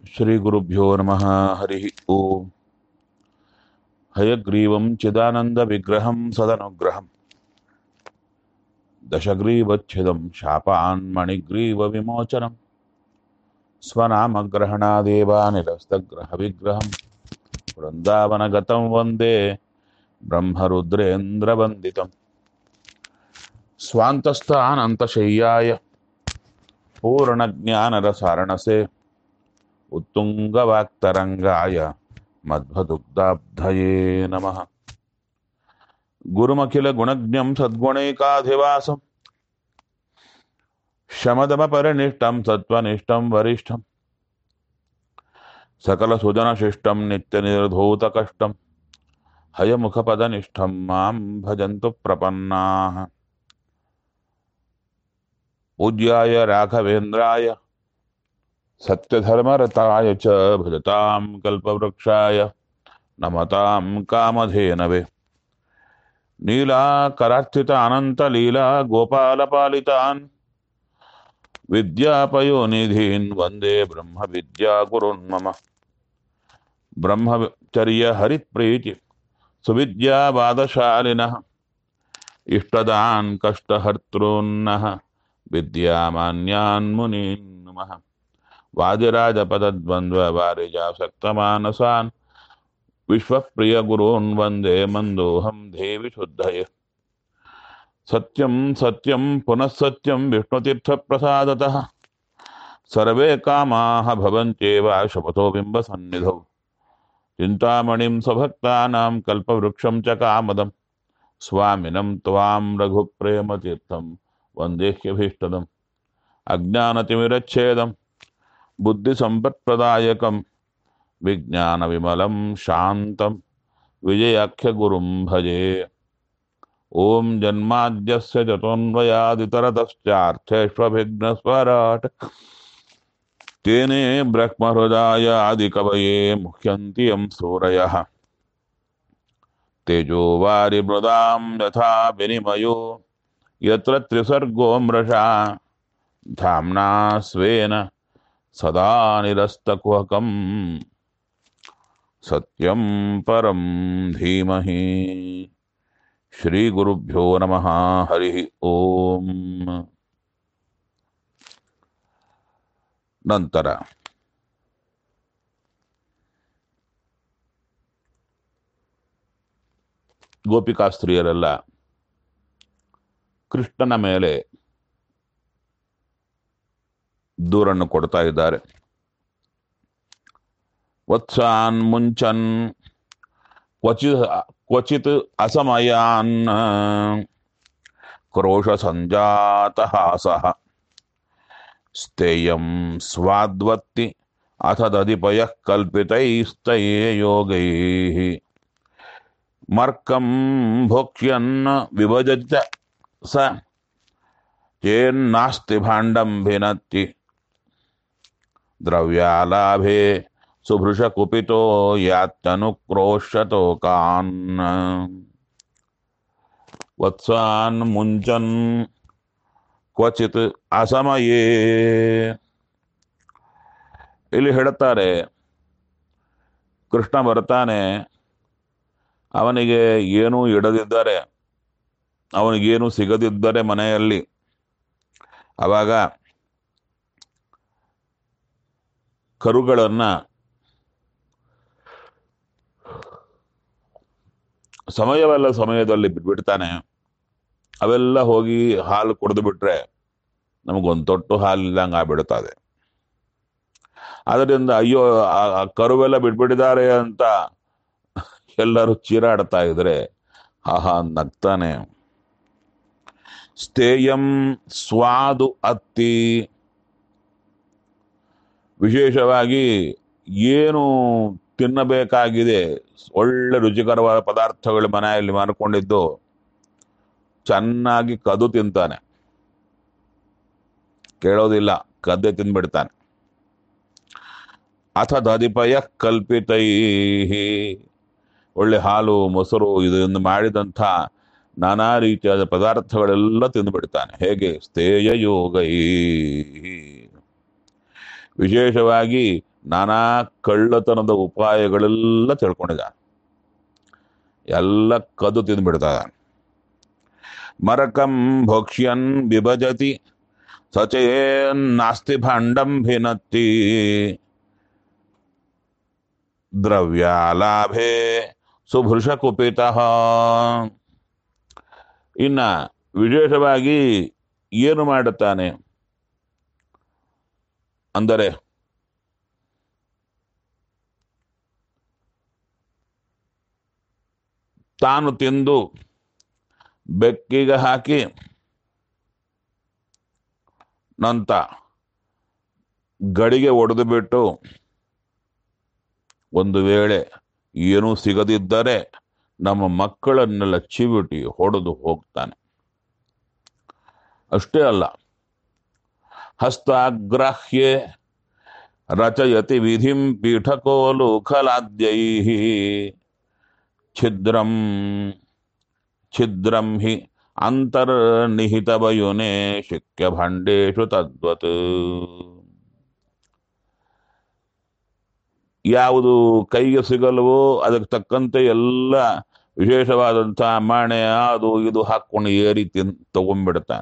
ಶ್ರೀಗುರುಭ್ಯೋ ನಮಃ ಹರಿ ಓಂ ಹಯಗ್ರೀವಂ ಚಿದಾನಂದವಿಗ್ರಹಂ ಸದನುಗ್ರಹಂ ದಶಗ್ರೀವಚ್ಛಿದಂ ಶಾಪಾನ್ ಮಣಿಗ್ರೀವವಿಮೋಚನಂ ಸ್ವನಾಮಗ್ರಹಣಾದೇವಾನಿರಸ್ತಗ್ರಹವಿಗ್ರಹಂ ವೃಂದಾವನಗತಂ ವಂದೇ ಬ್ರಹ್ಮರುದ್ರೇಂದ್ರವಂದಿತಂ ಸ್ವಾಂತಸ್ಥಾನಂತಶಯ್ಯಾಯ ಪೂರ್ಣಜ್ಞಾನರಸಾರಣಸೆ उत्तुङ्गवाक्तरङ्गाय मध्वदुग्धाब्धये नमः गुरुमखिलगुणज्ञं सद्गुणैकाधिवासं शमदमपरिनिष्टं सत्त्वनिष्ठं वरिष्ठं सकलसुजनशिष्टं नित्यनिर्धूतकष्टं हयमुखपदनिष्ठं मां भजन्तु प्रपन्नाः पूज्याय राघवेन्द्राय सत्यधर्मरताय च भजतां कल्पवृक्षाय नमतां कामधेनवे नीलाकरार्चित अनन्तलीला गोपालपालितान् विद्यापयोनिधीन् वन्दे ब्रह्मविद्यागुरुन् मम ब्रह्मचर्यहरिप्रीति सुविद्यावादशालिनः इष्टदान् कष्टहर्तॄन्नः विद्यामान्यान् मुनीन् नमः वादिराजपदद्वन्द्ववारिजासक्तमानसान् विश्वप्रियगुरून् वन्दे मन्दोऽहं देवि शुद्धये सत्यं सत्यं पुनः सत्यं विष्णुतीर्थप्रसादतः सर्वे कामाः भवन्त्येव शपथो बिम्बसन्निधौ चिन्तामणिं स्वभक्तानां कल्पवृक्षं च कामदं स्वामिनं त्वां रघुप्रेमतीर्थं वन्देह्यभीष्टदम् अज्ञानतिमिरच्छेदम् बुद्धिसम्पत्प्रदायकं विज्ञानविमलं शान्तं विजयाख्यगुरुं भजे ॐ जन्माद्यस्य चतोऽन्वयादितरतश्चार्थेष्वभिघ्नस्वराट् तेने ब्रह्महृदाय आदिकवये मुह्यन्ति यं सूरयः तेजो वारिमृदां यथा विनिमयो यत्र त्रिसर्गो मृषा धाम्ना स्वेन सदा निरस्तकुहकं सत्यं परं धीमहि श्रीगुरुभ्यो नमः हरिः ಓಂ ನಂತರ ಗೋಪಿಕಾಸ್ತ್ರೀಯರೆಲ್ಲ ಕೃಷ್ಣನ ಮೇಲೆ ದೂರನ್ನು ಕೊಡ್ತಾ ಇದ್ದಾರೆ ವತ್ಸಾನ್ ಮುಂಚನ್ ಕ್ವಚಿ ಕ್ವಚಿತ್ ಅಸಮಯಾನ್ ಕ್ರೋಶ ಸಂಜಾತ ಹಾಸಃ ಸ್ಥೇಯಂ ಸ್ವಾದ್ವತ್ತಿ ಅಥ ದಧಿಪಯ ಕಲ್ಪಿತೈಸ್ತಯೇ ಯೋಗೈ ಮರ್ಕಂ ಭೋಕ್ಷ್ಯನ್ ವಿಭಜತ ಸ ಚೇನ್ನಾಸ್ತಿ ಭಾಂಡಂ ಭಿನತ್ತಿ ದ್ರವ್ಯಾಲಾಭೆ ಸುಭೃಶ ಕುಪಿತೋ ಯಾತ್ಯನುಕ್ರೋಶ್ಯತೋ ಕಾನ್ ವತ್ಸಾನ್ ಮುಂಚನ್ ಕ್ವಚಿತ್ ಅಸಮಯೇ ಇಲ್ಲಿ ಹೇಳುತ್ತಾರೆ ಕೃಷ್ಣ ಬರ್ತಾನೆ ಅವನಿಗೆ ಏನೂ ಇಡದಿದ್ದರೆ ಅವನಿಗೇನು ಸಿಗದಿದ್ದರೆ ಮನೆಯಲ್ಲಿ ಆವಾಗ ಕರುಗಳನ್ನ ಸಮಯವಲ್ಲ ಸಮಯದಲ್ಲಿ ಬಿಟ್ಬಿಡ್ತಾನೆ ಅವೆಲ್ಲ ಹೋಗಿ ಹಾಲು ಕುಡಿದು ಬಿಟ್ರೆ ನಮಗೊಂದು ತೊಟ್ಟು ಹಾಲಿಲ್ಲಂಗೆ ಆಗ್ಬಿಡ್ತದೆ ಅದರಿಂದ ಅಯ್ಯೋ ಆ ಕರುವೆಲ್ಲ ಬಿಟ್ಬಿಟ್ಟಿದ್ದಾರೆ ಅಂತ ಎಲ್ಲರೂ ಚೀರಾಡ್ತಾ ಇದ್ರೆ ಆಹಾ ನಗ್ತಾನೆ ಸ್ಥೇಯಂ ಸ್ವಾದು ಅತ್ತಿ ವಿಶೇಷವಾಗಿ ಏನು ತಿನ್ನಬೇಕಾಗಿದೆ ಒಳ್ಳೆ ರುಚಿಕರವಾದ ಪದಾರ್ಥಗಳು ಮನೆಯಲ್ಲಿ ಮಾಡಿಕೊಂಡಿದ್ದು ಚೆನ್ನಾಗಿ ಕದು ತಿಂತಾನೆ ಕೇಳೋದಿಲ್ಲ ಕದ್ದೆ ತಿಂದ್ಬಿಡ್ತಾನೆ ಅಥ ದಧಿಪಯ ಕಲ್ಪಿತೈ ಒಳ್ಳೆ ಹಾಲು ಮೊಸರು ಇದನ್ನು ಮಾಡಿದಂಥ ನಾನಾ ರೀತಿಯಾದ ಪದಾರ್ಥಗಳೆಲ್ಲ ತಿಂದುಬಿಡ್ತಾನೆ ಹೇಗೆ ಸ್ಥೇಯ ಯೋಗೈ ವಿಶೇಷವಾಗಿ ನಾನಾ ಕಳ್ಳತನದ ಉಪಾಯಗಳೆಲ್ಲ ತಿಳ್ಕೊಂಡಿದ್ದಾನೆ ಎಲ್ಲ ಕದ್ದು ತಿಂದ್ಬಿಡ್ತಾ ಇದ್ದಾನೆ ಮರಕಂ ಭೋಕ್ಷ್ಯನ್ ವಿಭಜತಿ ಸಚೇನ್ನಾಸ್ತಿ ಭಾಂಡಂ ಭಿನತ್ತಿ ದ್ರವ್ಯಾಲಾಭೆ ಸುಭೃಷ ಕುಪಿತ ಇನ್ನ ವಿಶೇಷವಾಗಿ ಏನು ಮಾಡುತ್ತಾನೆ ಅಂದರೆ ತಾನು ತಿಂದು ಬೆಕ್ಕಿಗೆ ಹಾಕಿ ನಂತ ಗಡಿಗೆ ಒಡೆದು ಬಿಟ್ಟು ಒಂದು ವೇಳೆ ಏನೂ ಸಿಗದಿದ್ದರೆ ನಮ್ಮ ಮಕ್ಕಳನ್ನೆಲ್ಲ ಚಿವಿಟಿ ಹೊಡೆದು ಹೋಗ್ತಾನೆ ಅಷ್ಟೇ ಅಲ್ಲ ಹಸ್ತಾಗ್ರಾಹ್ಯೆ ರಚಯತಿ ವಿಧಿಂ ಪೀಠಕೋಲು ಖಲಾದ್ಯೈ ಛಿದ್ರಂ ಛಿದ್ರಂ ಹಿ ಅಂತರ್ನಿಹಿತವಯುನೆ ಶಿಕ್ಯ ಭಾಂಡೇಶು ತದ್ವತ್ ಯಾವುದು ಕೈಗೆ ಸಿಗಲ್ವೋ ಅದಕ್ಕೆ ತಕ್ಕಂತೆ ಎಲ್ಲ ವಿಶೇಷವಾದಂತಹ ಮಾಣೆ ಅದು ಇದು ಹಾಕೊಂಡು ಏರಿ ತಿನ್ ತಗೊಂಡ್ಬಿಡ್ತಾನೆ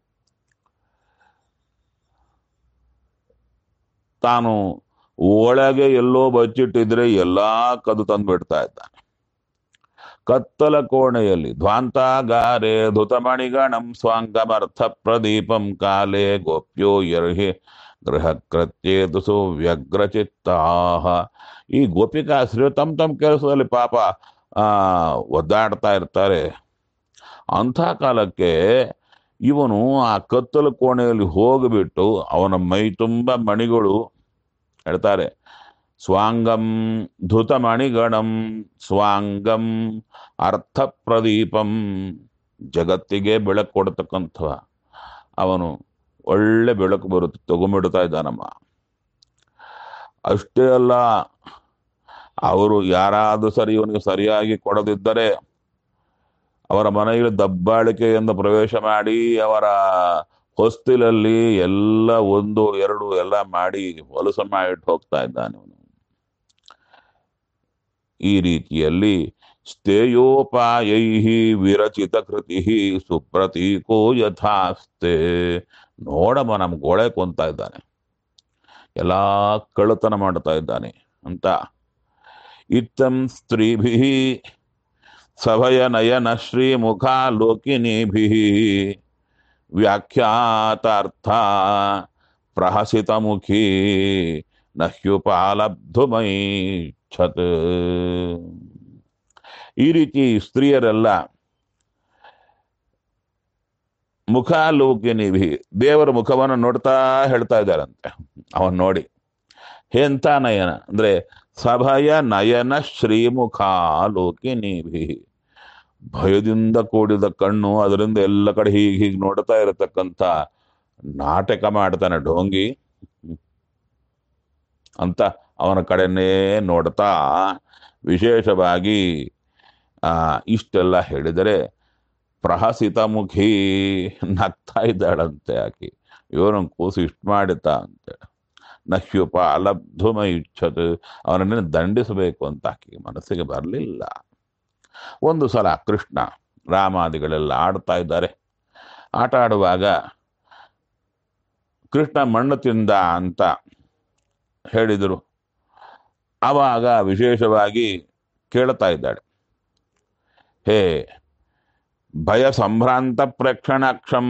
ತಾನು ಒಳಗೆ ಎಲ್ಲೋ ಬಚ್ಚಿಟ್ಟಿದ್ರೆ ಎಲ್ಲಾ ಕದು ತಂದು ಬಿಡ್ತಾ ಇದ್ದಾನೆ ಕತ್ತಲ ಕೋಣೆಯಲ್ಲಿ ಧ್ವಾಂತಾಗಾರೆ ಧುತಮಣಿಗಣಂ ಸ್ವಾಂಗಮರ್ಥ ಪ್ರದೀಪಂ ಕಾಲೇ ಗೋಪ್ಯೋ ಯರ್ಹಿ ಗೃಹ ಕೃತ್ಯೇತು ಸುವ್ಯಗ್ರಚಿತ್ತಾಹ ಈ ಗೋಪಿಕಾಶ್ರೀ ತಮ್ಮ ತಮ್ಮ ಕೆಲಸದಲ್ಲಿ ಪಾಪ ಆ ಒದ್ದಾಡ್ತಾ ಇರ್ತಾರೆ ಅಂಥ ಕಾಲಕ್ಕೆ ಇವನು ಆ ಕತ್ತಲು ಕೋಣೆಯಲ್ಲಿ ಹೋಗಿಬಿಟ್ಟು ಅವನ ಮೈ ತುಂಬ ಮಣಿಗಳು ಹೇಳ್ತಾರೆ ಸ್ವಾಂಗಂ ಧುತಮಣಿಗಣಂ ಸ್ವಾಂಗಂ ಅರ್ಥ ಪ್ರದೀಪಂ ಜಗತ್ತಿಗೆ ಬೆಳಕು ಕೊಡ್ತಕ್ಕಂಥ ಅವನು ಒಳ್ಳೆ ಬೆಳಕು ಬರುತ್ತೆ ತಗೊಂಡ್ಬಿಡ್ತಾ ಇದ್ದಾನಮ್ಮ ಅಷ್ಟೇ ಅಲ್ಲ ಅವರು ಯಾರಾದರೂ ಸರಿ ಇವನಿಗೆ ಸರಿಯಾಗಿ ಕೊಡದಿದ್ದರೆ ಅವರ ಮನೆಯಲ್ಲಿ ದಬ್ಬಾಳಿಕೆಯಿಂದ ಪ್ರವೇಶ ಮಾಡಿ ಅವರ ಹೊಸ್ತಿಲಲ್ಲಿ ಎಲ್ಲ ಒಂದು ಎರಡು ಎಲ್ಲ ಮಾಡಿ ಹೊಲಸ ಮಾಡಿಟ್ಟು ಹೋಗ್ತಾ ಇದ್ದಾನೆ ಅವನು ಈ ರೀತಿಯಲ್ಲಿ ಸ್ಥೇಯೋಪಾಯೈ ವಿರಚಿತ ಕೃತಿ ಸುಪ್ರತೀಕೋ ಯಥಾಸ್ತೆ ನೋಡಮ್ಮ ನಮ್ ಗೋಳೆ ಕೊಂತ ಇದ್ದಾನೆ ಎಲ್ಲಾ ಕಳ್ಳತನ ಮಾಡ್ತಾ ಇದ್ದಾನೆ ಅಂತ ಇತ್ತಂ ಸ್ತ್ರೀಭಿ ಸಭಯ ನಯನ ಶ್ರೀಮುಖ ಲೋಕಿನೀಭಿ ವ್ಯಾಖ್ಯಾತಾರ್ಥ ಪ್ರಹಸಿತಮುಖಿ ನಹ್ಯುಪಾಲಬ್ಧುಮೈಚ್ಛತ್ ಈ ರೀತಿ ಸ್ತ್ರೀಯರೆಲ್ಲ ಮುಖಾಲೋಕಿನಿಭಿ ದೇವರ ಮುಖವನ್ನು ನೋಡ್ತಾ ಹೇಳ್ತಾ ಇದ್ದಾರಂತೆ ಅವನ್ ನೋಡಿ ಎಂಥ ನಯನ ಅಂದ್ರೆ ಸಭಯ ನಯನ ಶ್ರೀಮುಖಾಲೋಕಿನಿಭಿ ಭಯದಿಂದ ಕೂಡಿದ ಕಣ್ಣು ಅದರಿಂದ ಎಲ್ಲ ಕಡೆ ಹೀಗೆ ಹೀಗೆ ನೋಡ್ತಾ ಇರತಕ್ಕಂಥ ನಾಟಕ ಮಾಡ್ತಾನೆ ಢೋಂಗಿ ಅಂತ ಅವನ ಕಡೆನೇ ನೋಡ್ತಾ ವಿಶೇಷವಾಗಿ ಆ ಇಷ್ಟೆಲ್ಲ ಹೇಳಿದರೆ ಪ್ರಹಸಿತ ಮುಖಿ ನಗ್ತಾ ಇದ್ದಾಳಂತೆ ಆಕಿ ಇವನು ಕೂಸು ಇಷ್ಟು ಮಾಡಿತ ಅಂತ ನಹ್ಯುಪ ಅಲಬ್ಧುಮ ಇಚ್ಛತ್ ಅವನನ್ನು ದಂಡಿಸಬೇಕು ಅಂತ ಆಕೆಗೆ ಮನಸ್ಸಿಗೆ ಬರಲಿಲ್ಲ ಒಂದು ಸಲ ಕೃಷ್ಣ ರಾಮಾದಿಗಳೆಲ್ಲ ಆಡ್ತಾ ಇದ್ದಾರೆ ಆಟ ಆಡುವಾಗ ಕೃಷ್ಣ ಮಣ್ಣು ತಿಂದ ಅಂತ ಹೇಳಿದರು ಆವಾಗ ವಿಶೇಷವಾಗಿ ಕೇಳ್ತಾ ಇದ್ದಾಳೆ ಹೇ ಭಯ ಸಂಭ್ರಾಂತ ಪ್ರೇಕ್ಷಣಾಕ್ಷಂ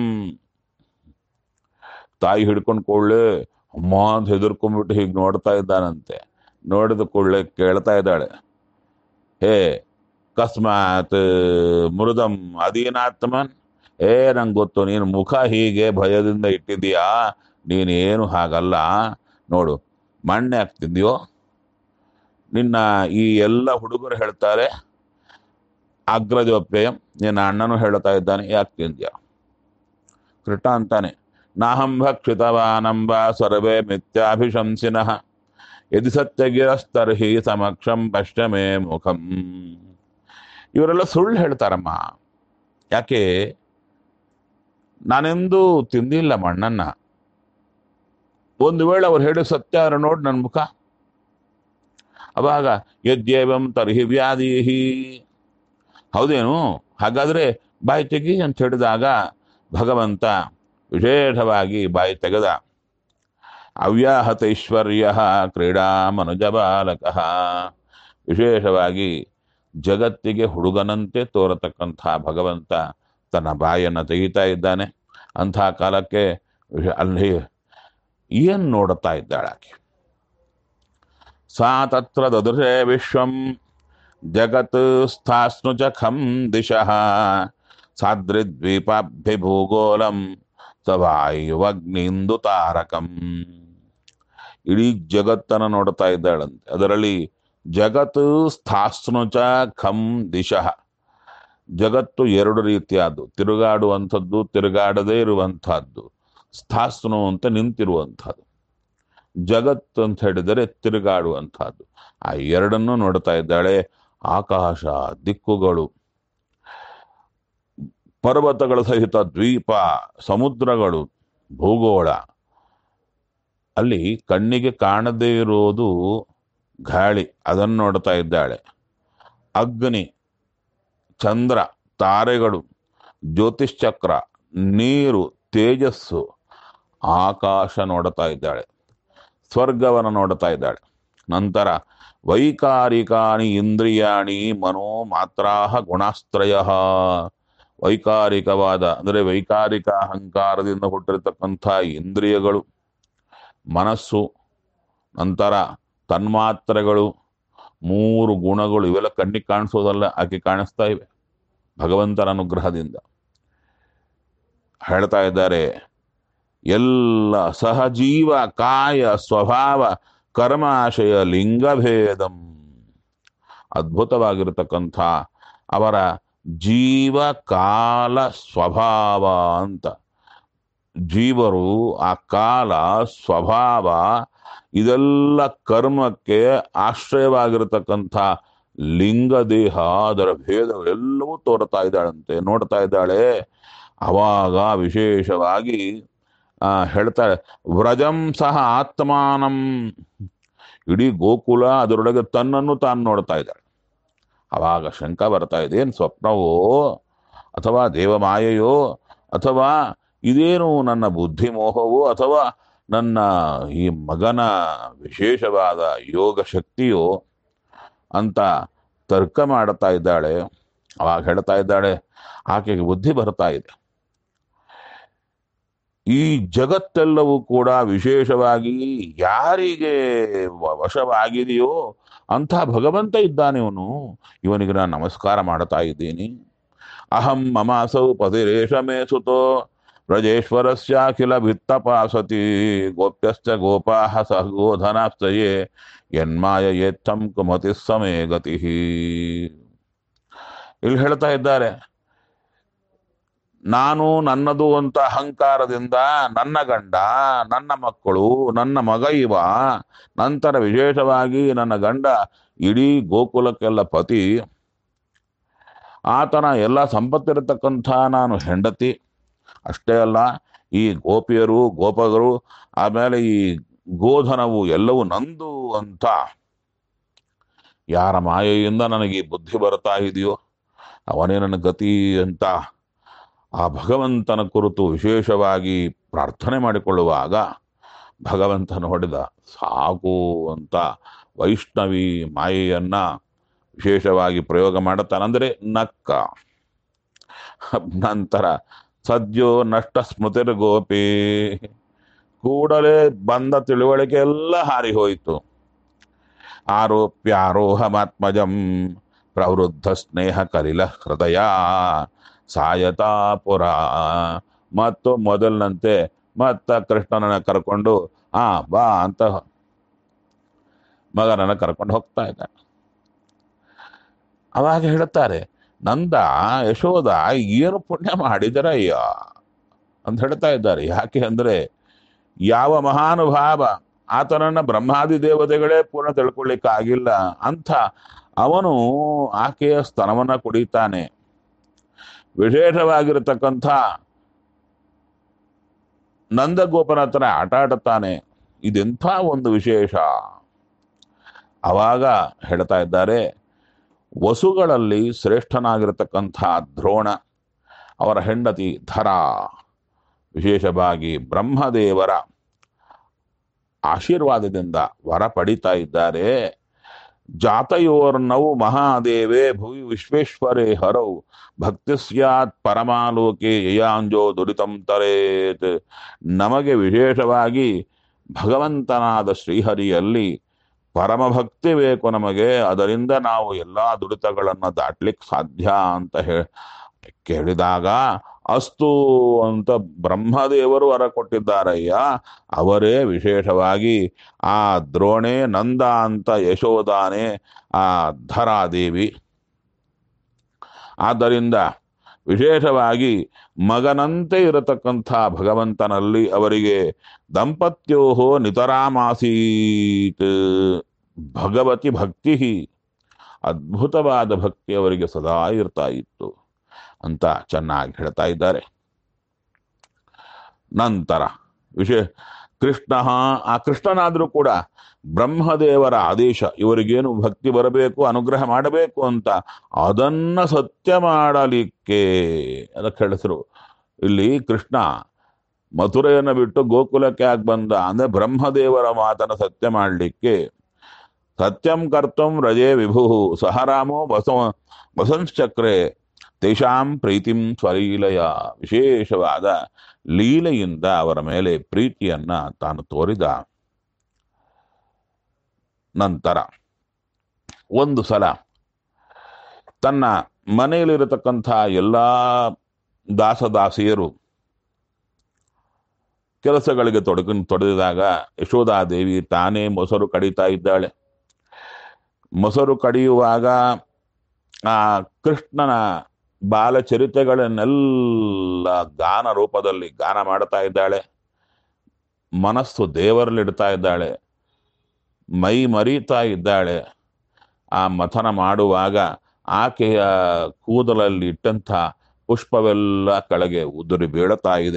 ತಾಯಿ ಹಿಡ್ಕೊಂಡು ಕೊಳ್ಳೆ ಅಮ್ಮ ಅಂತ ಹೆದರ್ಕೊಂಡ್ಬಿಟ್ಟು ಹೀಗೆ ನೋಡ್ತಾ ಇದ್ದಾನಂತೆ ನೋಡಿದ ಕೂಡಲೇ ಕೇಳ್ತಾ ಇದ್ದಾಳೆ ಹೇ ಕಸ್ಮಾತ್ ಮೃದಂ ಅಧೀನಾತ್ಮನ್ ಏ ನಂಗೆ ಗೊತ್ತು ನೀನು ಮುಖ ಹೀಗೆ ಭಯದಿಂದ ಇಟ್ಟಿದೀಯಾ ನೀನೇನು ಹಾಗಲ್ಲ ನೋಡು ಮಣ್ಣೆ ಹಾಕ್ತಿದ್ಯೋ ನಿನ್ನ ಈ ಎಲ್ಲ ಹುಡುಗರು ಹೇಳ್ತಾರೆ ಅಗ್ರಜೋಪ್ಯಯ ನಿನ್ನ ಅಣ್ಣನು ಹೇಳ್ತಾ ಇದ್ದಾನೆ ಯಾಕೆ ತಿಂದ್ಯ ಕೃಷ್ಣ ಅಂತಾನೆ ನಾಹಂ ಭಕ್ಷಿತವಾನಂಬ ಸರ್ವೇ ಮಿಥ್ಯಾಭಿಶಂಸಿನಃ ಯದಿ ಸತ್ಯಗಿರಸ್ತರ್ಹಿ ಸಮಕ್ಷಂ ಪಶ್ಚಮೇ ಮುಖಂ ಇವರೆಲ್ಲ ಸುಳ್ಳು ಹೇಳ್ತಾರಮ್ಮ ಯಾಕೆ ನಾನೆಂದೂ ತಿಂದಿಲ್ಲ ಮಣ್ಣನ್ನ ಒಂದು ವೇಳೆ ಅವ್ರು ಹೇಳಿ ಸತ್ಯ ಅವ್ರು ನೋಡಿ ನನ್ನ ಮುಖ ಅವಾಗ ಯದ್ಯೇವಂ ತರ್ಹಿ ವ್ಯಾಧೀಹಿ ಹೌದೇನು ಹಾಗಾದ್ರೆ ಬಾಯಿ ತೆಗಿ ಅಂತ ಹೇಳಿದಾಗ ಭಗವಂತ ವಿಶೇಷವಾಗಿ ಬಾಯಿ ತೆಗೆದ ಅವ್ಯಾಹತೈಶ್ವರ್ಯ ಕ್ರೀಡಾ ಮನುಜ ಬಾಲಕ ವಿಶೇಷವಾಗಿ ಜಗತ್ತಿಗೆ ಹುಡುಗನಂತೆ ತೋರತಕ್ಕಂಥ ಭಗವಂತ ತನ್ನ ಬಾಯನ್ನು ತೆಗಿತಾ ಇದ್ದಾನೆ ಅಂಥ ಕಾಲಕ್ಕೆ ವಿಶ- ಅಲ್ಲಿ ಏನ್ ನೋಡುತ್ತಾ ಇದ್ದಾಳೆ ಆಕೆ ಸಾ ತತ್ರ ದದೃಶೇ ವಿಶ್ವಂ ಜಗತ್ ಸ್ಥಾಸ್ನು ಚ ಖಂ ದಿಶಃ ಸಾದ್ರಿದ್ವೀಪಾಭ್ಯಭೂಗೋಲಂ ಸವಾಯುವಗ್ನಿಂದು ತಾರಕಂ ಇಡೀ ಜಗತ್ತನ್ನು ನೋಡ್ತಾ ಇದ್ದಾಳಂತೆ ಅದರಲ್ಲಿ ಜಗತ್ ಸ್ಥಾಸ್ನು ಚ ಖಂ ದಿಶಃ ಜಗತ್ತು ಎರಡು ರೀತಿಯಾದ್ದು ತಿರುಗಾಡುವಂಥದ್ದು ತಿರುಗಾಡದೇ ಇರುವಂತಹದ್ದು ಸ್ಥಾಸ್ನು ಅಂತ ನಿಂತಿರುವಂಥದ್ದು ಜಗತ್ತು ಅಂತ ಹೇಳಿದರೆ ತಿರುಗಾಡುವಂತಹದ್ದು ಆ ಎರಡನ್ನೂ ನೋಡ್ತಾ ಇದ್ದಾಳೆ ಆಕಾಶ ದಿಕ್ಕುಗಳು ಪರ್ವತಗಳ ಸಹಿತ ದ್ವೀಪ ಸಮುದ್ರಗಳು ಭೂಗೋಳ ಅಲ್ಲಿ ಕಣ್ಣಿಗೆ ಕಾಣದೇ ಇರೋದು ಗಾಳಿ ಅದನ್ನು ನೋಡ್ತಾ ಇದ್ದಾಳೆ ಅಗ್ನಿ ಚಂದ್ರ ತಾರೆಗಳು ಜ್ಯೋತಿಷ್ಚಕ್ರ ನೀರು ತೇಜಸ್ಸು ಆಕಾಶ ನೋಡ್ತಾ ಇದ್ದಾಳೆ ಸ್ವರ್ಗವನ್ನು ನೋಡ್ತಾ ಇದ್ದಾಳೆ ನಂತರ ವೈಕಾರಿಕಾನಿ ಇಂದ್ರಿಯಾಣಿ ಮನೋ ಮಾತ್ರಾಹ ಗುಣಾಸ್ತ್ರಯ ವೈಕಾರಿಕವಾದ ಅಂದರೆ ವೈಕಾರಿಕ ಅಹಂಕಾರದಿಂದ ಹುಟ್ಟಿರತಕ್ಕಂಥ ಇಂದ್ರಿಯಗಳು ಮನಸ್ಸು ನಂತರ ತನ್ಮಾತ್ರೆಗಳು ಮೂರು ಗುಣಗಳು ಇವೆಲ್ಲ ಕಣ್ಣಿಗೆ ಕಾಣಿಸೋದಲ್ಲ ಆಕೆ ಕಾಣಿಸ್ತಾ ಇವೆ ಭಗವಂತನ ಅನುಗ್ರಹದಿಂದ ಹೇಳ್ತಾ ಇದ್ದಾರೆ ಎಲ್ಲ ಸಹಜೀವ ಕಾಯ ಸ್ವಭಾವ ಕರ್ಮಾಶಯ ಲಿಂಗಭೇದಂ ಅದ್ಭುತವಾಗಿರತಕ್ಕಂಥ ಅವರ ಜೀವ ಕಾಲ ಸ್ವಭಾವ ಅಂತ ಜೀವರು ಆ ಕಾಲ ಸ್ವಭಾವ ಇದೆಲ್ಲ ಕರ್ಮಕ್ಕೆ ಆಶ್ರಯವಾಗಿರತಕ್ಕಂಥ ಲಿಂಗ ದೇಹ ಅದರ ಭೇದಗಳೆಲ್ಲವೂ ತೋರ್ತಾ ಇದ್ದಾಳಂತೆ ನೋಡ್ತಾ ಇದ್ದಾಳೆ ಅವಾಗ ವಿಶೇಷವಾಗಿ ಆ, ಹೇಳ್ತಾಳೆ ವ್ರಜಂ ಸಹ ಆತ್ಮಾನಂ ಇಡೀ ಗೋಕುಲ ಅದರೊಳಗೆ ತನ್ನನ್ನು ತಾನು ನೋಡ್ತಾ ಇದ್ದಾಳೆ ಅವಾಗ ಶಂಕ ಬರ್ತಾ ಇದೆ ಏನು ಸ್ವಪ್ನವೋ ಅಥವಾ ದೇವಮಾಯೆಯೋ ಅಥವಾ ಇದೇನು ನನ್ನ ಬುದ್ಧಿ ಮೋಹವೋ ಅಥವಾ ನನ್ನ ಈ ಮಗನ ವಿಶೇಷವಾದ ಯೋಗ ಶಕ್ತಿಯೋ ಅಂತ ತರ್ಕ ಮಾಡ್ತಾ ಇದ್ದಾಳೆ ಅವಾಗ ಹೇಳ್ತಾ ಇದ್ದಾಳೆ ಆಕೆಗೆ ಬುದ್ಧಿ ಬರ್ತಾ ಇದೆ ಈ ಜಗತ್ತೆಲ್ಲವೂ ಕೂಡ ವಿಶೇಷವಾಗಿ ಯಾರಿಗೆ ವ- ವಶವಾಗಿದೆಯೋ ಅಂಥ ಭಗವಂತ ಇದ್ದಾನೆ ಇವನು ಇವನಿಗೆ ನಾನು ನಮಸ್ಕಾರ ಮಾಡ್ತಾ ಇದ್ದೀನಿ ಅಹಂ ಮಮಾಸೌ ಪತಿರೇಶ ಮೇ ಸುತೋ ವ್ರಜೇಶ್ವರಸ್ಯಾಖಿಲ ಭಿತ್ತಪಾಸತಿ ಗೋಪ್ಯಶ್ಚ ಗೋಪಾಹ ಸಹ ಗೋಧನಾಶ್ಚಯೇ ಯನ್ಮಾಯ ಯೇತ್ತಂ ಕುಮತಿ ಸಮೇ ಗತಿ ಇಲ್ಲಿ ಹೇಳ್ತಾ ಇದ್ದಾರೆ ನಾನು ನನ್ನದು ಅಂತ ಅಹಂಕಾರದಿಂದ ನನ್ನ ಗಂಡ ನನ್ನ ಮಕ್ಕಳು ನನ್ನ ಮಗ ಇವ ನಂತರ ವಿಶೇಷವಾಗಿ ನನ್ನ ಗಂಡ ಇಡೀ ಗೋಕುಲಕ್ಕೆಲ್ಲ ಪತಿ ಆತನ ಎಲ್ಲ ಸಂಪತ್ತಿರತಕ್ಕಂಥ ನಾನು ಹೆಂಡತಿ ಅಷ್ಟೇ ಅಲ್ಲ ಈ ಗೋಪಿಯರು ಗೋಪಗರು ಆಮೇಲೆ ಈ ಗೋಧನವು ಎಲ್ಲವೂ ನಂದು ಅಂತ ಯಾರ ಮಾಯೆಯಿಂದ ನನಗೆ ಈ ಬುದ್ಧಿ ಬರ್ತಾ ಇದೆಯೋ ಅವನೇ ನನ್ನ ಗತಿ ಅಂತ ಆ ಭಗವಂತನ ಕುರಿತು ವಿಶೇಷವಾಗಿ ಪ್ರಾರ್ಥನೆ ಮಾಡಿಕೊಳ್ಳುವಾಗ ಭಗವಂತ ನೋಡಿದ ಸಾಕು ಅಂತ ವೈಷ್ಣವಿ ಮಾಯೆಯನ್ನ ವಿಶೇಷವಾಗಿ ಪ್ರಯೋಗ ಮಾಡುತ್ತಾನಂದ್ರೆ ನಕ್ಕ ನಂತರ ಸದ್ಯೋ ನಷ್ಟ ಸ್ಮೃತಿರ್ಗೋಪಿ ಕೂಡಲೇ ಬಂದ ತಿಳುವಳಿಕೆ ಎಲ್ಲ ಹಾರಿ ಹೋಯಿತು ಆರೋಪ್ಯಾರೋಹಮಾತ್ಮಜಂ ಪ್ರವೃದ್ಧ ಸ್ನೇಹ ಕಲಿಲ ಹೃದಯ ಸಾಯತಾಪುರ ಮತ್ತು ಮೊದಲಿನಂತೆ ಮತ್ತ ಕೃಷ್ಣನನ್ನ ಕರ್ಕೊಂಡು ಆ ಬಾ ಅಂತ ಮಗನನ್ನ ಕರ್ಕೊಂಡು ಹೋಗ್ತಾ ಇದ್ದಾನೆ ಅವಾಗ ಹೇಳುತ್ತಾರೆ ನಂದ ಯಶೋದ ಏನು ಪುಣ್ಯ ಮಾಡಿದರಯ್ಯ ಅಂತ ಹೇಳ್ತಾ ಇದ್ದಾರೆ ಯಾಕೆ ಅಂದ್ರೆ ಯಾವ ಮಹಾನುಭಾವ ಆತನನ್ನ ಬ್ರಹ್ಮಾದಿ ದೇವತೆಗಳೇ ಪೂರ್ಣ ತಿಳ್ಕೊಳ್ಳಿಕ್ಕೆ ಆಗಿಲ್ಲ ಅಂತ ಅವನು ಆಕೆಯ ಸ್ತನವನ್ನ ಕುಡಿತಾನೆ ವಿಶೇಷವಾಗಿರತಕ್ಕಂಥ ನಂದಗೋಪನ ಹತ್ರ ಆಟ ಆಡುತ್ತಾನೆ ಇದೆಂಥ ಒಂದು ವಿಶೇಷ ಅವಾಗ ಹೇಳ್ತಾ ಇದ್ದಾರೆ ವಸುಗಳಲ್ಲಿ ಶ್ರೇಷ್ಠನಾಗಿರತಕ್ಕಂಥ ದ್ರೋಣ ಅವರ ಹೆಂಡತಿ ಧರ ವಿಶೇಷವಾಗಿ ಬ್ರಹ್ಮದೇವರ ಆಶೀರ್ವಾದದಿಂದ ವರ ಪಡಿತಾ ಇದ್ದಾರೆ ಜಾತಯೋರ್ನೌ ಮಹಾದೇವೇ ಭುವಿ ವಿಶ್ವೇಶ್ವರೇ ಹರೌ ಭಕ್ತಿ ಸ್ಯಾತ್ ಪರಮಾಲೋಕೆ ಯಯಾಂಜೋ ದುರಿತಂ ತರೇತ್ ನಮಗೆ ವಿಶೇಷವಾಗಿ ಭಗವಂತನಾದ ಶ್ರೀಹರಿಯಲ್ಲಿ ಪರಮಭಕ್ತಿ ಬೇಕು ನಮಗೆ ಅದರಿಂದ ನಾವು ಎಲ್ಲಾ ದುರಿತಗಳನ್ನು ದಾಟ್ಲಿಕ್ಕೆ ಸಾಧ್ಯ ಅಂತ ಹೇ ಕೇಳಿದಾಗ ಅಸ್ತು ಅಂತ ಬ್ರಹ್ಮದೇವರು ವರ ಕೊಟ್ಟಿದ್ದಾರಯ್ಯ ಅವರೇ ವಿಶೇಷವಾಗಿ ಆ ದ್ರೋಣೆ ನಂದ ಅಂತ ಯಶೋದಾನೆ ಆ ಧರಾದೇವಿ ಆದ್ದರಿಂದ ವಿಶೇಷವಾಗಿ ಮಗನಂತೆ ಇರತಕ್ಕಂಥ ಭಗವಂತನಲ್ಲಿ ಅವರಿಗೆ ದಂಪತ್ಯೋ ನಿತರಾಮಾಸೀತ್ ಭಗವತಿ ಭಕ್ತಿ ಅದ್ಭುತವಾದ ಭಕ್ತಿ ಅವರಿಗೆ ಸದಾ ಇರ್ತಾ ಇತ್ತು ಅಂತ ಚೆನ್ನಾಗಿ ಹೇಳ್ತಾ ಇದ್ದಾರೆ ನಂತರ ವಿಶೇಷ ಕೃಷ್ಣ ಆ ಕೃಷ್ಣನಾದ್ರೂ ಕೂಡ ಬ್ರಹ್ಮದೇವರ ಆದೇಶ ಇವರಿಗೇನು ಭಕ್ತಿ ಬರಬೇಕು ಅನುಗ್ರಹ ಮಾಡಬೇಕು ಅಂತ ಅದನ್ನ ಸತ್ಯ ಮಾಡಲಿಕ್ಕೆ ಅದಕ್ಕೆ ಹೇಳಿದ್ರು ಇಲ್ಲಿ ಕೃಷ್ಣ ಮಥುರೆಯನ್ನು ಬಿಟ್ಟು ಗೋಕುಲಕ್ಕೆ ಯಾಕೆ ಬಂದ ಅಂದ್ರೆ ಬ್ರಹ್ಮದೇವರ ಮಾತನ್ನ ಸತ್ಯ ಮಾಡಲಿಕ್ಕೆ ಸತ್ಯಂ ಕರ್ತಂ ರಜೆ ವಿಭು ಸಹರಾಮೋ ಬಸ ಬಸಂಶ್ಚಕ್ರೆ ತೇಷಾಂ ಪ್ರೀತಿಂ ಸ್ವಲೀಲೆಯ ವಿಶೇಷವಾದ ಲೀಲೆಯಿಂದ ಅವರ ಮೇಲೆ ಪ್ರೀತಿಯನ್ನ ತಾನು ತೋರಿದ ನಂತರ ಒಂದು ಸಲ ತನ್ನ ಮನೆಯಲ್ಲಿರತಕ್ಕಂಥ ಎಲ್ಲ ದಾಸದಾಸಿಯರು ಕೆಲಸಗಳಿಗೆ ತೊಡಗಿ ತೊಡಗಿದಾಗ ಯಶೋಧಾದೇವಿ ತಾನೇ ಮೊಸರು ಕಡಿತಾ ಇದ್ದಾಳೆ ಮೊಸರು ಕಡಿಯುವಾಗ ಆ ಕೃಷ್ಣನ ಬಾಲಚರಿತೆಗಳನ್ನೆಲ್ಲ ಗಾನ ರೂಪದಲ್ಲಿ ಗಾನ ಮಾಡ್ತಾ ಇದ್ದಾಳೆ ಮನಸ್ಸು ದೇವರಲ್ಲಿಡ್ತಾ ಇದ್ದಾಳೆ ಮೈ ಮರೀತಾ ಇದ್ದಾಳೆ ಆ ಮಥನ ಮಾಡುವಾಗ ಆಕೆಯ ಕೂದಲಲ್ಲಿ ಇಟ್ಟಂಥ ಪುಷ್ಪವೆಲ್ಲ ಕೆಳಗೆ ಉದುರಿ ಬೀಳುತ್ತಾ ಇದೆ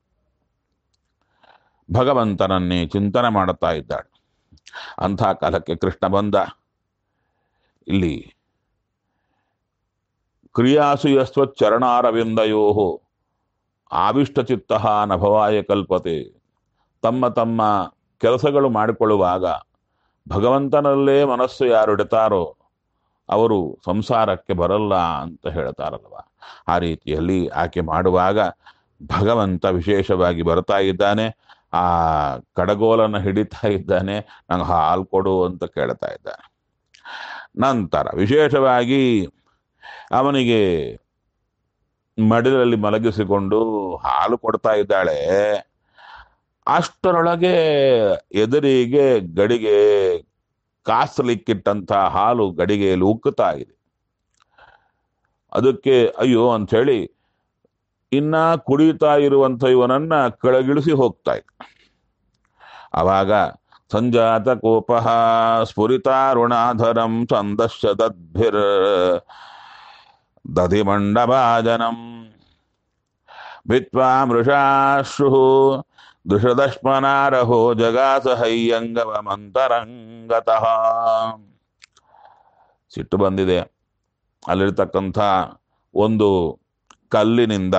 ಭಗವಂತನನ್ನೇ ಚಿಂತನೆ ಮಾಡುತ್ತಾ ಇದ್ದಾಳೆ ಅಂಥ ಕಾಲಕ್ಕೆ ಕೃಷ್ಣ ಬಂದ ಇಲ್ಲಿ ಕ್ರಿಯಾಸು ಯಸ್ವಚ್ಚರಣಾರವಿಂದಯೋ ಆವಿಷ್ಟಚಿತ್ತ ನಭವಾಯ ಕಲ್ಪತೆ ತಮ್ಮ ತಮ್ಮ ಕೆಲಸಗಳು ಮಾಡಿಕೊಳ್ಳುವಾಗ ಭಗವಂತನಲ್ಲೇ ಮನಸ್ಸು ಯಾರು ಇಡ್ತಾರೋ ಅವರು ಸಂಸಾರಕ್ಕೆ ಬರಲ್ಲ ಅಂತ ಹೇಳ್ತಾರಲ್ವ ಆ ರೀತಿಯಲ್ಲಿ ಆಕೆ ಮಾಡುವಾಗ ಭಗವಂತ ವಿಶೇಷವಾಗಿ ಬರ್ತಾ ಇದ್ದಾನೆ ಆ ಕಡಗೋಲನ್ನು ಹಿಡಿತಾ ಇದ್ದಾನೆ ನಂಗೆ ಹಾಲು ಕೊಡು ಅಂತ ಕೇಳ್ತಾ ಇದ್ದಾನೆ ನಂತರ ವಿಶೇಷವಾಗಿ ಅವನಿಗೆ ಮಡಿಲಲ್ಲಿ ಮಲಗಿಸಿಕೊಂಡು ಹಾಲು ಕೊಡ್ತಾ ಇದ್ದಾಳೆ ಅಷ್ಟರೊಳಗೆ ಎದುರಿಗೆ ಗಡಿಗೆ ಕಾಸಲಿಕ್ಕಿಟ್ಟಂತ ಹಾಲು ಗಡಿಗೆಯಲ್ಲಿ ಉಕ್ಕುತ್ತಾ ಇದೆ ಅದಕ್ಕೆ ಅಯ್ಯೋ ಅಂತ ಹೇಳಿ ಇನ್ನ ಕುಡಿತಾ ಇರುವಂತ ಇವನನ್ನ ಕೆಳಗಿಳಿಸಿ ಹೋಗ್ತಾ ಇದ್ದ ಅವಾಗ ಸಂಜಾತ ಕೋಪ ಸ್ಫುರಿತಾರುಣಾಧರಂ ಚಂದಶ್ಚ ದದ್ಭಿರ್ ದಧಿಮಂಡಭಾಜನಂ ಭಿತ್ವಾ ಮೃಷಾಶ್ರು ದೃಷದಶ್ಮನಾರಹೋ ಜಗಾಸ ಹಯ್ಯಂಗವಮಂತರಂಗತಃ ಸಿಟ್ಟು ಬಂದಿದೆ ಅಲ್ಲಿರ್ತಕ್ಕಂಥ ಒಂದು ಕಲ್ಲಿನಿಂದ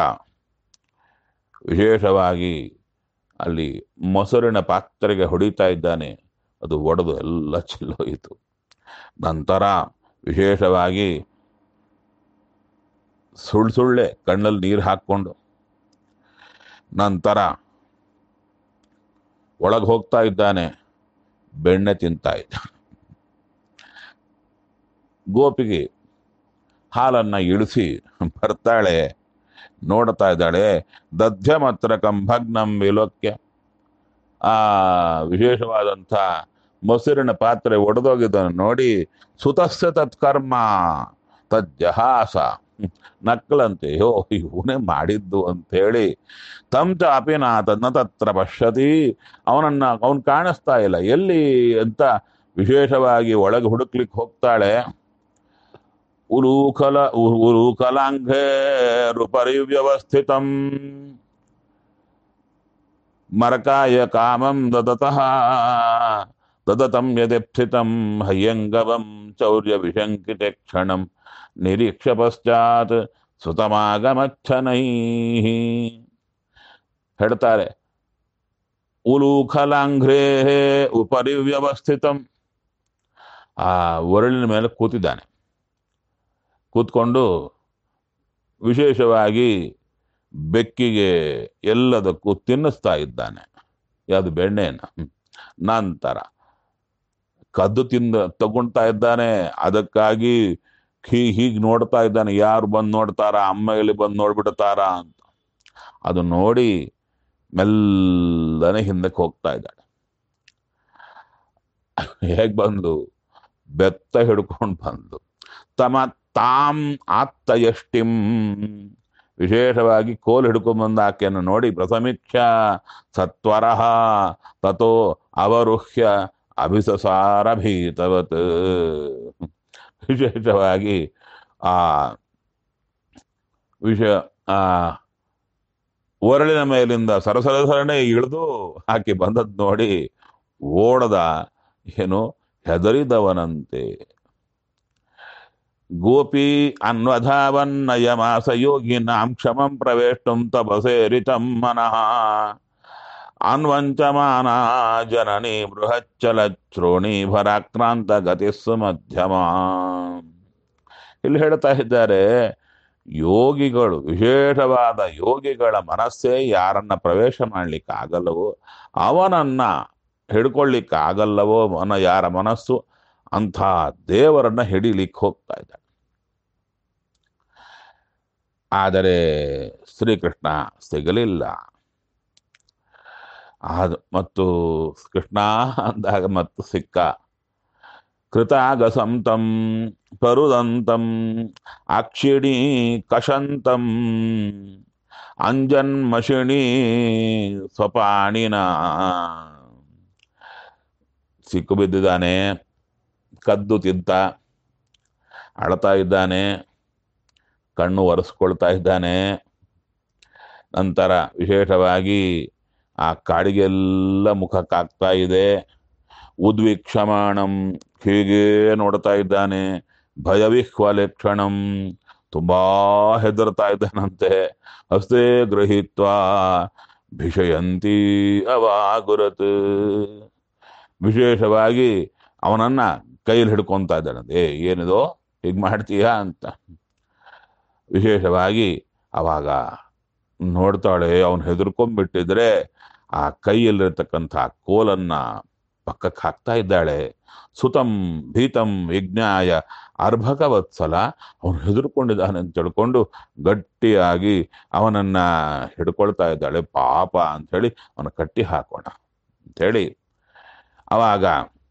ವಿಶೇಷವಾಗಿ ಅಲ್ಲಿ ಮೊಸರಿನ ಪಾತ್ರೆಗೆ ಹೊಡಿತಾ ಇದ್ದಾನೆ ಅದು ಒಡೆದು ಎಲ್ಲ ಚೆಲ್ಲೋಯಿತು ನಂತರ ವಿಶೇಷವಾಗಿ ಸುಳ್ಳು ಸುಳ್ಳೆ ಕಣ್ಣಲ್ಲಿ ನೀರು ಹಾಕ್ಕೊಂಡು ನಂತರ ಒಳಗೆ ಹೋಗ್ತಾ ಇದ್ದಾನೆ ಬೆಣ್ಣೆ ತಿಂತಾ ಇದ್ದ ಗೋಪಿಗೆ ಹಾಲನ್ನ ಇಳಿಸಿ ಬರ್ತಾಳೆ ನೋಡ್ತಾ ಇದ್ದಾಳೆ ದಧ್ಯಮತ್ರ ಕಂಭಗ್ನಂ ವಿಲೋಕ್ಯ ಆ ವಿಶೇಷವಾದಂಥ ಮೊಸರಿನ ಪಾತ್ರೆ ಒಡೆದೋಗಿದ್ದನ್ನು ನೋಡಿ ಸುತಸ್ಯ ತತ್ಕರ್ಮ ತಜ್ಜಹಾಸ ನಕ್ಕಲಂತೆ ಯೋ ಇವನೇ ಮಾಡಿದ್ದು ಅಂತೇಳಿ ತಂ ಚಾಪಿ ನಾ ತನ್ನ ತತ್ರ ಪಶ್ಯತಿ ಅವನನ್ನ ಅವನ್ ಕಾಣಿಸ್ತಾ ಇಲ್ಲ ಎಲ್ಲಿ ಅಂತ ವಿಶೇಷವಾಗಿ ಒಳಗೆ ಹುಡುಕ್ಲಿಕ್ಕೆ ಹೋಗ್ತಾಳೆ ಉಲೂಕಲ ಉ- ಉಲೂಕಲಾಂಘೇರುಪರಿ ವ್ಯವಸ್ಥಿತಂ ಮರಕಾಯ ಕಾಮಂ ದದತಃ ತದತಂ ಯದೆಪ್ಸಿತಂ ಹಯ್ಯಂಗವಂ ಚೌರ್ಯ ವಿಶಂಕಿತೆ ಕ್ಷಣಂ ನಿರೀಕ್ಷ್ಯ ಪಶ್ಚಾತ್ ಸುತಮಾಗಮಚ್ಛನೈ ಹೇಳ್ತಾರೆ ಉಲೂಖಲಾಂಘ್ರೇ ಉಪರಿ ವ್ಯವಸ್ಥಿತಂ ಆ ಒರಳಿನ ಮೇಲೆ ಕೂತಿದ್ದಾನೆ ಕೂತ್ಕೊಂಡು ವಿಶೇಷವಾಗಿ ಬೆಕ್ಕಿಗೆ ಎಲ್ಲದಕ್ಕೂ ತಿನ್ನಿಸ್ತಾ ಇದ್ದಾನೆ ಯಾವುದು ಬೆಣ್ಣೆನ ನಂತರ ಕದ್ದು ತಿಂದ ತಗೊಳ್ತಾ ಇದ್ದಾನೆ ಅದಕ್ಕಾಗಿ ಹೀ ಹೀಗೆ ನೋಡ್ತಾ ಇದ್ದಾನೆ ಯಾರು ಬಂದು ನೋಡ್ತಾರ ಅಮ್ಮ ಎಲ್ಲಿ ಬಂದು ನೋಡ್ಬಿಡ್ತಾರ ಅಂತ ಅದು ನೋಡಿ ಮೆಲ್ಲನೆ ಹಿಂದಕ್ಕೆ ಹೋಗ್ತಾ ಇದ್ದಾಳೆ ಹೇಗ್ ಬಂದು ಬೆತ್ತ ಹಿಡ್ಕೊಂಡು ಬಂದು ತಮ ತಾಂ ಆತ್ತ ಎಷ್ಟಿಂ ವಿಶೇಷವಾಗಿ ಕೋಲ್ ಹಿಡ್ಕೊಂಡ್ಬಂದ ಆಕೆಯನ್ನು ನೋಡಿ ಪ್ರಸಮೀಕ್ಷ ಸತ್ವರಃ ತಥೋ ಅವರುಹ್ಯ ಅಭಿಸಸಾರ ಭೀತವತ್ ವಿಶೇಷವಾಗಿ ಆ ವಿಷಯ ಆ ಒರಳಿನ ಮೇಲಿಂದ ಸರಸರಸರಣೆ ಇಳಿದು ಆಕೆ ಬಂದದ್ ನೋಡಿ ಓಡದ ಏನು ಹೆದರಿದವನಂತೆ ಗೋಪಿ ಅನ್ವಧಾವನ್ನಯಮಾಸ ಯೋಗಿನಾಂ ಕ್ಷಮಂ ಪ್ರವೇಷ್ಟುಂ ತಪಸೇರಿತಂ ಮನಃ ಅನ್ವಂಚಮಾನ ಜನನಿ ಬೃಹಚ್ಚಲ ಶ್ರೋಣಿ ಭರಾಕ್ರಾಂತ ಗತಿಸ್ಸು ಮಧ್ಯಮ ಇಲ್ಲಿ ಹೇಳ್ತಾ ಇದ್ದಾರೆ ಯೋಗಿಗಳು ವಿಶೇಷವಾದ ಯೋಗಿಗಳ ಮನಸ್ಸೇ ಯಾರನ್ನ ಪ್ರವೇಶ ಮಾಡ್ಲಿಕ್ಕೆ ಆಗಲ್ಲವೋ ಅವನನ್ನ ಹಿಡ್ಕೊಳ್ಳಿಕ್ಕೆ ಆಗಲ್ಲವೋ ಮನ ಯಾರ ಮನಸ್ಸು ಅಂಥ ದೇವರನ್ನ ಹಿಡಿಲಿಕ್ಕೆ ಹೋಗ್ತಾ ಇದ್ದಾನೆ ಆದರೆ ಶ್ರೀಕೃಷ್ಣ ಸಿಗಲಿಲ್ಲ ಅದು ಮತ್ತು ಕೃಷ್ಣ ಅಂದಾಗ ಮತ್ತು ಸಿಕ್ಕ ಕೃತಾಗಸಂತಂ ಕರುದಂತಂ ಅಕ್ಷಿಣಿ ಕಷಂತಂ ಅಂಜನ್ಮಷಿಣಿ ಸ್ವಪಾಣಿನ ಸಿಕ್ಕು ಬಿದ್ದಿದ್ದಾನೆ ಕದ್ದು ತಿಂತ ಅಳ್ತಾ ಇದ್ದಾನೆ ಕಣ್ಣು ಒರೆಸ್ಕೊಳ್ತಾ ಇದ್ದಾನೆ ನಂತರ ವಿಶೇಷವಾಗಿ ಆ ಕಾಡಿಗೆಲ್ಲ ಮುಖಕ್ಕಾಗ್ತಾ ಇದೆ ಉದ್ವಿಕ್ಷಮಾಣಂ ಹೀಗೆ ನೋಡ್ತಾ ಇದ್ದಾನೆ ಭಯವಿಹ್ವಲೇಕ್ಷಣಂ ತುಂಬಾ ಹೆದರ್ತಾ ಇದ್ದಾನಂತೆ ಹಸ್ತೆ ಗೃಹೀತ್ವ ಭಿಷಯಂತಿ ಅವಾಗುರತ್ ವಿಶೇಷವಾಗಿ ಅವನನ್ನ ಕೈಯಲ್ಲಿ ಹಿಡ್ಕೊಂತ ಇದ್ದಾನಂತೆ ಏ ಏನಿದೋ ಹೀಗೆ ಮಾಡ್ತೀಯಾ ಅಂತ ವಿಶೇಷವಾಗಿ ಅವಾಗ ನೋಡ್ತಾಳೆ ಅವನು ಹೆದರ್ಕೊಂಡ್ಬಿಟ್ಟಿದ್ರೆ ಆ ಕೈಯಲ್ಲಿರ್ತಕ್ಕಂಥ ಕೋಲನ್ನ ಪಕ್ಕಕ್ಕೆ ಹಾಕ್ತಾ ಇದ್ದಾಳೆ ಸುತಂ ಭೀತಂ ವಿಜ್ಞಾಯ ಅರ್ಭಕವತ್ಸಲ ಅವನು ಹೆದರ್ಕೊಂಡಿದ್ದಾನೆ ಅಂತ ತಿಳ್ಕೊಂಡು ಗಟ್ಟಿಯಾಗಿ ಅವನನ್ನ ಹಿಡ್ಕೊಳ್ತಾ ಇದ್ದಾಳೆ ಪಾಪ ಅಂತ ಹೇಳಿ ಅವನ ಕಟ್ಟಿ ಹಾಕೋಣ ಅಂಥೇಳಿ ಅವಾಗ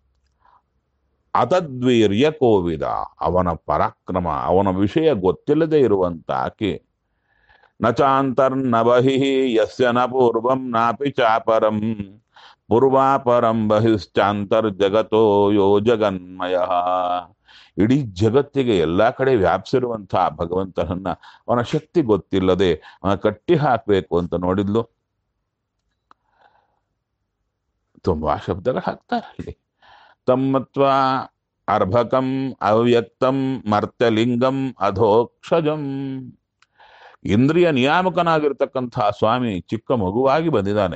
ಅತದ್ವೀರ್ಯ ಕೋವಿದ ಅವನ ಪರಾಕ್ರಮ ಅವನ ವಿಷಯ ಗೊತ್ತಿಲ್ಲದೆ ಇರುವಂತ ಆಕೆ ನ ಚಾಂತರ್ನ ಬಹಿ ಯಸ್ಯ ನ ಪೂರ್ವಂ ನಾಪಿ ಚಾಪರಂ ಪೂರ್ವಾಪರಂ ಬಹಿಶ್ಚಾಂತರ್ ಜಗತೋ ಯೋ ಜಗನ್ಮಯ ಇಡೀ ಜಗತ್ತಿಗೆ ಎಲ್ಲಾ ಕಡೆ ವ್ಯಾಪಿಸಿರುವಂತಹ ಭಗವಂತನನ್ನ ಅವನ ಶಕ್ತಿ ಗೊತ್ತಿಲ್ಲದೆ ಅವನ ಕಟ್ಟಿ ಹಾಕ್ಬೇಕು ಅಂತ ನೋಡಿದ್ಲು ತುಂಬಾ ಶಬ್ದಗಳು ಹಾಕ್ತಾರೆ ಅಲ್ಲಿ ತಮ್ಮತ್ವ ಅರ್ಭಕಂ ಅವ್ಯಕ್ತಂ ಮರ್ತ್ಯಲಿಂಗಂ ಅಧೋಕ್ಷಜಂ ಇಂದ್ರಿಯ ನಿಯಾಮಕನಾಗಿರ್ತಕ್ಕಂತಹ ಸ್ವಾಮಿ ಚಿಕ್ಕ ಮಗುವಾಗಿ ಬಂದಿದ್ದಾನೆ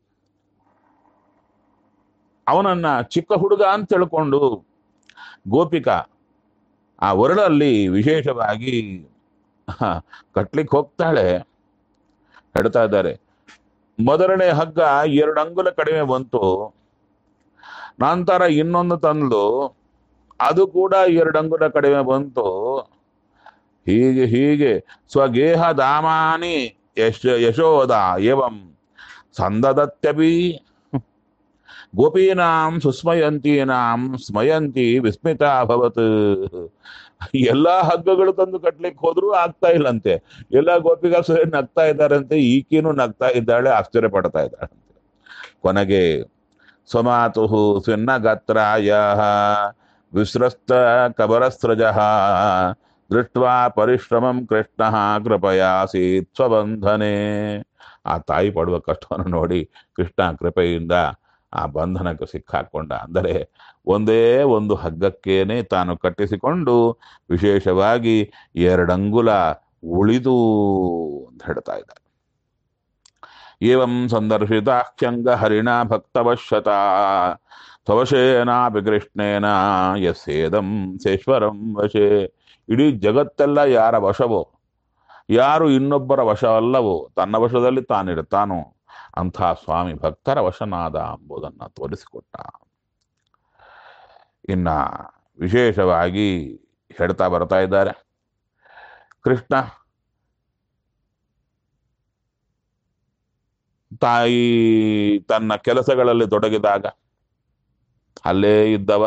ಅವನನ್ನ ಚಿಕ್ಕ ಹುಡುಗ ಅಂತ ತಿಳ್ಕೊಂಡು ಗೋಪಿಕಾ ಆ ಒರಳಲ್ಲಿ ವಿಶೇಷವಾಗಿ ಕಟ್ಲಿಕ್ಕೆ ಹೋಗ್ತಾಳೆ ಹೇಳ್ತಾ ಇದ್ದಾರೆ ಮೊದಲನೇ ಹಗ್ಗ ಎರಡು ಅಂಗುಲ ಕಡಿಮೆ ಬಂತು ನಂತರ ಇನ್ನೊಂದು ತಂದು ಅದು ಕೂಡ ಎರಡು ಅಂಗುಲ ಕಡಿಮೆ ಬಂತು ಹೀಗೆ ಹೀಗೆ ಸ್ವಗೇಹ ದಾಮಾನಿ ಯಶ ಯಶೋದ ಏವಂ ಸಂದದತ್ಯಪಿ ಗೋಪೀನಾಂ ಸುಸ್ಮಯಂತೀನಾಂ ಸ್ಮಯಂತಿ ವಿಸ್ಮಿತ ಅಭವತ್ ಎಲ್ಲಾ ಹಗ್ಗಗಳು ತಂದು ಕಟ್ಲಿಕ್ಕೆ ಹೋದ್ರು ಆಗ್ತಾ ಇಲ್ಲಂತೆ ಎಲ್ಲಾ ಗೋಪಿಗ ಸರಿ ನಗ್ತಾ ಇದ್ದಾರಂತೆ ಈಕಿನೂ ನಗ್ತಾ ಇದ್ದಾಳೆ ಆಶ್ಚರ್ಯ ಪಡ್ತಾ ಇದ್ದಾಳಂತೆ ಕೊನೆಗೆ ಸ್ವಮಾತು ಸ್ವಿನ್ನ ಗಾತ್ರಾಯ ವಿಸ್ರಸ್ತ ಕಬರಸ್ರಜ ದೃಷ್ಟ್ವಾ ಪರಿಶ್ರಮಂ ಕೃಷ್ಣ ಕೃಪಯಾಸೀತ್ ಸ್ವಬಂಧನೆ ಆ ತಾಯಿ ಪಡುವ ಕಷ್ಟವನ್ನು ನೋಡಿ ಕೃಷ್ಣ ಕೃಪೆಯಿಂದ ಆ ಬಂಧನಕ್ಕೆ ಸಿಕ್ಕಾಕೊಂಡ ಅಂದರೆ ಒಂದೇ ಒಂದು ಹಗ್ಗಕ್ಕೇನೆ ತಾನು ಕಟ್ಟಿಸಿಕೊಂಡು ವಿಶೇಷವಾಗಿ ಎರಡಂಗುಲ ಉಳಿದು ಅಂತ ಹೇಳ್ತಾ ಇದ್ದಾರೆ ಏವಂ ಸಂದರ್ಶಿತಾಖ್ಯಂಗ ಹರಿಣ ಭಕ್ತವಶ್ಯತ ಸ್ವವಶೇನಾಪಿ ಕೃಷ್ಣೇನ ಯಸ್ಸೇದಂ ಸೇಶ್ವರಂ ವಶೇ ಇಡೀ ಜಗತ್ತೆಲ್ಲ ಯಾರ ವಶವೋ ಯಾರು ಇನ್ನೊಬ್ಬರ ವಶವಲ್ಲವೋ ತನ್ನ ವಶದಲ್ಲಿ ತಾನಿರ್ತಾನೋ ಅಂಥ ಸ್ವಾಮಿ ಭಕ್ತರ ವಶನಾದ ಎಂಬುದನ್ನು ತೋರಿಸಿಕೊಟ್ಟ ಇನ್ನ ವಿಶೇಷವಾಗಿ ಹೇಳ್ತಾ ಬರ್ತಾ ಇದ್ದಾರೆ ಕೃಷ್ಣ ತಾಯಿ ತನ್ನ ಕೆಲಸಗಳಲ್ಲಿ ತೊಡಗಿದಾಗ ಅಲ್ಲೇ ಇದ್ದವ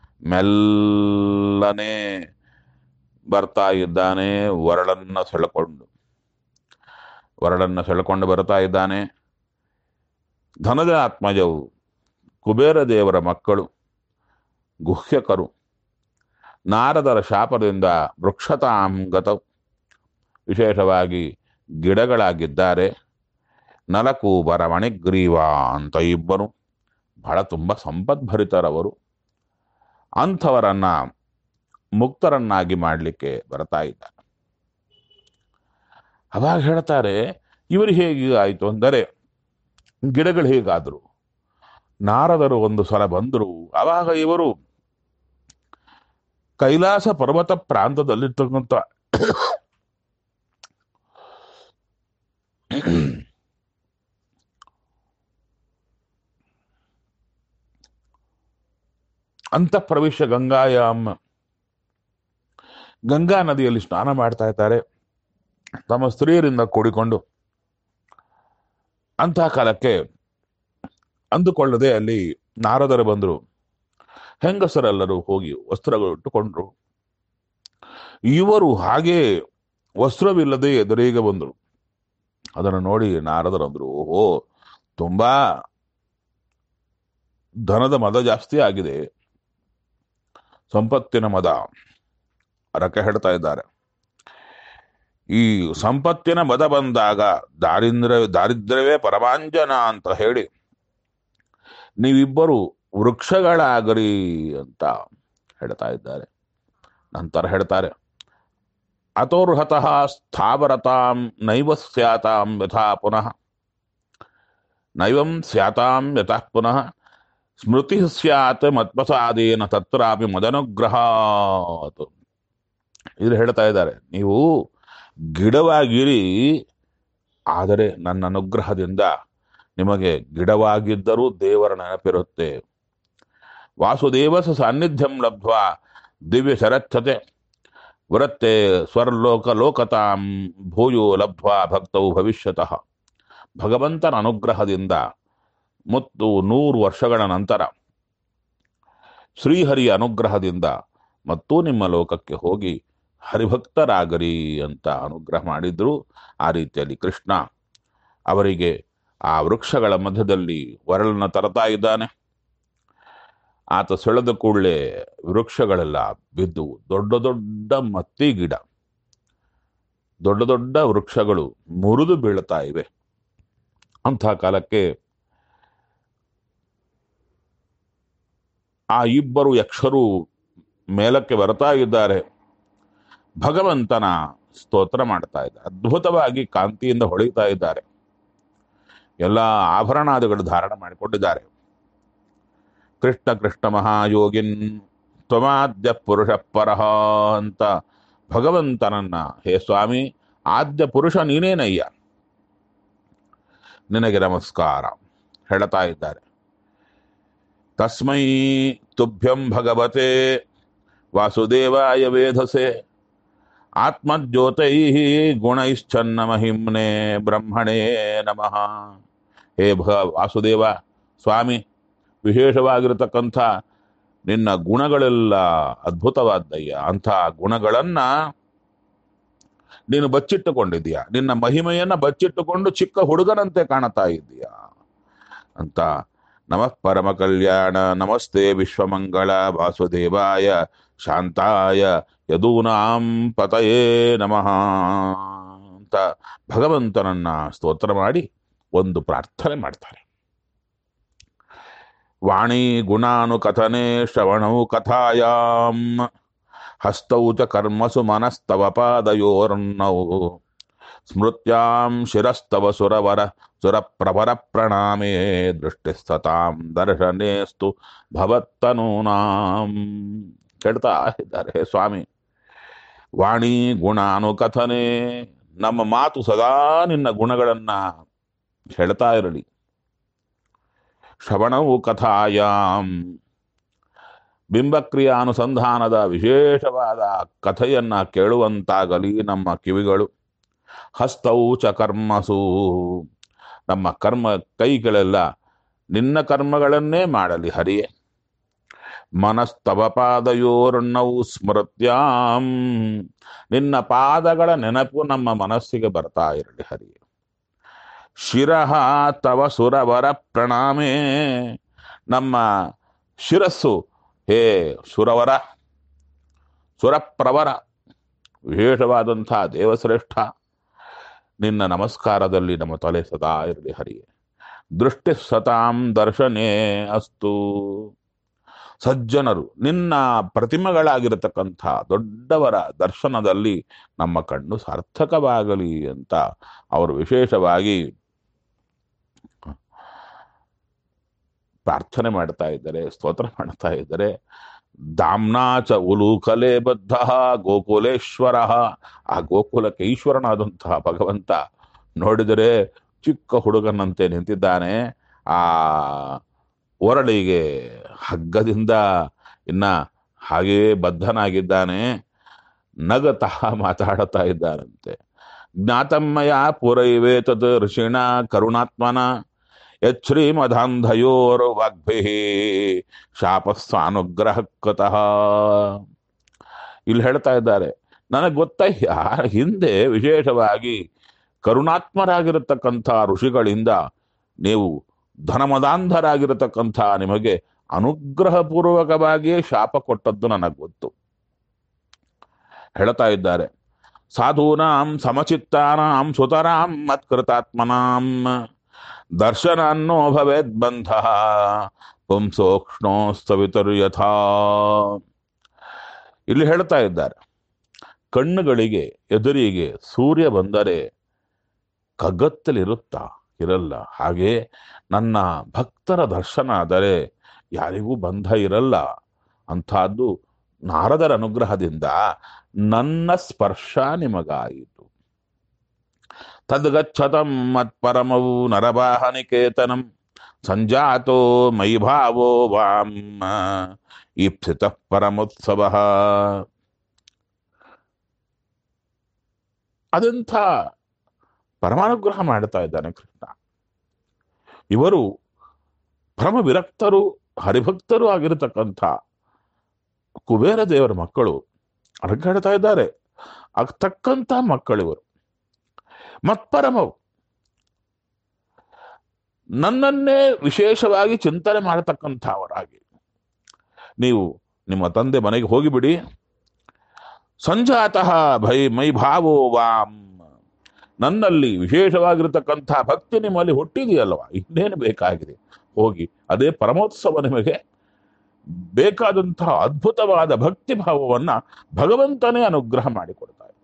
ಮೆಲ್ಲನೆ ಬರ್ತಾ ಇದ್ದಾನೆ ವರಳನ್ನ ಸೆಳೆಕೊಂಡು ವರಳನ್ನ ಸೆಳೆಕೊಂಡು ಬರ್ತಾ ಇದ್ದಾನೆ ಧನದ ಆತ್ಮಜವು ಕುಬೇರ ದೇವರ ಮಕ್ಕಳು ಗುಹ್ಯಕರು ನಾರದರ ಶಾಪದಿಂದ ವೃಕ್ಷತಾಂಗತ ವಿಶೇಷವಾಗಿ ಗಿಡಗಳಾಗಿದ್ದಾರೆ ನಲಕೂಬರ ಮಣಿಗ್ರೀವ ಅಂತ ಇಬ್ಬರು ಬಹಳ ತುಂಬ ಸಂಪದ್ಭರಿತರವರು ಅಂಥವರನ್ನ ಮುಕ್ತರನ್ನಾಗಿ ಮಾಡಲಿಕ್ಕೆ ಬರ್ತಾ ಇದ್ದಾರೆ ಅವಾಗ ಹೇಳ್ತಾರೆ ಇವರು ಹೇಗೆ ಆಯಿತು ಅಂದರೆ ಗಿಡಗಳು ಹೇಗಾದ್ರು ನಾರದರು ಒಂದು ಸಲ ಬಂದರು ಅವಾಗ ಇವರು ಕೈಲಾಸ ಪರ್ವತ ಪ್ರಾಂತದಲ್ಲಿರ್ತಕ್ಕಂಥ ಅಂತ ಪ್ರವೇಶ ಗಂಗಾಯಾಮ್ ಗಂಗಾ ನದಿಯಲ್ಲಿ ಸ್ನಾನ ಮಾಡ್ತಾ ಇದ್ದಾರೆ ತಮ್ಮ ಸ್ತ್ರೀಯರಿಂದ ಕೂಡಿಕೊಂಡು ಅಂತಹ ಕಾಲಕ್ಕೆ ಅಂದುಕೊಳ್ಳದೆ ಅಲ್ಲಿ ನಾರದರು ಬಂದರು ಹೆಂಗಸರೆಲ್ಲರೂ ಹೋಗಿ ವಸ್ತ್ರಗಳು ಇಟ್ಟುಕೊಂಡ್ರು ಇವರು ಹಾಗೆ ವಸ್ತ್ರವಿಲ್ಲದೆ ಎದುರಿಗೆ ಬಂದರು ಅದನ್ನು ನೋಡಿ ನಾರದರಂದ್ರು ಓಹೋ ತುಂಬಾ ಧನದ ಮದ ಜಾಸ್ತಿ ಆಗಿದೆ ಸಂಪತ್ತಿನ ಮದ ಅದಕ್ಕೆ ಹೇಳ್ತಾ ಇದ್ದಾರೆ ಈ ಸಂಪತ್ತಿನ ಮದ ಬಂದಾಗ ದಾರಿದ್ರ ದಾರಿದ್ರ್ಯವೇ ಪರಮಾಂಜನ ಅಂತ ಹೇಳಿ ನೀವಿಬ್ಬರು ವೃಕ್ಷಗಳಾಗರಿ ಅಂತ ಹೇಳ್ತಾ ಇದ್ದಾರೆ ನಂತರ ಹೇಳ್ತಾರೆ ಅತೋರ್ಹತಃ ಸ್ಥಾವರತಾಂ ನೈವ ಸ್ಯಾತಾಂ ಯಥಾ ಪುನಃ ನೈವಂ ಸ್ಯಾತಾಂ ಯತಃ ಪುನಃ ಸ್ಮೃತಿ ಸ್ಯಾತ್ ಮತ್ಪ್ರಸಾದೇನ ತತ್ರಾಪಿ ಮದನುಗ್ರಹಾತ್ ಇದು ಹೇಳ್ತಾ ಇದ್ದಾರೆ ನೀವು ಗಿಡವಾಗಿರಿ ಆದರೆ ನನ್ನ ಅನುಗ್ರಹದಿಂದ ನಿಮಗೆ ಗಿಡವಾಗಿದ್ದರೂ ದೇವರ ನೆನಪಿರುತ್ತೆ ವಾಸುದೇವ ಸಾನ್ನಿಧ್ಯಂ ಲಬ್ಧ್ವ ದಿವ್ಯ ಶರಚ್ಛತೆ ವೃತ್ತೆ ಸ್ವರ್ಲೋಕ ಲೋಕತಾಂ ಭೂಯೋ ಲಬ್ಧ್ವ ಭಕ್ತವು ಭವಿಷ್ಯತಃ ಭಗವಂತನ ಅನುಗ್ರಹದಿಂದ ಮತ್ತು ನೂರು ವರ್ಷಗಳ ನಂತರ ಶ್ರೀಹರಿಯ ಅನುಗ್ರಹದಿಂದ ಮತ್ತೂ ನಿಮ್ಮ ಲೋಕಕ್ಕೆ ಹೋಗಿ ಹರಿಭಕ್ತರಾಗರಿ ಅಂತ ಅನುಗ್ರಹ ಮಾಡಿದ್ರು ಆ ರೀತಿಯಲ್ಲಿ ಕೃಷ್ಣ ಅವರಿಗೆ ಆ ವೃಕ್ಷಗಳ ಮಧ್ಯದಲ್ಲಿ ವರಳನ್ನ ತರ್ತಾ ಇದ್ದಾನೆ ಆತ ಸೆಳೆದ ಕೂಡಲೇ ವೃಕ್ಷಗಳೆಲ್ಲ ಬಿದ್ದು ದೊಡ್ಡ ದೊಡ್ಡ ಮತ್ತಿ ಗಿಡ ದೊಡ್ಡ ದೊಡ್ಡ ವೃಕ್ಷಗಳು ಮುರಿದು ಬೀಳ್ತಾ ಇವೆ ಅಂಥ ಕಾಲಕ್ಕೆ ಆ ಇಬ್ಬರು ಯಕ್ಷರು ಮೇಲಕ್ಕೆ ಬರ್ತಾ ಇದ್ದಾರೆ ಭಗವಂತನ ಸ್ತೋತ್ರ ಮಾಡ್ತಾ ಇದ್ದಾರೆ ಅದ್ಭುತವಾಗಿ ಕಾಂತಿಯಿಂದ ಹೊಳಿತಾ ಇದ್ದಾರೆ ಎಲ್ಲ ಆಭರಣಾದಿಗಳು ಧಾರಣ ಮಾಡಿಕೊಂಡಿದ್ದಾರೆ ಕೃಷ್ಣ ಕೃಷ್ಣ ಮಹಾಯೋಗಿನ್ ತ್ವಮಾದ್ಯ ಪುರುಷ ಪರಹ ಅಂತ ಭಗವಂತನನ್ನ ಹೇ ಸ್ವಾಮಿ ಆದ್ಯ ಪುರುಷ ನೀನೇನಯ್ಯ ನಿನಗೆ ನಮಸ್ಕಾರ ಹೇಳ್ತಾ ಇದ್ದಾರೆ ತಸ್ಮೈ ತುಭ್ಯಂ ಭಗವತೆ ವಾಸುದೇವಾಯ ವೇಧಸೆ ಆತ್ಮಜ್ಯೋತೈ ಗುಣೈಶ್ಚನ್ನ ಮಹಿಮ್ನೆ ಬ್ರಹ್ಮಣೇ ನಮಃ ಹೇ ಭ ವಾಸುದೇವ ಸ್ವಾಮಿ ವಿಶೇಷವಾಗಿರತಕ್ಕಂಥ ನಿನ್ನ ಗುಣಗಳೆಲ್ಲ ಅದ್ಭುತವಾದ್ದಯ್ಯ ಅಂಥ ಗುಣಗಳನ್ನ ನೀನು ಬಚ್ಚಿಟ್ಟುಕೊಂಡಿದ್ದೀಯ ನಿನ್ನ ಮಹಿಮೆಯನ್ನ ಬಚ್ಚಿಟ್ಟುಕೊಂಡು ಚಿಕ್ಕ ಹುಡುಗನಂತೆ ಕಾಣುತ್ತಾ ಇದ್ದೀಯ ಅಂತ ನಮಃ ಪರಮ ಕಲ್ಯಾಣ ನಮಸ್ತೆ ವಿಶ್ವಮಂಗಳ ವಾಸುದೇವಾಯ ಶಾಂತಾಯ ಯದೂನಾಂ ಪತಯೇ ನಮಃ ಅಂತ ಭಗವಂತನನ್ನ ಸ್ತೋತ್ರ ಮಾಡಿ ಒಂದು ಪ್ರಾರ್ಥನೆ ಮಾಡ್ತಾರೆ ವಾಣಿ ಗುಣಾನುಕಥನೆ ಶ್ರವಣೌ ಕಥಾಯಾಂ ಹಸ್ತೌ ಚ ಕರ್ಮಸು ಮನಸ್ತವ ಪಾದಯೋರ್ನೌ ಸ್ಮೃತ್ಯಾಂ ಶಿರಸ್ತವ ಸುರವರ ಸುರಪ್ರವರ ಪ್ರಣಾಮೇ ದೃಷ್ಟಿಸ್ತತಾಂ ದರ್ಶನೇಸ್ತು ಭವತ್ತನೂನಾಂ ಕೇಳ್ತಾ ಇದ್ದಾರೆ ಹೇ ಸ್ವಾಮಿ ವಾಣಿ ಗುಣಾನುಕಥನೆ ನಮ್ಮ ಮಾತು ಸದಾ ನಿನ್ನ ಗುಣಗಳನ್ನ ಹೇಳ್ತಾ ಇರಲಿ ಶ್ರವಣವು ಕಥಾಯಾಂ ಬಿಂಬಕ್ರಿಯಾನುಸಂಧಾನದ ವಿಶೇಷವಾದ ಕಥೆಯನ್ನ ಕೇಳುವಂತಾಗಲಿ ನಮ್ಮ ಕಿವಿಗಳು ಹಸ್ತವು ಚ ಕರ್ಮಸು ನಮ್ಮ ಕರ್ಮ ಕೈಗಳೆಲ್ಲ ನಿನ್ನ ಕರ್ಮಗಳನ್ನೇ ಮಾಡಲಿ ಹರಿಯೇ ಮನಸ್ತವ ಪಾದಯೋರ್ಣವು ಸ್ಮೃತ್ಯಾಂ ನಿನ್ನ ಪಾದಗಳ ನೆನಪು ನಮ್ಮ ಮನಸ್ಸಿಗೆ ಬರ್ತಾ ಇರಲಿ ಹರಿಯೇ ಶಿರಹ ತವ ಸುರವರ ಪ್ರಣಾಮೇ ನಮ್ಮ ಶಿರಸ್ಸು ಹೇ ಸುರವರ ಸುರಪ್ರವರ ವಿಶೇಷವಾದಂಥ ದೇವಶ್ರೇಷ್ಠ ನಿನ್ನ ನಮಸ್ಕಾರದಲ್ಲಿ ನಮ್ಮ ತಲೆ ಸದಾ ಇರಲಿ ಹರಿಯೇ ದೃಷ್ಟಿ ಸತಾಂ ದರ್ಶನೇ ಅಸ್ತು ಸಜ್ಜನರು ನಿನ್ನ ಪ್ರತಿಮೆಗಳಾಗಿರತಕ್ಕಂಥ ದೊಡ್ಡವರ ದರ್ಶನದಲ್ಲಿ ನಮ್ಮ ಕಣ್ಣು ಸಾರ್ಥಕವಾಗಲಿ ಅಂತ ಅವರು ವಿಶೇಷವಾಗಿ ಪ್ರಾರ್ಥನೆ ಮಾಡ್ತಾ ಇದ್ದಾರೆ ಸ್ತೋತ್ರ ಮಾಡ್ತಾ ಇದ್ದಾರೆ ದಾಮ್ನಾಚ ಉಲೂಕಲೆ ಬದ್ಧ ಗೋಕುಲೇಶ್ವರ ಆ ಗೋಕುಲಕ್ಕೆ ಈಶ್ವರನಾದಂತಹ ಭಗವಂತ ನೋಡಿದರೆ ಚಿಕ್ಕ ಹುಡುಗನಂತೆ ನಿಂತಿದ್ದಾನೆ ಆ ಒರಳಿಗೆ ಹಗ್ಗದಿಂದ ಇನ್ನ ಹಾಗೇ ಬದ್ಧನಾಗಿದ್ದಾನೆ ನಗತಃ ಮಾತಾಡುತ್ತಾ ಇದ್ದಾರಂತೆ ಜ್ಞಾತಮ್ಮಯ ಪೂರೈವೇತದ್ ಋಷಿಣ ಕರುಣಾತ್ಮನ ಯಚ್ಛ್ರೀಮಧಾಂಧಯೋರ್ ವಾಗ್ಭಿ ಶಾಪಸ್ವಾನುಗ್ರಹ ಕತಃ ಇಲ್ಲಿ ಹೇಳ್ತಾ ಇದ್ದಾರೆ ನನಗೆ ಗೊತ್ತಯ್ಯ ಹಿಂದೆ ವಿಶೇಷವಾಗಿ ಕರುಣಾತ್ಮರಾಗಿರತಕ್ಕಂಥ ಋಷಿಗಳಿಂದ ನೀವು ಧನಮದಾಂಧರಾಗಿರತಕ್ಕಂಥ ನಿಮಗೆ ಅನುಗ್ರಹಪೂರ್ವಕವಾಗಿಯೇ ಶಾಪ ಕೊಟ್ಟದ್ದು ನನಗೆ ಗೊತ್ತು ಹೇಳ್ತಾ ಇದ್ದಾರೆ ಸಾಧೂನಾಂ ಸಮಚಿತ್ತಾನಾಂ ಸುತರಾಂ ಮತ್ಕೃತಾತ್ಮನಾಂ ದರ್ಶನಾನ್ನೋ ಭವೇದ್ ಬಂಧ ಪುಂಸೋಕ್ಷ್ಣೋ ಸವಿತರ್ಯಥಾ ಇಲ್ಲಿ ಹೇಳ್ತಾ ಇದ್ದಾರೆ ಕಣ್ಣುಗಳಿಗೆ ಎದುರಿಗೆ ಸೂರ್ಯ ಬಂದರೆ ಕಗ್ಗತ್ತಲಿರುತ್ತಾ ಇರಲ್ಲ ಹಾಗೆ ನನ್ನ ಭಕ್ತರ ದರ್ಶನ ಆದರೆ ಯಾರಿಗೂ ಬಂಧ ಇರಲ್ಲ ಅಂಥದ್ದು ನಾರದರ ಅನುಗ್ರಹದಿಂದ ನನ್ನ ಸ್ಪರ್ಶ ನಿಮಗಾಯಿತು ತದ್ಗಚ್ಚತಂ ಮತ್ಪರಮವು ನರವಾಹನಿಕೇತನಂ ಸಂಜಾತೋ ಮೈಭಾವೋ ವಾಂ ಈಪ್ಸಿತ ಪರಮೋತ್ಸವ ಅದಂಥ ಪರಮಾನುಗ್ರಹ ಮಾಡ್ತಾ ಇದ್ದಾನೆ ಕೃಷ್ಣ ಇವರು ಪರಮ ವಿರಕ್ತರು ಹರಿಭಕ್ತರು ಆಗಿರತಕ್ಕಂಥ ಕುಬೇರ ದೇವರ ಮಕ್ಕಳು ಅಡಗಾಡ್ತಾ ಇದ್ದಾರೆ ಆಗ್ತಕ್ಕಂಥ ಮಕ್ಕಳಿವರು ಮತ್ಪರಮವು ನನ್ನನ್ನೇ ವಿಶೇಷವಾಗಿ ಚಿಂತನೆ ಮಾಡತಕ್ಕಂಥವರಾಗಿ ನೀವು ನಿಮ್ಮ ತಂದೆ ಮನೆಗೆ ಹೋಗಿಬಿಡಿ ಸಂಜಾತಃ ಭೈ ಮೈ ಭಾವೋ ವಾಂ ನನ್ನಲ್ಲಿ ವಿಶೇಷವಾಗಿರತಕ್ಕಂಥ ಭಕ್ತಿ ನಿಮ್ಮಲ್ಲಿ ಹುಟ್ಟಿದೆಯಲ್ವಾ ಇನ್ನೇನು ಬೇಕಾಗಿದೆ ಹೋಗಿ ಅದೇ ಪರಮೋತ್ಸವ ನಿಮಗೆ ಬೇಕಾದಂತಹ ಅದ್ಭುತವಾದ ಭಕ್ತಿ ಭಾವವನ್ನ ಭಗವಂತನೇ ಅನುಗ್ರಹ ಮಾಡಿಕೊಡ್ತಾರೆ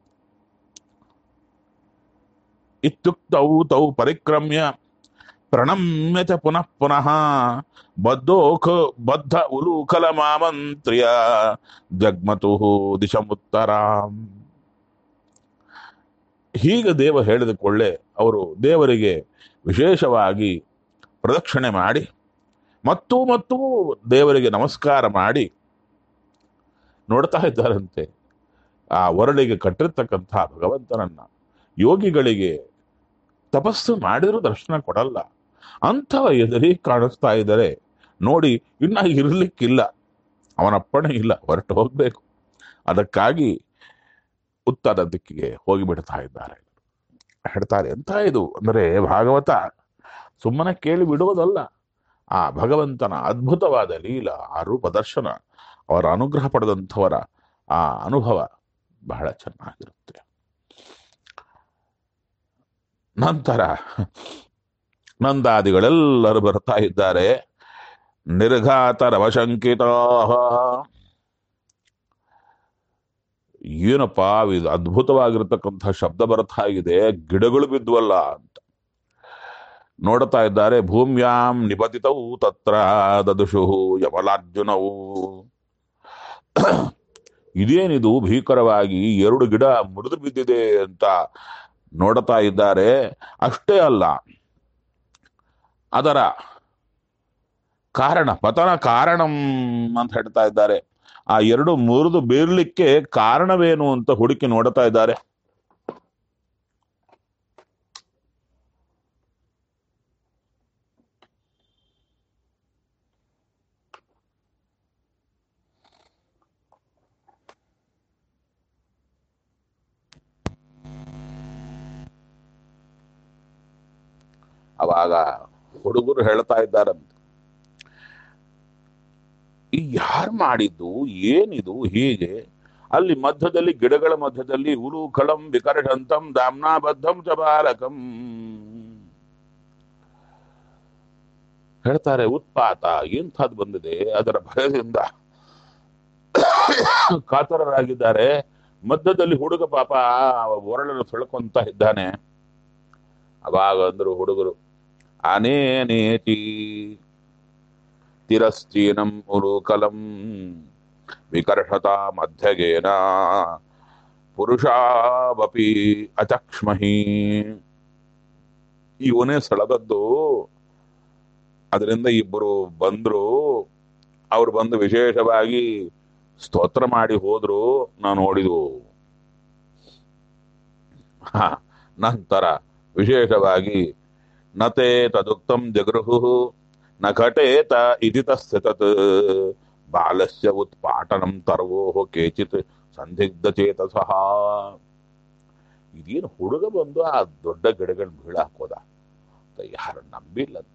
ಇತ್ಯುಕ್ತೌ ತೌ ಪರಿಕ್ರಮ್ಯ ಪ್ರಣಮ್ಯ ಚ ಪುನಃ ಪುನಃ ಬದ್ಧೋಖ ಬದ್ಧ ಉಲೂಕಲ ಮಾಮಂತ್ರ್ಯ ಜಗ್ಮತು ದಿಶಮುತ್ತರಾಂ ಹೀಗೆ ದೇವ ಹೇಳಿದ ಕೊಳ್ಳೆ ಅವರು ದೇವರಿಗೆ ವಿಶೇಷವಾಗಿ ಪ್ರದಕ್ಷಿಣೆ ಮಾಡಿ ಮತ್ತು ಮತ್ತು ದೇವರಿಗೆ ನಮಸ್ಕಾರ ಮಾಡಿ ನೋಡ್ತಾ ಇದ್ದಾರಂತೆ ಆ ಒರಳಿಗೆ ಕಟ್ಟಿರ್ತಕ್ಕಂಥ ಭಗವಂತನನ್ನ ಯೋಗಿಗಳಿಗೆ ತಪಸ್ಸು ಮಾಡಿದ್ರು ದರ್ಶನ ಕೊಡಲ್ಲ ಅಂಥವ ಎದುರಿ ಕಾಣಿಸ್ತಾ ಇದ್ದಾರೆ ನೋಡಿ ಇನ್ನ ಇರ್ಲಿಕ್ಕಿಲ್ಲ ಅವನಪ್ಪಣೆ ಇಲ್ಲ ಹೊರಟು ಹೋಗ್ಬೇಕು ಅದಕ್ಕಾಗಿ ಉತ್ತರ ದಿಕ್ಕಿಗೆ ಹೋಗಿಬಿಡ್ತಾ ಇದ್ದಾರೆ ಹೇಳ್ತಾರೆ ಎಂತ ಇದು ಅಂದರೆ ಭಾಗವತ ಸುಮ್ಮನೆ ಕೇಳಿ ಬಿಡುವುದಲ್ಲ ಆ ಭಗವಂತನ ಅದ್ಭುತವಾದ ಲೀಲ ಆ ರೂಪ ದರ್ಶನ ಅವರ ಅನುಗ್ರಹ ಪಡೆದಂಥವರ ಆ ಅನುಭವ ಬಹಳ ಚೆನ್ನಾಗಿರುತ್ತೆ ನಂತರ ನಂದಾದಿಗಳೆಲ್ಲರೂ ಬರ್ತಾ ಇದ್ದಾರೆ ನಿರ್ಘಾತರವಶಂಕಿತ ಏನಪ್ಪ ಇದು ಅದ್ಭುತವಾಗಿರ್ತಕ್ಕಂಥ ಶಬ್ದ ಬರ್ತಾ ಇದೆ ಗಿಡಗಳು ಬಿದ್ವಲ್ಲ ಅಂತ ನೋಡ್ತಾ ಇದ್ದಾರೆ ಭೂಮ್ಯಾಂ ನಿಪತಿತವು ತತ್ರ ದದುಷು ಯಮಲಾರ್ಜುನವು ಇದೇನಿದು ಭೀಕರವಾಗಿ ಎರಡು ಗಿಡ ಮುರಿದು ಬಿದ್ದಿದೆ ಅಂತ ನೋಡ್ತಾ ಇದ್ದಾರೆ ಅಷ್ಟೇ ಅಲ್ಲ ಅದರ ಕಾರಣ ಪತನ ಕಾರಣಂ ಅಂತ ಹೇಳ್ತಾ ಇದ್ದಾರೆ ಆ ಎರಡು ಮುರಿದು ಬೀರ್ಲಿಕ್ಕೆ ಕಾರಣವೇನು ಅಂತ ಹುಡುಕಿ ನೋಡ್ತಾ ಇದ್ದಾರೆ ಅವಾಗ ಹುಡುಗರು ಹೇಳ್ತಾ ಇದ್ದಾರಂತೆ ಈ ಯಾರು ಮಾಡಿದ್ದು ಏನಿದು ಹೀಗೆ ಅಲ್ಲಿ ಮಧ್ಯದಲ್ಲಿ ಗಿಡಗಳ ಮಧ್ಯದಲ್ಲಿ ಉಲು ಖಳಂ ವಿಕರ್ಷಂತಂ ದಾಮ್ನಾಬದ್ಧಂ ಚ ಬಾಲಕಂ ಹೇಳ್ತಾರೆ ಉತ್ಪಾತ ಎಂಥದ್ದು ಬಂದಿದೆ ಅದರ ಭಯದಿಂದ ಕಾತರರಾಗಿದ್ದಾರೆ ಮಧ್ಯದಲ್ಲಿ ಹುಡುಗ ಪಾಪ ಒರಳನ್ನು ಸೆಳ್ಕೊಂತ ಇದ್ದಾನೆ ಅವಾಗ ಅಂದ್ರು ಹುಡುಗರು ಅನೇನೇತಿ ತಿರಸ್ತೀನಂ ಉರುಕಲಂ ವಿಕರ್ಷತ ಮಧ್ಯಗೇನ ಪುರುಷಾವಪಿ ಅಚಕ್ಷ್ಮಹಿ ಇವನೇ ಸೆಳೆದದ್ದು ಅದರಿಂದ ಇಬ್ಬರು ಬಂದ್ರು ಅವ್ರು ಬಂದು ವಿಶೇಷವಾಗಿ ಸ್ತೋತ್ರ ಮಾಡಿ ಹೋದ್ರು ನಾವು ನೋಡಿದ್ವು ಹ ನಂತರ ವಿಶೇಷವಾಗಿ ನತೆ ತದುಕ್ತಂ ಜಗೃಹು ನ ಘಟೇತ ಇತಿ ತಸ್ಯ ತತ್ ಬಾಲಸ್ಯ ಉತ್ಪಾಟನಂ ತರ್ವೋ ಕೇಚಿತ್ ಸಂದಿಗ್ಧ ಚೇತಸಃ ಇದೇನು ಹುಡುಗ ಬಂದು ಆ ದೊಡ್ಡ ಗಿಡಗಳನ್ನ ಬೀಳ ಹಾಕೋದ ಅಂತ ಯಾರು ನಂಬಿಲ್ಲ ಅಂತ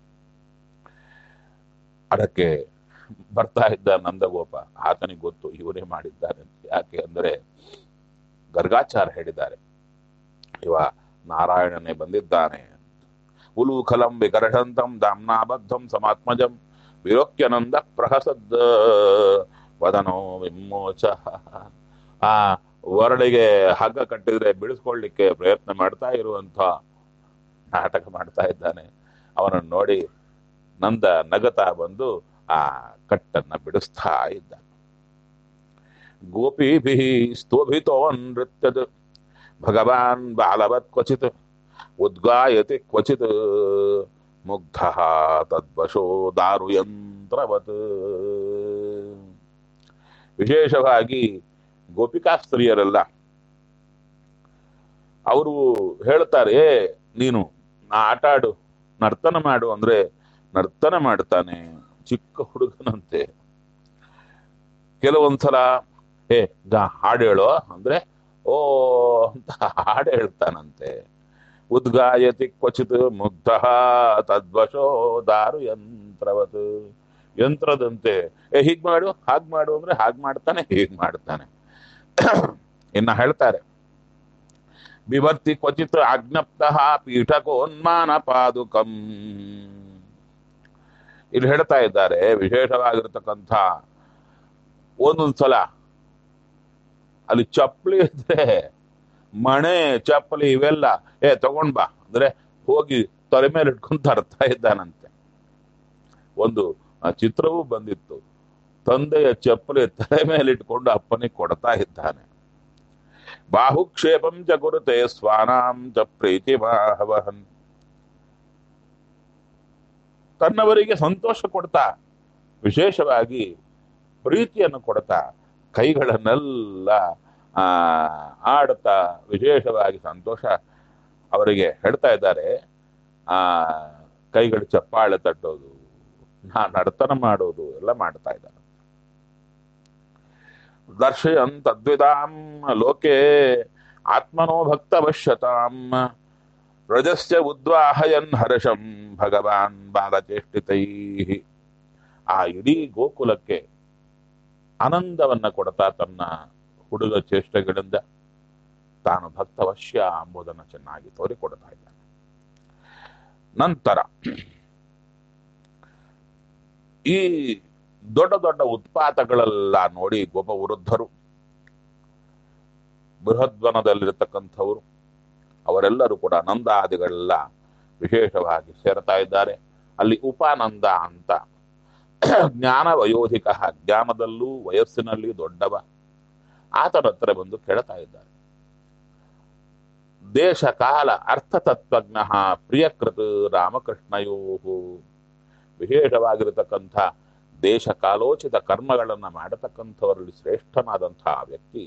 ಅದಕ್ಕೆ ಬರ್ತಾ ಇದ್ದ ನಂದಗೋಪ ಆತನಿಗೆ ಗೊತ್ತು ಇವನೇ ಮಾಡಿದ್ದಾನೆ ಅಂತ ಯಾಕೆ ಅಂದ್ರೆ ಗರ್ಗಾಚಾರ ಹೇಳಿದ್ದಾರೆ ಇವ ನಾರಾಯಣನೇ ಬಂದಿದ್ದಾನೆ ಉಲೂಖಲಂ ವಿಕರ್ಷಂತಂ ದಾಮ್ನಾಬದ್ಧಂ ಸಮಾತ್ಮಜಂ ವಿರೋಕ್ಯನಂದ ಪ್ರಹಸದ್ ವದನೋ ವಿಮೋಚ ಆ ವರಳಿಗೆ ಹಗ್ಗ ಕಟ್ಟಿದ್ರೆ ಬಿಡಿಸ್ಕೊಳ್ಳಿಕ್ಕೆ ಪ್ರಯತ್ನ ಮಾಡ್ತಾ ಇರುವಂತ ನಾಟಕ ಮಾಡ್ತಾ ಇದ್ದಾನೆ ಅವನನ್ನು ನೋಡಿ ನಂದ ನಗತಾ ಬಂದು ಆ ಕಟ್ಟನ್ನ ಬಿಡಿಸ್ತಾ ಇದ್ದ ಗೋಪೀಭಿ ಸ್ತೋಭಿತೋ ನೃತ್ಯದ ಭಗವಾನ್ ಬಾಲವತ್ ಕ್ವಚಿತ್ ಉದ್ಗಾಯತಿ ಕ್ವಚಿತ್ ಮುಗ್ಧ ತದ್ವಶೋ ದಾರುಯಂತ್ರವತ್ ವಿಶೇಷವಾಗಿ ಗೋಪಿಕಾ ಸ್ತ್ರೀಯರೆಲ್ಲ ಅವರು ಹೇಳ್ತಾರೆ "ಏ, ನೀನು ಆಟ ಆಡು ನರ್ತನ ಮಾಡು ಅಂದ್ರೆ ನರ್ತನ ಮಾಡ್ತಾನೆ ಚಿಕ್ಕ ಹುಡುಗನಂತೆ ಕೆಲವೊಂದ್ಸಲ ಏ ಗಾ ಹಾಡು ಹೇಳೋ ಅಂದ್ರೆ ಓ ಅಂತ ಹಾಡು ಹೇಳ್ತಾನಂತೆ ಉದ್ಗಾಯತಿ ಕ್ವಚಿತ್ ಮುಗ್ಧ ತದ್ವಶೋ ದಾರು ಯಂತ್ರವತ್ ಯಂತ್ರದಂತೆ ಏ ಹೀಗ್ ಮಾಡು ಹಾಗ್ ಮಾಡು ಅಂದ್ರೆ ಹಾಗ್ ಮಾಡ್ತಾನೆ ಹೀಗ್ ಮಾಡ್ತಾನೆ ಇನ್ನ ಹೇಳ್ತಾರೆ ಬಿಭರ್ತಿ ಕ್ವಚಿತ್ ಆಜ್ಞಪ್ತ ಪೀಠಕೋನ್ಮಾನ ಪಾದುಕಂ ಇಲ್ಲಿ ಹೇಳ್ತಾ ಇದ್ದಾರೆ ವಿಶೇಷವಾಗಿರ್ತಕ್ಕಂಥ ಒಂದೊಂದ್ಸಲ ಅಲ್ಲಿ ಚಪ್ಪಲಿ ಇದ್ರೆ ಮಣೆ ಚಪ್ಪಲಿ ಇವೆಲ್ಲ ಏ ತಗೊಂಡ್ ಬಾ ಅಂದ್ರೆ ಹೋಗಿ ತೊಲೆ ಮೇಲೆ ಇಟ್ಕೊಂಡ್ ತರ್ತಾ ಇದ್ದಾನಂತೆ ಒಂದು ಆ ಚಿತ್ರವೂ ಬಂದಿತ್ತು ತಂದೆಯ ಚಪ್ಪಲಿ ತಲೆ ಮೇಲೆ ಇಟ್ಕೊಂಡು ಅಪ್ಪನಿಗೆ ಕೊಡ್ತಾ ಇದ್ದಾನೆ ಬಾಹುಕ್ಷೇಪಂ ಚ ಕುರುತೆ ಸ್ವಾನಾಂ ಚ ಪ್ರೀತಿ ಮಾಹವಹನ್ ತನ್ನವರಿಗೆ ಸಂತೋಷ ಕೊಡ್ತಾ ವಿಶೇಷವಾಗಿ ಪ್ರೀತಿಯನ್ನು ಕೊಡ್ತಾ ಕೈಗಳನ್ನೆಲ್ಲ ಆ ಆಡ್ತಾ ವಿಶೇಷವಾಗಿ ಸಂತೋಷ ಅವರಿಗೆ ಹೇಳ್ತಾ ಇದ್ದಾರೆ ಆ ಕೈಗಳು ಚಪ್ಪಾಳೆ ತಟ್ಟೋದು ನಾ ನರ್ತನ ಮಾಡೋದು ಎಲ್ಲ ಮಾಡ್ತಾ ಇದ್ದಾರೆ ದರ್ಶಯನ್ ತದ್ವಿದಾಂ ಲೋಕೆ ಆತ್ಮನೋ ಭಕ್ತವಶ್ಯತಾಂ ರಜಸ್ಯ ಉದ್ವಾಹಯನ್ ಹರ್ಷಂ ಭಗವಾನ್ ಬಾಲಚೇಷ್ಟಿತೈ ಆ ಇಡೀ ಗೋಕುಲಕ್ಕೆ ಆನಂದವನ್ನ ಕೊಡ್ತಾ ತನ್ನ ಹುಡುಗ ಚೇಷ್ಟೆಗಳಿಂದ ತಾನು ಭಕ್ತವಶ್ಯ ಎಂಬುದನ್ನು ಚೆನ್ನಾಗಿ ತೋರಿಕೊಡ್ತಾ ಇದ್ದಾನೆ ನಂತರ ಈ ದೊಡ್ಡ ದೊಡ್ಡ ಉತ್ಪಾತಗಳೆಲ್ಲ ನೋಡಿ ಗೋಪ ವೃದ್ಧರು ಬೃಹದ್ವನದಲ್ಲಿರತಕ್ಕಂಥವರು ಅವರೆಲ್ಲರೂ ಕೂಡ ನಂದಾದಿಗಳೆಲ್ಲ ವಿಶೇಷವಾಗಿ ಸೇರ್ತಾ ಇದ್ದಾರೆ ಅಲ್ಲಿ ಉಪಾನಂದ ಅಂತ ಜ್ಞಾನ ವಯೋಧಿಕ ಜ್ಞಾನದಲ್ಲೂ ವಯಸ್ಸಿನಲ್ಲಿ ದೊಡ್ಡವ ಆತನ ಹತ್ರ ಬಂದು ಕೇಳ್ತಾ ಇದ್ದಾರೆ ದೇಶ ಕಾಲ ಅರ್ಥತತ್ವಜ್ಞ ಪ್ರಿಯಕೃತ ರಾಮಕೃಷ್ಣಯೋ ವಿಶೇಷವಾಗಿರತಕ್ಕಂಥ ದೇಶ ಕಾಲೋಚಿತ ಕರ್ಮಗಳನ್ನು ಮಾಡತಕ್ಕಂಥವರಲ್ಲಿ ಶ್ರೇಷ್ಠನಾದಂತಹ ವ್ಯಕ್ತಿ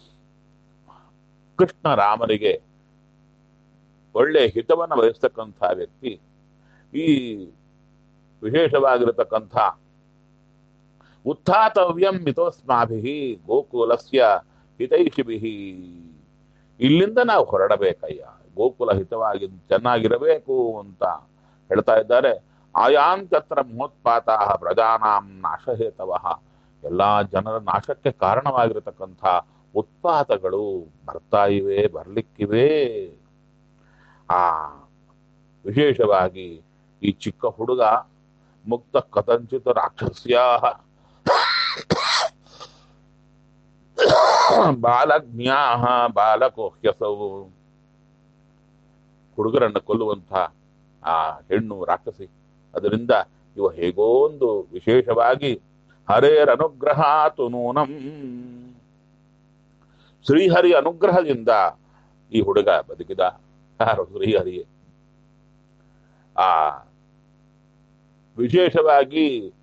ಕೃಷ್ಣ ರಾಮರಿಗೆ ಒಳ್ಳೆ ಹಿತವನ್ನು ವಹಿಸ್ತಕ್ಕಂಥ ವ್ಯಕ್ತಿ ಈ ವಿಶೇಷವಾಗಿರತಕ್ಕಂಥ ಉತ್ಥಾತವ್ಯಂ ಮಿತೋಸ್ಮಾಭಿ ಗೋಕುಲಸ್ಯ ಹಿತೈಷಿಭಿ ಇಲ್ಲಿಂದ ನಾವು ಹೊರಡಬೇಕಯ್ಯ ಗೋಕುಲ ಹಿತವಾಗಿ ಚೆನ್ನಾಗಿರಬೇಕು ಅಂತ ಹೇಳ್ತಾ ಇದ್ದಾರೆ ಆಯಾಂತ್ಯತ್ರ ಮಹೋತ್ಪಾತ ಪ್ರಜಾನಾಂ ನಾಶಹೇತವ ಎಲ್ಲಾ ಜನರ ನಾಶಕ್ಕೆ ಕಾರಣವಾಗಿರತಕ್ಕಂಥ ಉತ್ಪಾತಗಳು ಬರ್ತಾ ಇವೆ ಬರ್ಲಿಕ್ಕಿವೆ ಆ ವಿಶೇಷವಾಗಿ ಈ ಚಿಕ್ಕ ಹುಡುಗ ಮುಕ್ತ ಕಥಂಚಿತ ರಾಕ್ಷಸ್ಯಾ ಬಾಲಜ್ಞಾ ಬಾಲಕೋಹ್ಯಸವು ಹುಡುಗರನ್ನು ಕೊಲ್ಲುವಂಥ ಆ ಹೆಣ್ಣು ರಾಕ್ಷಸಿ ಅದರಿಂದ ಇವ ಹೇಗೋ ಒಂದು ವಿಶೇಷವಾಗಿ ಹರೇರ್ ಅನುಗ್ರಹಾತು ನೂನಂ ಶ್ರೀಹರಿ ಅನುಗ್ರಹದಿಂದ ಈ ಹುಡುಗ ಬದುಕಿದ ಯಾರು ಶ್ರೀಹರಿಯೇ ಆ ವಿಶೇಷವಾಗಿ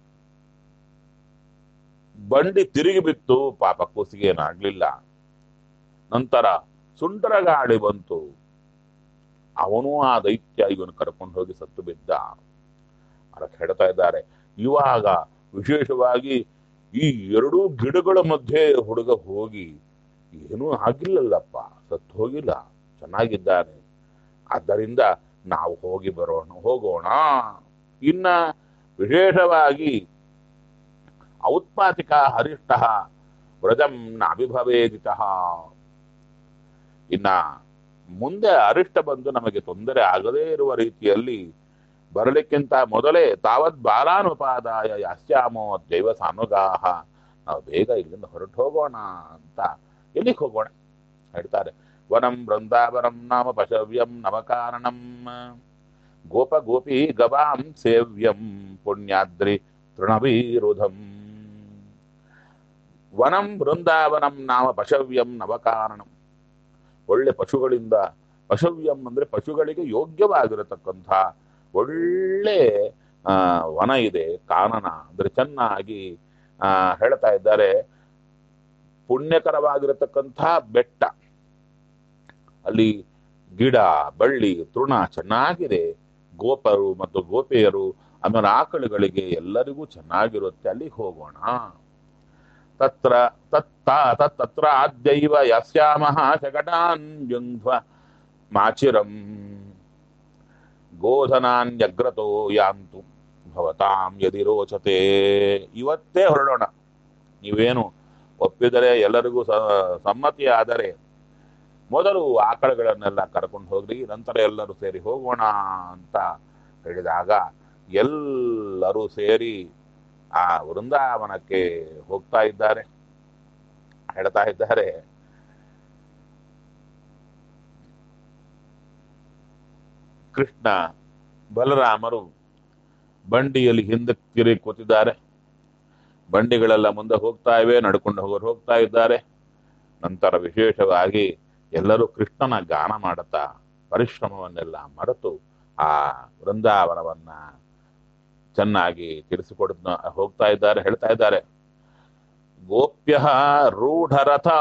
ಬಂಡಿ ತಿರುಗಿ ಬಿತ್ತು ಪಾಪ ಕೂಸಿಗೆ ಏನಾಗ್ಲಿಲ್ಲ ನಂತರ ಸುಂಟರ ಗಾಳಿ ಬಂತು ಅವನು ಆ ದೈತ್ಯ ಇವನು ಕರ್ಕೊಂಡು ಹೋಗಿ ಸತ್ತು ಬಿದ್ದ ಅದಕ್ಕೆ ಹೇಳ್ತಾ ಇದ್ದಾರೆ ಇವಾಗ ವಿಶೇಷವಾಗಿ ಈ ಎರಡೂ ಗಿಡಗಳ ಮಧ್ಯೆ ಹುಡುಗ ಹೋಗಿ ಏನೂ ಆಗಿಲ್ಲಲ್ಲಪ್ಪ ಸತ್ತು ಹೋಗಿಲ್ಲ ಚೆನ್ನಾಗಿದ್ದಾನೆ ಆದ್ದರಿಂದ ನಾವು ಹೋಗಿ ಬರೋಣ ಹೋಗೋಣ ಇನ್ನ ವಿಶೇಷವಾಗಿ ಔತ್ಪಾತಿಕ ಹರಿಷ್ಠ ವ್ರಜಂ ನಾಭಿಭವೇದಿತ ಇನ್ನ ಮುಂದೆ ಅರಿಷ್ಟ ಬಂದು ನಮಗೆ ತೊಂದರೆ ಆಗದೇ ಇರುವ ರೀತಿಯಲ್ಲಿ ಬರಲಿಕ್ಕಿಂತ ಮೊದಲೇ ತಾವತ್ ಬಾಲಾನುಪಾದಾಯ ಯಾಸ್ಯಾಮೋ ದೈವ ಸಾನುಗಾಹ ನಾವು ಬೇಗ ಇಲ್ಲಿಂದ ಹೊರಟು ಹೋಗೋಣ ಅಂತ ಎಲ್ಲಿಗೆ ಹೋಗೋಣ ಹೇಳ್ತಾರೆ ವನಂ ಬೃಂದಾವನಂ ನಾಮ ಪಶವ್ಯಂ ನವಕಾರಣಂ ಗೋಪ ಗೋಪಿ ಗವಾಂ ಸೇವ್ಯಂ ಪುಣ್ಯಾದ್ರಿ ತೃಣವೀರುಧಂ ವನಂ ಬೃಂದಾವನಂ ನಾಮ ಪಶವ್ಯಂ ನವಕಾರಣಂ ಒಳ್ಳೆ ಪಶುಗಳಿಂದ ಪಶವ್ಯಂ ಅಂದ್ರೆ ಪಶುಗಳಿಗೆ ಯೋಗ್ಯವಾಗಿರತಕ್ಕಂಥ ಒಳ್ಳೆ ಆ ವನ ಇದೆ ಕಾನನ ಅಂದ್ರೆ ಚೆನ್ನಾಗಿ ಆ ಹೇಳ್ತಾ ಇದ್ದಾರೆ ಪುಣ್ಯಕರವಾಗಿರತಕ್ಕಂಥ ಬೆಟ್ಟ ಅಲ್ಲಿ ಗಿಡ ಬಳ್ಳಿ ತೃಣ ಚೆನ್ನಾಗಿದೆ ಗೋಪರು ಮತ್ತು ಗೋಪಿಯರು ಆಮೇಲೆ ಆಕಳುಗಳಿಗೆ ಎಲ್ಲರಿಗೂ ಚೆನ್ನಾಗಿರುತ್ತೆ ಅಲ್ಲಿಗೆ ಹೋಗೋಣ ತತ್ರ ತತ್ತ ತತ್ರ ಆದ್ಯೈವ ಯಸ್ಯಾಮಃ ಶಕಟಾನ್ ಜುಂಧ್ವ ಮಾಚಿರಂ ಗೋಧನಾನ್ಯಗ್ರತೋ ಯಾಂತು ಭವತಾಂ ಯದಿ ರೋಚತೆ ಇವತ್ತೇ ಹೊರಡೋಣ ನೀವೇನು ಒಪ್ಪಿದರೆ ಎಲ್ಲರಿಗೂ ಸ- ಸಮ್ಮತಿ ಆದರೆ ಮೊದಲು ಆಕಳುಗಳನ್ನೆಲ್ಲ ಕರ್ಕೊಂಡು ಹೋಗ್ರಿ ನಂತರ ಎಲ್ಲರೂ ಸೇರಿ ಹೋಗೋಣ ಅಂತ ಹೇಳಿದಾಗ ಎಲ್ಲರೂ ಸೇರಿ ಆ ವೃಂದಾವನಕ್ಕೆ ಹೋಗ್ತಾ ಇದ್ದಾರೆ ಹೇಳ್ತಾ ಇದ್ದಾರೆ ಕೃಷ್ಣ ಬಲರಾಮರು ಬಂಡಿಯಲ್ಲಿ ಹಿಂದಕ್ಕೆ ತಿರುಗಿ ಕೂತಿದ್ದಾರೆ ಬಂಡಿಗಳೆಲ್ಲ ಮುಂದೆ ಹೋಗ್ತಾ ಇವೆ ನಡ್ಕೊಂಡು ಹೋಗೋರು ಹೋಗ್ತಾ ಇದ್ದಾರೆ ನಂತರ ವಿಶೇಷವಾಗಿ ಎಲ್ಲರೂ ಕೃಷ್ಣನ ಗಾನ ಮಾಡುತ್ತಾ ಪರಿಶ್ರಮವನ್ನೆಲ್ಲ ಮರೆತು ಆ ವೃಂದಾವನವನ್ನ ಚೆನ್ನಾಗಿ ತಿಳಿಸಿಕೊಡ್ ಹೋಗ್ತಾ ಇದ್ದಾರೆ ಹೇಳ್ತಾ ಇದ್ದಾರೆ ಗೋಪ್ಯ ರೂಢರಥಾ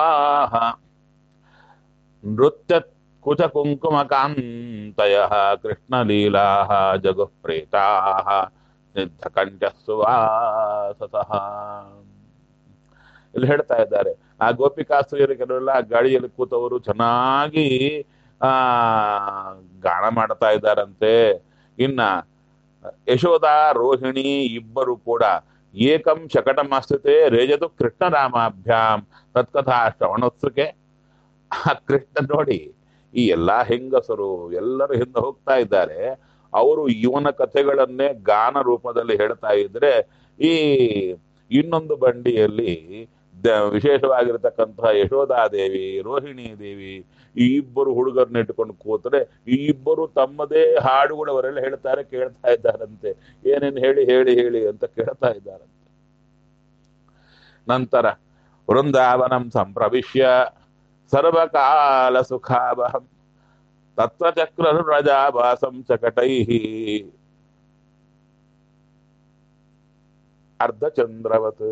ನೃತ್ಯ ಕುಚ ಕುಂಕುಮ ಕಾಂತಯ ಕೃಷ್ಣ ಲೀಲಾ ಜಗು ಪ್ರೇತಾ ಸಿದ್ಧ ಕಂಠ ಸುವಾಸತಃ ಇಲ್ಲಿ ಹೇಳ್ತಾ ಇದ್ದಾರೆ ಆ ಗೋಪಿಕಾಸ್ತ್ರೀಯರು ಕೆಲವೆಲ್ಲ ಗಾಡಿಯಲ್ಲಿ ಕೂತವರು ಚೆನ್ನಾಗಿ ಆ ಗಾನ ಮಾಡ್ತಾ ಇದ್ದಾರಂತೆ ಇನ್ನ ಯಶೋಧ ರೋಹಿಣಿ ಇಬ್ಬರು ಕೂಡ ಏಕಂ ಶಕಟಮಾಸ್ತಿತೆ ರೇಜತು ಕೃಷ್ಣರಾಮಾಭ್ಯಾಂ ತತ್ಕಥಾ ಶ್ರವಣೋತ್ಸುಕೆ ಆ ಕೃಷ್ಣ ನೋಡಿ ಈ ಎಲ್ಲಾ ಹೆಂಗಸರು ಎಲ್ಲರೂ ಹಿಂದೆ ಹೋಗ್ತಾ ಇದ್ದಾರೆ ಅವರು ಇವನ ಕಥೆಗಳನ್ನೇ ಗಾನ ರೂಪದಲ್ಲಿ ಹೇಳ್ತಾ ಇದ್ರೆ ಈ ಇನ್ನೊಂದು ಬಂಡಿಯಲ್ಲಿ ದ- ವಿಶೇಷವಾಗಿರತಕ್ಕಂತಹ ಯಶೋಧಾದೇವಿ ರೋಹಿಣಿ ದೇವಿ ಈ ಇಬ್ಬರು ಹುಡುಗರನ್ನ ಇಟ್ಕೊಂಡು ಕೂತರೆ ಈ ಇಬ್ಬರು ತಮ್ಮದೇ ಹಾಡುಗಳು ಅವರೆಲ್ಲ ಹೇಳ್ತಾರೆ ಕೇಳ್ತಾ ಇದ್ದಾರಂತೆ ಏನೇನು ಹೇಳಿ ಹೇಳಿ ಹೇಳಿ ಅಂತ ಕೇಳ್ತಾ ಇದ್ದಾರಂತೆ ನಂತರ ವೃಂದಾವನಂ ಸಂಪ್ರವಿಶ್ಯ ಸರ್ವಕಾಲ ಸುಖಾವಹಂ ತತ್ವಚಕ್ರ ರಜಾಭಾಸಂ ಚಕಟೈ ಅರ್ಧಚಂದ್ರವತ್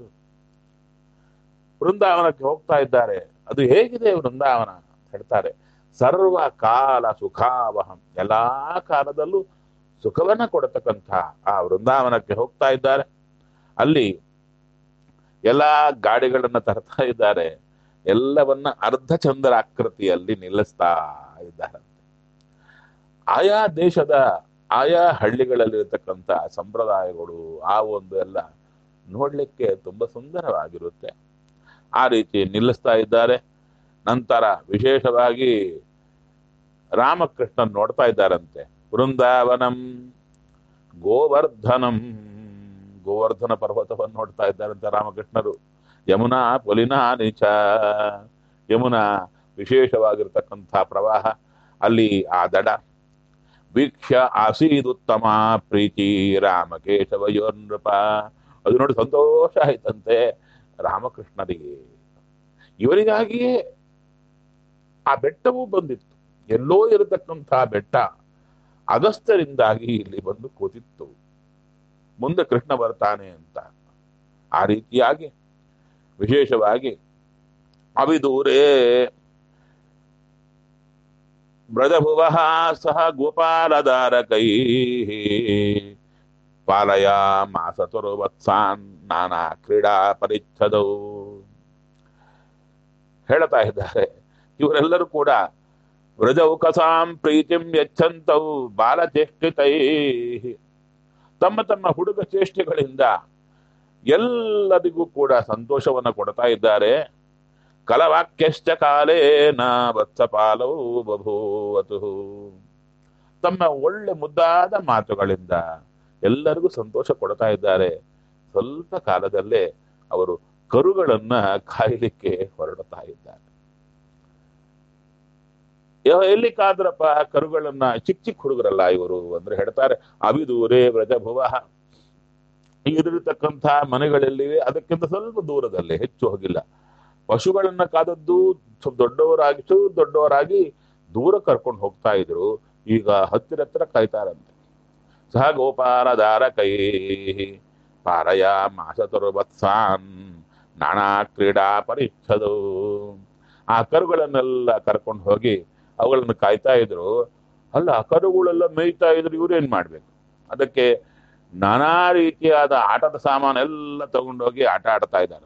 ವೃಂದಾವನಕ್ಕೆ ಹೋಗ್ತಾ ಇದ್ದಾರೆ ಅದು ಹೇಗಿದೆ ವೃಂದಾವನ ಅಂತ ಹೇಳ್ತಾರೆ ಸರ್ವ ಕಾಲ ಸುಖಾವಹಂ ಎಲ್ಲಾ ಕಾಲದಲ್ಲೂ ಸುಖವನ್ನ ಕೊಡತಕ್ಕಂಥ ಆ ವೃಂದಾವನಕ್ಕೆ ಹೋಗ್ತಾ ಇದ್ದಾರೆ ಅಲ್ಲಿ ಎಲ್ಲಾ ಗಾಡಿಗಳನ್ನ ತರ್ತಾ ಇದ್ದಾರೆ ಎಲ್ಲವನ್ನ ಅರ್ಧಚಂದ್ರ ಆಕೃತಿಯಲ್ಲಿ ನಿಲ್ಲಿಸ್ತಾ ಇದ್ದಾರೆ ಆಯಾ ದೇಶದ ಆಯಾ ಹಳ್ಳಿಗಳಲ್ಲಿರತಕ್ಕಂಥ ಸಂಪ್ರದಾಯಗಳು ಆ ಒಂದು ಎಲ್ಲ ನೋಡ್ಲಿಕ್ಕೆ ತುಂಬಾ ಸುಂದರವಾಗಿರುತ್ತೆ ಆ ರೀತಿ ನಿಲ್ಲಿಸ್ತಾ ಇದ್ದಾರೆ ನಂತರ ವಿಶೇಷವಾಗಿ ರಾಮಕೃಷ್ಣನ್ ನೋಡ್ತಾ ಇದ್ದಾರಂತೆ ವೃಂದಾವನಂ ಗೋವರ್ಧನಂ ಗೋವರ್ಧನ ಪರ್ವತವನ್ನು ನೋಡ್ತಾ ಇದ್ದಾರಂತೆ ರಾಮಕೃಷ್ಣರು ಯಮುನಾ ಪುಲಿನಾ ನಿಚ ಯಮುನಾ ವಿಶೇಷವಾಗಿರ್ತಕ್ಕಂಥ ಪ್ರವಾಹ ಅಲ್ಲಿ ಆ ದಡ ವೀಕ್ಷ ಆಸೀದುತ್ತಮ ಪ್ರೀತಿ ರಾಮಕೇಶವಯೋ ನೃಪ ಅದು ನೋಡಿ ಸಂತೋಷ ಆಯ್ತಂತೆ ರಾಮಕೃಷ್ಣರಿಗೆ ಇವರಿಗಾಗಿಯೇ ಆ ಬೆಟ್ಟವೂ ಬಂದಿತ್ತು ಎಲ್ಲೋ ಇರತಕ್ಕಂಥ ಬೆಟ್ಟ ಅಗಸ್ತ್ಯರಿಂದಾಗಿ ಇಲ್ಲಿ ಬಂದು ಕೂತಿತ್ತು ಮುಂದೆ ಕೃಷ್ಣ ಬರ್ತಾನೆ ಅಂತ ಆ ರೀತಿಯಾಗಿ ವಿಶೇಷವಾಗಿ ಅವಿದೂರೇ ಬ್ರಜಭುವ ಸಹ ಗೋಪಾಲಧಾರಕೈ ಪಾಲಯ ಮಾಸತುರ್ವತ್ಸಾನ್ ನಾನಾ ಕ್ರೀಡಾ ಪರಿಚ್ಛದವು ಹೇಳ್ತಾ ಇದ್ದಾರೆ ಇವರೆಲ್ಲರೂ ಕೂಡ ವ್ರಜೌಕಸಾಂ ಪ್ರೀತಿಂ ಯಚ್ಚಂತವು ಬಾಲಚೇಷ್ಟಿತೈ ತಮ್ಮ ತಮ್ಮ ಹುಡುಗ ಚೇಷ್ಟೆಗಳಿಂದ ಎಲ್ಲರಿಗೂ ಕೂಡ ಸಂತೋಷವನ್ನು ಕೊಡ್ತಾ ಇದ್ದಾರೆ ಕಲವಾಕ್ಯಶ್ಚ ಕಾಲೇನ ವತ್ಸಪಾಲವು ಬಭೂವತು ತಮ್ಮ ಒಳ್ಳೆ ಮುದ್ದಾದ ಮಾತುಗಳಿಂದ ಎಲ್ಲರಿಗೂ ಸಂತೋಷ ಕೊಡ್ತಾ ಇದ್ದಾರೆ ಸ್ವಲ್ಪ ಕಾಲದಲ್ಲೇ ಅವರು ಕರುಗಳನ್ನ ಕಾಯಲಿಕ್ಕೆ ಹೊರಡ್ತಾ ಇದ್ದಾರೆ ಯಾವ- ಎಲ್ಲಿ ಕಾದ್ರಪ್ಪ ಕರುಗಳನ್ನ ಚಿಕ್ಕ ಚಿಕ್ಕ ಹುಡುಗರಲ್ಲ ಇವರು ಅಂದ್ರೆ ಹೇಳ್ತಾರೆ ಅವಿದೂರೇ ವ್ರಜಭುವ ಇರತಕ್ಕಂಥ ಮನೆಗಳಲ್ಲಿವೆ ಅದಕ್ಕಿಂತ ಸ್ವಲ್ಪ ದೂರದಲ್ಲಿ ಹೆಚ್ಚು ಹೋಗಿಲ್ಲ ಪಶುಗಳನ್ನ ಕಾದದ್ದು ಸ್ವಲ್ಪ ದೊಡ್ಡವರಾಗಿ ಚೂರು ದೊಡ್ಡವರಾಗಿ ದೂರ ಕರ್ಕೊಂಡು ಹೋಗ್ತಾ ಇದ್ರು ಈಗ ಹತ್ತಿರ ಹತ್ತಿರ ಕಾಯ್ತಾರಂತೆ ಸಹ ಗೋಪಾಲದಾರ ಕೈ ಪಾರಯ ಮಾಸತುರ್ವತ್ಸಾನ್ ನಾನಾ ಕ್ರೀಡಾ ಪರಿಚ್ಛದು ಆ ಕರುಗಳನ್ನೆಲ್ಲ ಕರ್ಕೊಂಡು ಹೋಗಿ ಅವುಗಳನ್ನು ಕಾಯ್ತಾ ಇದ್ರು ಅಲ್ಲ ಆ ಕರುಗಳೆಲ್ಲ ಮೇಯ್ತಾ ಇದ್ರು ಇವ್ರೇನ್ ಮಾಡ್ಬೇಕು ಅದಕ್ಕೆ ನಾನಾ ರೀತಿಯಾದ ಆಟದ ಸಾಮಾನೆಲ್ಲ ತಗೊಂಡೋಗಿ ಆಟ ಆಡ್ತಾ ಇದ್ದಾರೆ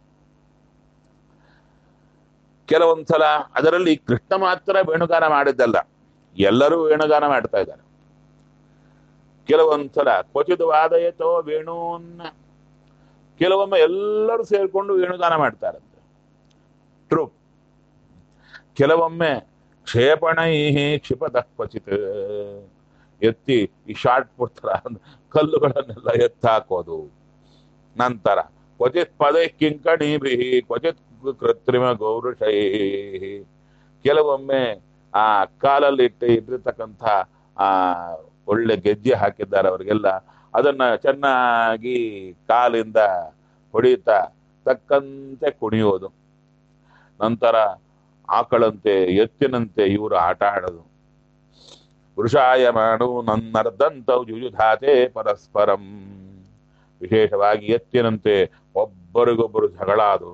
ಕೆಲವೊಂದ್ಸಲ ಅದರಲ್ಲಿ ಕೃಷ್ಣ ಮಾತ್ರ ವೇಣುಗಾನ ಮಾಡಿದ್ದಲ್ಲ ಎಲ್ಲರೂ ವೇಣುಗಾನ ಮಾಡ್ತಾ ಇದ್ದಾರೆ ಕೆಲವೊಂದ್ಸಲ ಕ್ವಚಿತ ವಾದಯತೋ ವೇಣೂನ್ನ ಕೆಲವೊಮ್ಮೆ ಎಲ್ಲರೂ ಸೇರ್ಕೊಂಡು ವೇಣುಗಾನ ಮಾಡ್ತಾರಂತೆ ಟ್ರೂಪ್ ಕೆಲವೊಮ್ಮೆ ಕ್ಷೇಪಣೈ ಕ್ಷಿಪತ ಕ್ವಚಿತ್ ಎತ್ತಿ ಈ ಶಾರ್ಟ್ ಪುತ್ರ ಕಲ್ಲುಗಳನ್ನೆಲ್ಲ ಎತ್ತಾಕೋದು ನಂತರ ಕ್ವಚಿತ್ ಪದೇ ಕಿಂಕಣಿಭಿ ಕ್ವಚಿತ್ ಕೃತ್ರಿಮ ಗೌರುಷೈ ಕೆಲವೊಮ್ಮೆ ಆ ಕಾಲಲ್ಲಿ ಇಟ್ಟು ಇಟ್ಟಿರ್ತಕ್ಕಂಥ ಆ ಒಳ್ಳೆ ಗೆಜ್ಜೆ ಹಾಕಿದ್ದಾರೆ ಅವರಿಗೆಲ್ಲ ಅದನ್ನ ಚೆನ್ನಾಗಿ ಕಾಲಿಂದ ಹೊಡಿತಾ ತಕ್ಕಂತೆ ಕುಣಿಯೋದು ನಂತರ ಆಕಳಂತೆ ಎತ್ತಿನಂತೆ ಇವರು ಆಟ ಆಡೋದು ವೃಷಾಯಮಾನು ನನ್ನರ್ಧಂತವು ಜುಜುಧಾತೆ ಪರಸ್ಪರಂ ವಿಶೇಷವಾಗಿ ಎತ್ತಿನಂತೆ ಒಬ್ಬರಿಗೊಬ್ಬರು ಜಗಳಾದು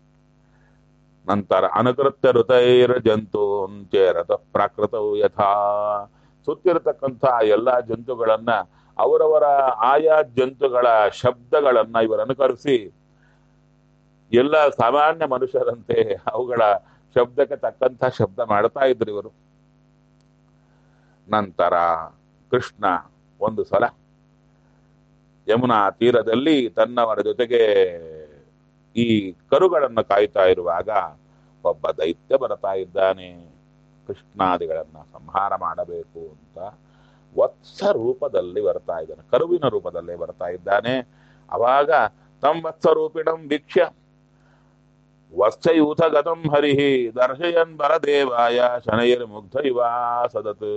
ನಂತರ ಅನುಕೃತ್ಯ ಋತೈರ ಜಂತೂಂಚೆ ರಥ ಪ್ರಾಕೃತವು ಯಥಾ ಸುತ್ತಿರತಕ್ಕಂಥ ಎಲ್ಲಾ ಜಂತುಗಳನ್ನ ಅವರವರ ಆಯಾ ಜಂತುಗಳ ಶಬ್ದಗಳನ್ನ ಇವರು ಅನುಕರಿಸಿ ಎಲ್ಲ ಸಾಮಾನ್ಯ ಮನುಷ್ಯರಂತೆ ಅವುಗಳ ಶಬ್ದಕ್ಕೆ ತಕ್ಕಂಥ ಶಬ್ದ ಮಾಡ್ತಾ ಇದ್ರು ಇವರು ನಂತರ ಕೃಷ್ಣ ಒಂದು ಸಲ ಯಮುನಾ ತೀರದಲ್ಲಿ ತನ್ನವರ ಜೊತೆಗೆ ಈ ಕರುಗಳನ್ನು ಕಾಯ್ತಾ ಇರುವಾಗ ಒಬ್ಬ ದೈತ್ಯ ಬರ್ತಾ ಇದ್ದಾನೆ ಕೃಷ್ಣಾದಿಗಳನ್ನ ಸಂಹಾರ ಮಾಡಬೇಕು ಅಂತ ವತ್ಸ ರೂಪದಲ್ಲಿ ಬರ್ತಾ ಇದ್ದಾನೆ ಕರುವಿನ ರೂಪದಲ್ಲೇ ಬರ್ತಾ ಇದ್ದಾನೆ ಅವಾಗ ತಂ ವತ್ಸರೂಪಿಣಂ ವೀಕ್ಷ್ಯ ವತ್ಸಯೂಥ ಗತಂ ಹರಿಃ ದರ್ಶಯನ್ ಬಲದೇವಾಯ ಶನೈರ್ ಮುಗ್ಧ ಇವಾ ಸದತ್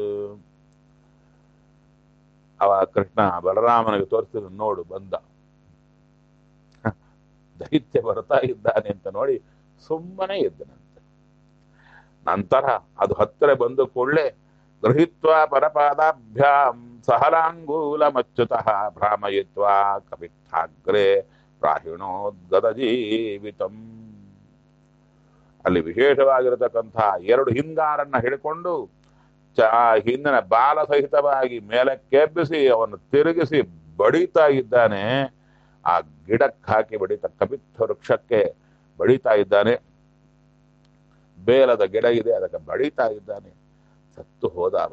ಅವ ಕೃಷ್ಣ ಬಲರಾಮನಿಗೆ ತೋರಿಸಿದ ನೋಡು ಬಂದ ಹ, ದೈತ್ಯ ಬರ್ತಾ ಇದ್ದಾನೆ ಅಂತ ನೋಡಿ ಸುಮ್ಮನೆ ಇದ್ದನಂತೆ ನಂತರ ಅದು ಹತ್ತಿರ ಬಂದು ಕೂಡಲೇ ಗೃಹೀತ್ವ ಪರಪಾದಾಭ್ಯಾಂ ಸಹಲಾಂಗೂಲ ಮಚ್ಚುತಃ ಭ್ರಾಮಯಿತ್ವಾ ಕಪಿತ್ಥಾಗ್ರೆ ಪ್ರಾಹಿಣೋದ್ಗತ ಜೀವಿತಂ ಅಲ್ಲಿ ವಿಶೇಷವಾಗಿರತಕ್ಕಂಥ ಎರಡು ಹಿಂಗಾರನ್ನ ಹಿಡ್ಕೊಂಡು ಚ ಹಿಂದಿನ ಬಾಲ ಸಹಿತವಾಗಿ ಮೇಲಕ್ಕೆಬ್ಬಿಸಿ ಅವನು ತಿರುಗಿಸಿ ಬಡಿತಾ ಇದ್ದಾನೆ ಆ ಗಿಡಕ್ಕೆ ಹಾಕಿ ಬಡಿತಾ ಕಪಿತ್ಥ ವೃಕ್ಷಕ್ಕೆ ಬಡಿತಾ ಇದ್ದಾನೆ ಬೇಲದ ಗಿಡ ಇದೆ ಅದಕ್ಕೆ ಬಡಿತಾ ಇದ್ದಾನೆ ಸತ್ತು ಹೋದವ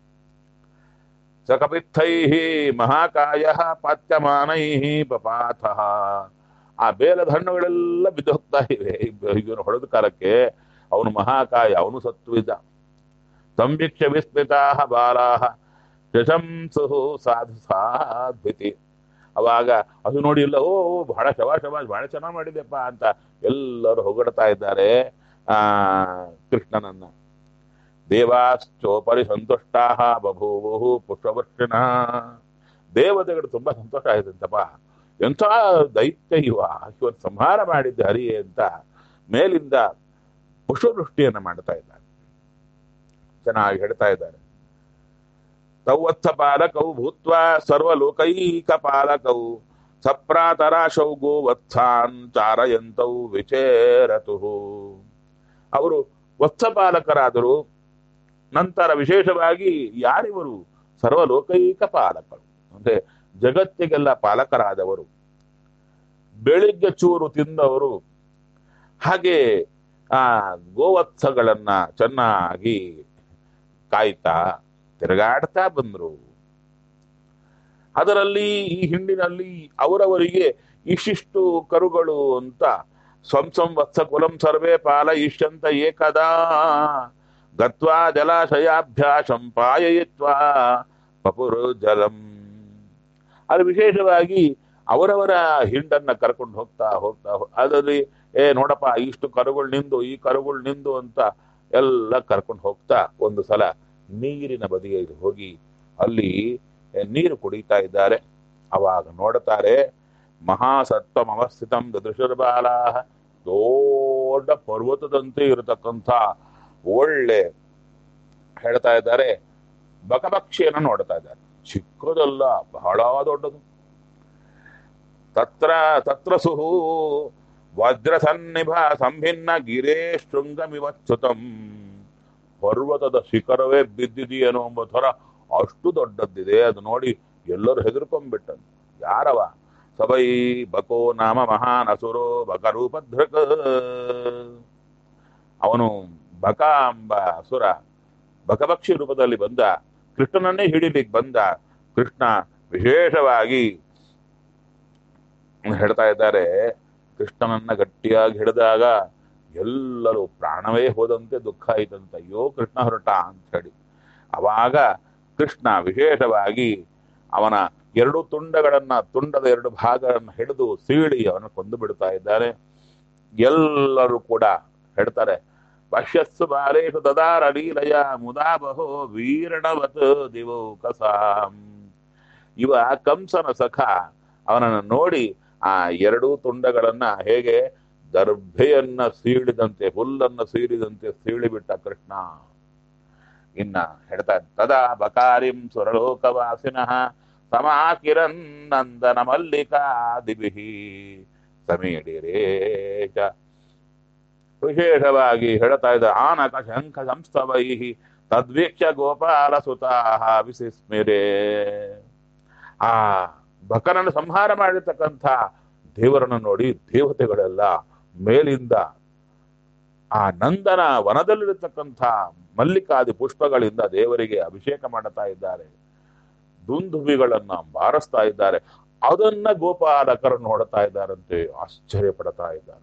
ಸಕಪಿತ್ತೈ ಮಹಾಕಾಯ ಪಾತ್ಯಮಾನೈ ಪಪಾಥ ಆ ಬೇಲದ ಹಣ್ಣುಗಳೆಲ್ಲ ಬಿದ್ದು ಹೋಗ್ತಾ ಇವೆ ಇವನು ಹೊಡೆದ ಕಾಲಕ್ಕೆ ಅವನು ಮಹಾಕಾಯ ಅವನು ಸತ್ತು ಇದ್ದ ಸಂವೀಕ್ಷ ವಿಸ್ಮಿತಾ ಬಾಲಾ ಶಶಂಸು ಸಾಧು ಸಾಧ್ವಿತಿ ಅವಾಗ ಅದು ನೋಡಿ ಇಲ್ಲ ಓ ಓ, ಬಹಳ ಶವ ಶವ ಬಹಳ ಚೆನ್ನಾಗಿ ಮಾಡಿದೆಪ್ಪ ಅಂತ ಎಲ್ಲರೂ ಹೊಗಡ್ತಾ ಇದ್ದಾರೆ ಆ ಕೃಷ್ಣನನ್ನ ದೇವಾಶ್ಚೋಪರಿ ಸಂತುಷ್ಟಾ ಬಭೂವು ಪುಷ್ಪವರ್ಷಿಣ ದೇವತೆಗಳು ತುಂಬಾ ಸಂತೋಷ ಆಯ್ತಂತಪ್ಪ ಎಂಥ ದೈತ್ಯ ಇವ ಇವನ್ ಸಂಹಾರ ಮಾಡಿದ್ದ ಹರಿಯೇ ಅಂತ ಮೇಲಿಂದ ಪುಷ್ಪವೃಷ್ಟಿಯನ್ನ ಮಾಡ್ತಾ ಇದ್ದಾರೆ ಚೆನ್ನಾಗಿ ಹೇಳ್ತಾ ಇದ್ದಾರೆ ತೌವತ್ಸ ಪಾಲಕೌ ಭೂತ್ವ ಸರ್ವಲೋಕೈಕ ಪಾಲಕೌ ಸಪ್ರಾತರಾಶೌ ಗೋವತ್ಸಾನ್ ಚಾರಯಂತೌ ವಿಚೇರತು ಅವರು ವತ್ಸಪಾಲಕರಾದರು ನಂತರ ವಿಶೇಷವಾಗಿ ಯಾರಿವರು ಸರ್ವಲೋಕೈಕ ಪಾಲಕರು ಅಂದ್ರೆ ಜಗತ್ತಿಗೆಲ್ಲ ಪಾಲಕರಾದವರು ಬೆಳಿಗ್ಗೆ ಚೂರು ತಿಂದವರು ಹಾಗೆ ಆ ಗೋವತ್ಸಗಳನ್ನ ಚೆನ್ನಾಗಿ ಕಾಯ್ತಾ ತಿರುಗಾಡ್ತಾ ಬಂದ್ರು ಅದರಲ್ಲಿ ಈ ಹಿಂಡಿನಲ್ಲಿ ಅವರವರಿಗೆ ಇಷ್ಟಿಷ್ಟು ಕರುಗಳು ಅಂತ ಸ್ವಂ ಸ್ವಂ ವತ್ಸ ಕುಲಂ ಸರ್ವೇ ಪಾಲ ಇಷ್ಯಂತ ಏಕದಾ ಗತ್ವಾ ಜಲಾಶಯಾಭ್ಯಾಸಂ ಪಾಯಯಿತ್ವಾ ಪಪುರು ಜಲಂ ಅದು ವಿಶೇಷವಾಗಿ ಅವರವರ ಹಿಂಡನ್ನ ಕರ್ಕೊಂಡು ಹೋಗ್ತಾ ಹೋಗ್ತಾ ಹೋ- ಅದರಲ್ಲಿ ಏ ನೋಡಪ್ಪ ಇಷ್ಟು ಕರುಗಳು ನಿಂದು ಈ ಕರುಗಳು ನಿಂದು ಅಂತ ಎಲ್ಲ ಕರ್ಕೊಂಡು ಹೋಗ್ತಾ ಒಂದು ಸಲ ನೀರಿನ ಬದಿಗೆ ಹೋಗಿ ಅಲ್ಲಿ ಏ, ನೀರು ಕುಡಿತಾ ಇದ್ದಾರೆ ಅವಾಗ ನೋಡುತ್ತಾರೆ ಮಹಾಸತ್ವಂ ಅವಸ್ಥಿತಂ ದೃಶುರ್ಬಾಲ ದೊಡ್ಡ ಪರ್ವತದಂತೆ ಇರತಕ್ಕಂಥ ಒಳ್ಳೆ ಹೇಳ್ತಾ ಇದ್ದಾರೆ ಬಕಪಕ್ಷಿಯನ್ನು ನೋಡ್ತಾ ಇದ್ದಾರೆ ಚಿಕ್ಕದಲ್ಲ ಬಹಳ ದೊಡ್ಡದು ತತ್ರ ತತ್ರ ಸುಹು ವಜ್ರ ಸನ್ನಿಭ ಸಂಭಿನ್ನ ಗಿರೇ ಶೃಂಗಮಿವಚ್ಯುತಂ ಪರ್ವತದ ಶಿಖರವೇ ಬಿದ್ದಿದೆಯೇನೋ ಎಂಬ ಥರ ಅಷ್ಟು ದೊಡ್ಡದ್ದಿದೆ ಅದು ನೋಡಿ ಎಲ್ಲರೂ ಹೆದರ್ಕೊಂಡ್ಬಿಟ್ಟಂತೆ ಯಾರವ ಸಬೈ ಬಕೋ ನಾಮ ಮಹಾನ್ ಅಸುರೋ ಬಕರೂಪಧೃಕ ಅವನು ಬಕ ಎಂಬ ಅಸುರ ಬಕಪಕ್ಷಿ ರೂಪದಲ್ಲಿ ಬಂದ ಕೃಷ್ಣನನ್ನೇ ಹಿಡಿಲಿಕ್ಕೆ ಬಂದ ಕೃಷ್ಣ ವಿಶೇಷವಾಗಿ ಹೇಳ್ತಾ ಇದ್ದಾರೆ ಕೃಷ್ಣನನ್ನ ಗಟ್ಟಿಯಾಗಿ ಹಿಡಿದಾಗ ಎಲ್ಲರೂ ಪ್ರಾಣವೇ ಹೋದಂತೆ ದುಃಖ ಆಯ್ತಂತ ಅಯ್ಯೋ ಕೃಷ್ಣ ಹೊರಟ ಅಂತ ಹೇಳಿ ಅವಾಗ ಕೃಷ್ಣ ವಿಶೇಷವಾಗಿ ಅವನ ಎರಡು ತುಂಡಗಳನ್ನ ತುಂಡದ ಎರಡು ಭಾಗಗಳನ್ನು ಹಿಡಿದು ಸೀಳಿ ಅವನ ಕೊಂದು ಬಿಡ್ತಾ ಇದ್ದಾರೆ ಎಲ್ಲರೂ ಕೂಡ ಹೇಳ್ತಾರೆ ಪಶ್ಯಸ್ಸು ಬಾಲೇಶು ದದಾರ ಲೀಲಯ ಮುದಾಬಹೋ ವೀರಣವತ್ ದಿವೌಕಸಾಂ ಇವ ಕಂಸನ ಸಖ ಅವನನ್ನು ನೋಡಿ ಆ ಎರಡೂ ತುಂಡಗಳನ್ನ ಹೇಗೆ ದರ್ಭೆಯನ್ನ ಸೀಳಿದಂತೆ ಹುಲ್ಲನ್ನ ಸೀಳಿದಂತೆ ಸೀಳಿಬಿಟ್ಟ ಕೃಷ್ಣ ಇನ್ನ ಹೇಳ್ತಾ ತದಾ ಬಕಾರಿಂ ಸುರಲೋಕವಾಸಿನಃ ಸಮಾಕಿರನ್ ನಂದನ ಮಲ್ಲಿಕಾದಿಭಿ ಸಮೀಡಿರೇಚ ವಿಶೇಷವಾಗಿ ಹೇಳ್ತಾ ಇದ್ದ ಆನಕ ಶಂಖ ಸಂಸ್ತವೈ ತದ್ವೀಕ್ಷ ಗೋಪಾಲ ಸುತಾಹ ವಿಸಿಸ್ಮಿರೇ ಆ ಬಕನನ್ನು ಸಂಹಾರ ಮಾಡಿರ್ತಕ್ಕಂಥ ದೇವರನ್ನು ನೋಡಿ ದೇವತೆಗಳೆಲ್ಲ ಮೇಲಿಂದ ಆ ನಂದನ ವನದಲ್ಲಿರತಕ್ಕಂಥ ಮಲ್ಲಿಕಾದಿ ಪುಷ್ಪಗಳಿಂದ ದೇವರಿಗೆ ಅಭಿಷೇಕ ಮಾಡುತ್ತಾ ಇದ್ದಾರೆ ದುಂದುಬಿಗಳನ್ನ ಬಾರಿಸ್ತಾ ಇದ್ದಾರೆ ಅದನ್ನ ಗೋಪಾಲಕರು ನೋಡ್ತಾ ಇದ್ದಾರಂತೆ ಆಶ್ಚರ್ಯ ಪಡ್ತಾ ಇದ್ದಾರೆ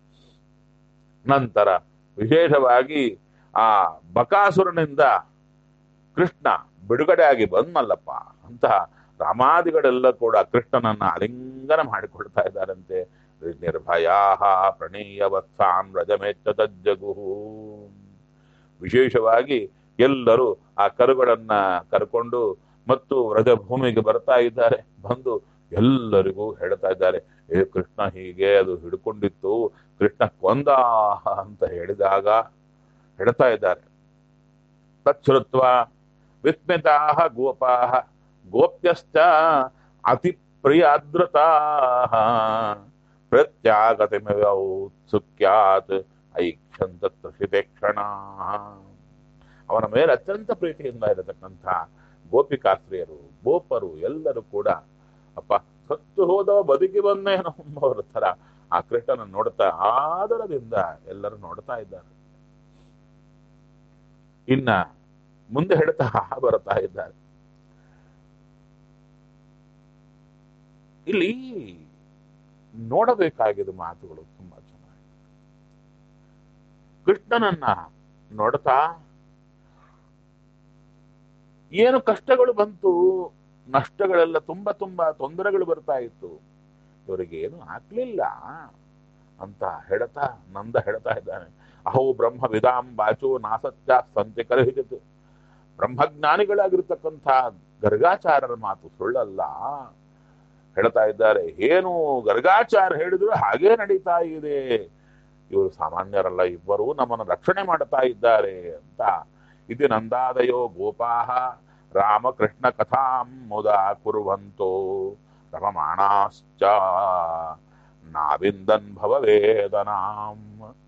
ನಂತರ ವಿಶೇಷವಾಗಿ ಆ ಬಕಾಸುರನಿಂದ ಕೃಷ್ಣ ಬಿಡುಗಡೆ ಆಗಿ ಬಂದ್ಮಲ್ಲಪ್ಪ ಅಂತ ರಾಮಾದಿಗಳೆಲ್ಲ ಕೂಡ ಕೃಷ್ಣನನ್ನ ಅಲಿಂಗನ ಮಾಡಿಕೊಳ್ತಾ ಇದ್ದಾರಂತೆ ನಿರ್ಭಯಾ ಪ್ರಣೀಯ ವತ್ಸಾನ್ ರಜಮೆಚ್ಚ ತಜ್ಜಗುಹು ವಿಶೇಷವಾಗಿ ಎಲ್ಲರೂ ಆ ಕರುಗಳನ್ನ ಕರ್ಕೊಂಡು ಮತ್ತು ವ್ರಜಭೂಮಿಗೆ ಬರ್ತಾ ಇದ್ದಾರೆ ಬಂದು ಎಲ್ಲರಿಗೂ ಹೇಳ್ತಾ ಇದ್ದಾರೆ ಏ ಕೃಷ್ಣ ಹೀಗೆ ಅದು ಹಿಡ್ಕೊಂಡಿತ್ತು ಕೃಷ್ಣ ಕೊಂದ ಅಂತ ಹೇಳಿದಾಗ ಹೇಳ್ತಾ ಇದ್ದಾರೆ ತಚ್ಛ್ರುತ್ವ ವಿಸ್ಮಿತಾ ಗೋಪಾ ಗೋಪ್ಯಶ್ಚ ಅತಿ ಪ್ರಿಯಾದ್ರತಾ ಪ್ರತ್ಯಾಗತಿಮೌತ್ಸುಕ್ಯಾತ್ ಐಕ್ಷಂತ ಕ್ಷಣ ಅವನ ಮೇಲೆ ಅತ್ಯಂತ ಪ್ರೀತಿಯಿಂದ ಇರತಕ್ಕಂಥ ಗೋಪಿಕಾಸ್ತ್ರೀಯರು ಗೋಪರು ಎಲ್ಲರೂ ಕೂಡ ಅಪ್ಪ ಸತ್ತು ಹೋದವ ಬದುಕಿ ಬಂದೇನೋ ಎಂಬವರ ತರ ಆ ಕೃಷ್ಣನ ನೋಡ್ತಾ ಆದರದಿಂದ ಎಲ್ಲರೂ ನೋಡ್ತಾ ಇದ್ದಾರೆ ಇನ್ನ ಮುಂದೆ ಹೇಳ್ತಾ ಬರ್ತಾ ಇದ್ದಾರೆ ಇಲ್ಲಿ ನೋಡಬೇಕಾಗಿದ್ದ ಮಾತುಗಳು ತುಂಬಾ ಚೆನ್ನಾಗಿ ಕೃಷ್ಣನನ್ನ ನೋಡ್ತಾ ಏನು ಕಷ್ಟಗಳು ಬಂತು ನಷ್ಟಗಳೆಲ್ಲ ತುಂಬಾ ತುಂಬಾ ತೊಂದರೆಗಳು ಬರ್ತಾ ಇತ್ತು ಇವರಿಗೆ ಏನು ಆಗ್ಲಿಲ್ಲ ಅಂತ ಹೇಳ್ತಾ ನಂದ ಹೇಳ್ತಾ ಇದ್ದಾನೆ ಅಹೋ ಬ್ರಹ್ಮ ವಿಧಾಂ ಬಾಚೋ ನಾಸತ್ಯ ಸಂತೆ ಕಲಹಿತು ಬ್ರಹ್ಮಜ್ಞಾನಿಗಳಾಗಿರ್ತಕ್ಕಂಥ ಗರ್ಗಾಚಾರ್ಯರ ಮಾತು ಸುಳ್ಳಲ್ಲ ಹೇಳ್ತಾ ಇದ್ದಾರೆ ಏನು ಗರ್ಗಾಚಾರ ಹೇಳಿದ್ರು ಹಾಗೇ ನಡೀತಾ ಇದೆ ಇವರು ಸಾಮಾನ್ಯರಲ್ಲ ಇಬ್ಬರು ನಮ್ಮನ್ನು ರಕ್ಷಣೆ ಮಾಡ್ತಾ ಇದ್ದಾರೆ ಅಂತ ಇದು ನಂದಾದಯೋ ಗೋಪಾಹ ರಾಮಕೃಷ್ಣ ಕಥಾಂ ಮುದಾ ಕುರುವಂತೋ ರಮಮಾಣಾಶ್ಚ ನಾವಿಂದನ್ ಭವ ವೇದನಾಂ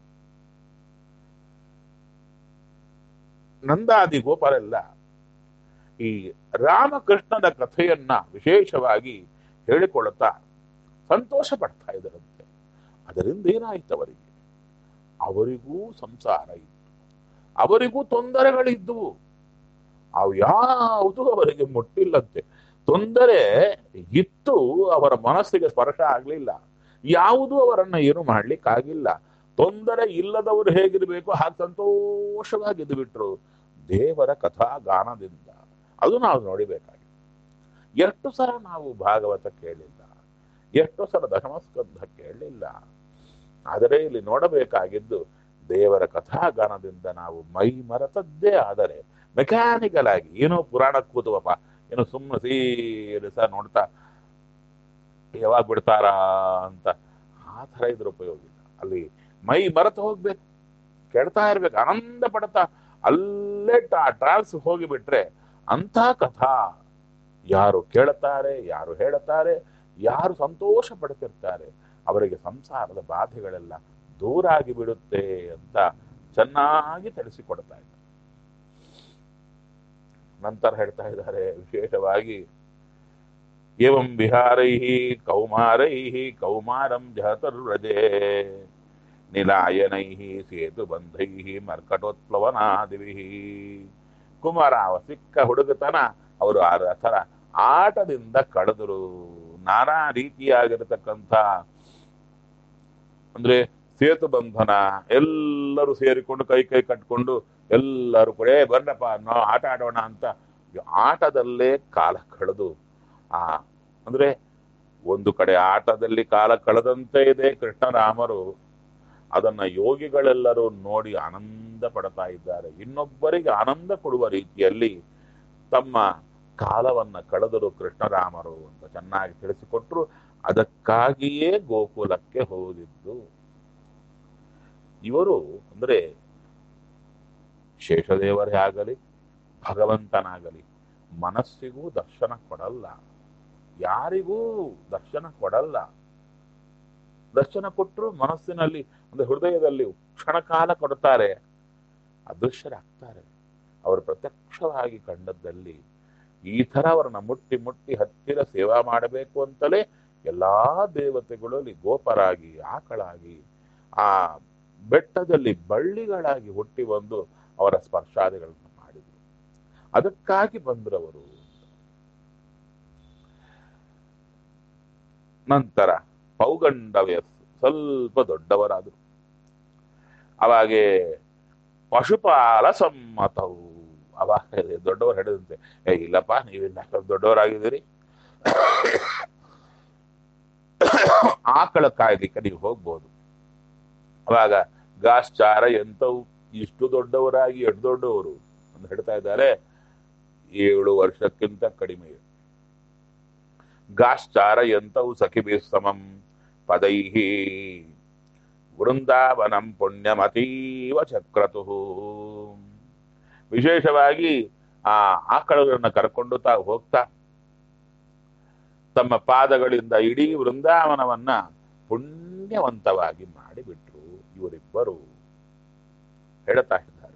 ನಂದಾದಿ ಗೋಪರೆಲ್ಲ ಈ ರಾಮಕೃಷ್ಣನ ಕಥೆಯನ್ನ ವಿಶೇಷವಾಗಿ ಹೇಳಿಕೊಳ್ಳುತ್ತಾ ಸಂತೋಷ ಪಡ್ತಾ ಇದ್ದರಂತೆ ಅದರಿಂದ ಏನಾಯ್ತು ಅವರಿಗೆ ಅವರಿಗೂ ಸಂಸಾರ ಇತ್ತು ಅವರಿಗೂ ತೊಂದರೆಗಳಿದ್ದುವು ಅವು ಯಾವುದು ಅವರಿಗೆ ಮುಟ್ಟಿಲ್ಲಂತೆ ತೊಂದರೆ ಇತ್ತು ಅವರ ಮನಸ್ಸಿಗೆ ಸ್ಪರ್ಶ ಆಗ್ಲಿಲ್ಲ ಯಾವುದು ಅವರನ್ನ ಏನು ಮಾಡ್ಲಿಕ್ಕಾಗಿಲ್ಲ ತೊಂದರೆ ಇಲ್ಲದವರು ಹೇಗಿರ್ಬೇಕು ಹಾಗೆ ಸಂತೋಷವಾಗಿದ್ದು ಬಿಟ್ರು ದೇವರ ಕಥಾಗಾನದಿಂದ ಅದು ನಾವು ನೋಡಿಬೇಕಾಗಿದೆ ಎಷ್ಟು ಸಲ ನಾವು ಭಾಗವತ ಕೇಳಿಲ್ಲ ಎಷ್ಟು ಸಲ ದಶಮಸ್ಕಂಧ ಕೇಳಲಿಲ್ಲ ಆದರೆ ಇಲ್ಲಿ ನೋಡಬೇಕಾಗಿದ್ದು ದೇವರ ಕಥಾಗಾನದಿಂದ ನಾವು ಮೈ ಮರೆತದ್ದೇ ಆದರೆ ಮೆಕ್ಯಾನಿಕಲ್ ಆಗಿ ಏನೋ ಪುರಾಣ ಕೂತವಪ್ಪ ಏನೋ ಸುಮ್ಮನೆ ಸೀರಿಸ ನೋಡ್ತಾ ಯಾವಾಗ ಬಿಡ್ತಾರ ಅಂತ ಆ ಥರ ಇದ್ರ ಉಪಯೋಗ ಇಲ್ಲ ಅಲ್ಲಿ ಮೈ ಮರೆತು ಹೋಗ್ಬೇಕು ಕೇಳ್ತಾ ಇರ್ಬೇಕು ಆನಂದ ಪಡ್ತಾ ಅಲ್ಲೇ ಟ್ರಾನ್ಸ್ ಹೋಗಿಬಿಟ್ರೆ ಅಂಥ ಕಥಾ ಯಾರು ಕೇಳುತ್ತಾರೆ ಯಾರು ಹೇಳುತ್ತಾರೆ ಯಾರು ಸಂತೋಷ ಪಡ್ತಿರ್ತಾರೆ ಅವರಿಗೆ ಸಂಸಾರದ ಬಾಧೆಗಳೆಲ್ಲ ದೂರ ಆಗಿ ಬಿಡುತ್ತೆ ಅಂತ ಚೆನ್ನಾಗಿ ತಿಳಿಸಿಕೊಡ್ತಾ ಇದ್ದಾರೆ ನಂತರ ಹೇಳ್ತಾ ಇದ್ದಾರೆ ವಿಶೇಷವಾಗಿ ಏವಂ ವಿಹಾರೈ ಕೌಮಾರೈ ಕೌಮಾರಂ ಜಹತರ್ವ್ರಜೆ ನಿಲಾಯನೈ ಸೇತು ಬಂಧೈ ಮರ್ಕಟೋತ್ಪ್ಲವನಾದಿವಿ ಕುಮಾರ ಅವ ಸಿಕ್ಕ ಹುಡುಗತನ ಅವರು ಆ ಥರ ಆಟದಿಂದ ಕಳೆದರು ನಾನಾ ರೀತಿಯಾಗಿರತಕ್ಕಂಥ ಅಂದ್ರೆ ಸೇತು ಬಂಧನ ಎಲ್ಲರೂ ಸೇರಿಕೊಂಡು ಕೈ ಕೈ ಕಟ್ಕೊಂಡು ಎಲ್ಲರೂ ಕೂಡ "ಏ, ಬರ್ರಪ್ಪ ನಾವು ಆಟ ಆಡೋಣ ಅಂತ ಆಟದಲ್ಲೇ ಕಾಲ ಕಳೆದು ಆ ಅಂದ್ರೆ ಒಂದು ಕಡೆ ಆಟದಲ್ಲಿ ಕಾಲ ಕಳೆದಂತೆ ಇದೆ ಕೃಷ್ಣರಾಮರು ಅದನ್ನ ಯೋಗಿಗಳೆಲ್ಲರೂ ನೋಡಿ ಆನಂದ ಪಡ್ತಾ ಇದ್ದಾರೆ ಇನ್ನೊಬ್ಬರಿಗೆ ಆನಂದ ಕೊಡುವ ರೀತಿಯಲ್ಲಿ ತಮ್ಮ ಕಾಲವನ್ನ ಕಳೆದರು ಕೃಷ್ಣರಾಮರು ಅಂತ ಚೆನ್ನಾಗಿ ತಿಳಿಸಿಕೊಟ್ರು ಅದಕ್ಕಾಗಿಯೇ ಗೋಕುಲಕ್ಕೆ ಹೋಗಿದ್ದು ಇವರು ಅಂದ್ರೆ ಶೇಷದೇವರೇ ಆಗಲಿ ಭಗವಂತನಾಗಲಿ ಮನಸ್ಸಿಗೂ ದರ್ಶನ ಕೊಡಲ್ಲ ಯಾರಿಗೂ ದರ್ಶನ ಕೊಡಲ್ಲ ದರ್ಶನ ಕೊಟ್ಟರು ಮನಸ್ಸಿನಲ್ಲಿ ಅಂದ್ರೆ ಹೃದಯದಲ್ಲಿ ಕ್ಷಣಕಾಲ ಕೊಡ್ತಾರೆ ಅದೃಶ್ಯರಾಗ್ತಾರೆ ಅವರು ಪ್ರತ್ಯಕ್ಷವಾಗಿ ಕಂಡದ್ದಲ್ಲಿ ಈ ತರ ಅವರನ್ನ ಮುಟ್ಟಿ ಮುಟ್ಟಿ ಹತ್ತಿರ ಸೇವಾ ಮಾಡಬೇಕು ಅಂತಲೇ ಎಲ್ಲಾ ದೇವತೆಗಳು ಅಲ್ಲಿ ಗೋಪರಾಗಿ ಆಕಳಾಗಿ ಆ ಬೆಟ್ಟದಲ್ಲಿ ಬಳ್ಳಿಗಳಾಗಿ ಹುಟ್ಟಿ ಬಂದು ಅವರ ಸ್ಪರ್ಶಾದಿಗಳನ್ನು ಮಾಡಿದರು ಅದಕ್ಕಾಗಿ ಬಂದ್ರವರು ನಂತರ ಪೌಗಂಡ ವಯಸ್ಸು ಸ್ವಲ್ಪ ದೊಡ್ಡವರಾದರು ಅವಾಗೆ ಪಶುಪಾಲ ಸಮ್ಮತವು ಅವಾಗ ದೊಡ್ಡವರು ಹೇಳಿದಂತೆ ಏ ಇಲ್ಲಪ್ಪ ನೀವಿಲ್ಲ ಅಷ್ಟೊಂದು ದೊಡ್ಡವರಾಗಿದ್ದೀರಿ ಆಕಳ ಕಾಯ್ಲಿಕ್ಕೆ ನೀವು ಹೋಗ್ಬೋದು ಅವಾಗ ಗಾಶ್ಚಾರ ಎಂತವು ಇಷ್ಟು ದೊಡ್ಡವರಾಗಿ ಎಷ್ಟು ದೊಡ್ಡವರು ಅಂತ ಹೇಳ್ತಾ ಇದ್ದಾರೆ ಏಳು ವರ್ಷಕ್ಕಿಂತ ಕಡಿಮೆ ಗಾಶ್ಚಾರ ಎಂತವು ಸಖಿಭಿ ಸಮಂ ಪದೈಹಿ ವೃಂದಾವನಂ ಪುಣ್ಯಮತೀವ ಚಕ್ರತು ವಿಶೇಷವಾಗಿ ಆ ಆಕಳುಗಳನ್ನ ಕರ್ಕೊಂಡು ತಾ ಹೋಗ್ತಾ ತಮ್ಮ ಪಾದಗಳಿಂದ ಇಡೀ ವೃಂದಾವನವನ್ನ ಪುಣ್ಯವಂತವಾಗಿ ಮಾಡಿಬಿಟ್ರು ಇವರಿಬ್ಬರು ಹೇಳ್ತಾ ಇದ್ದಾರೆ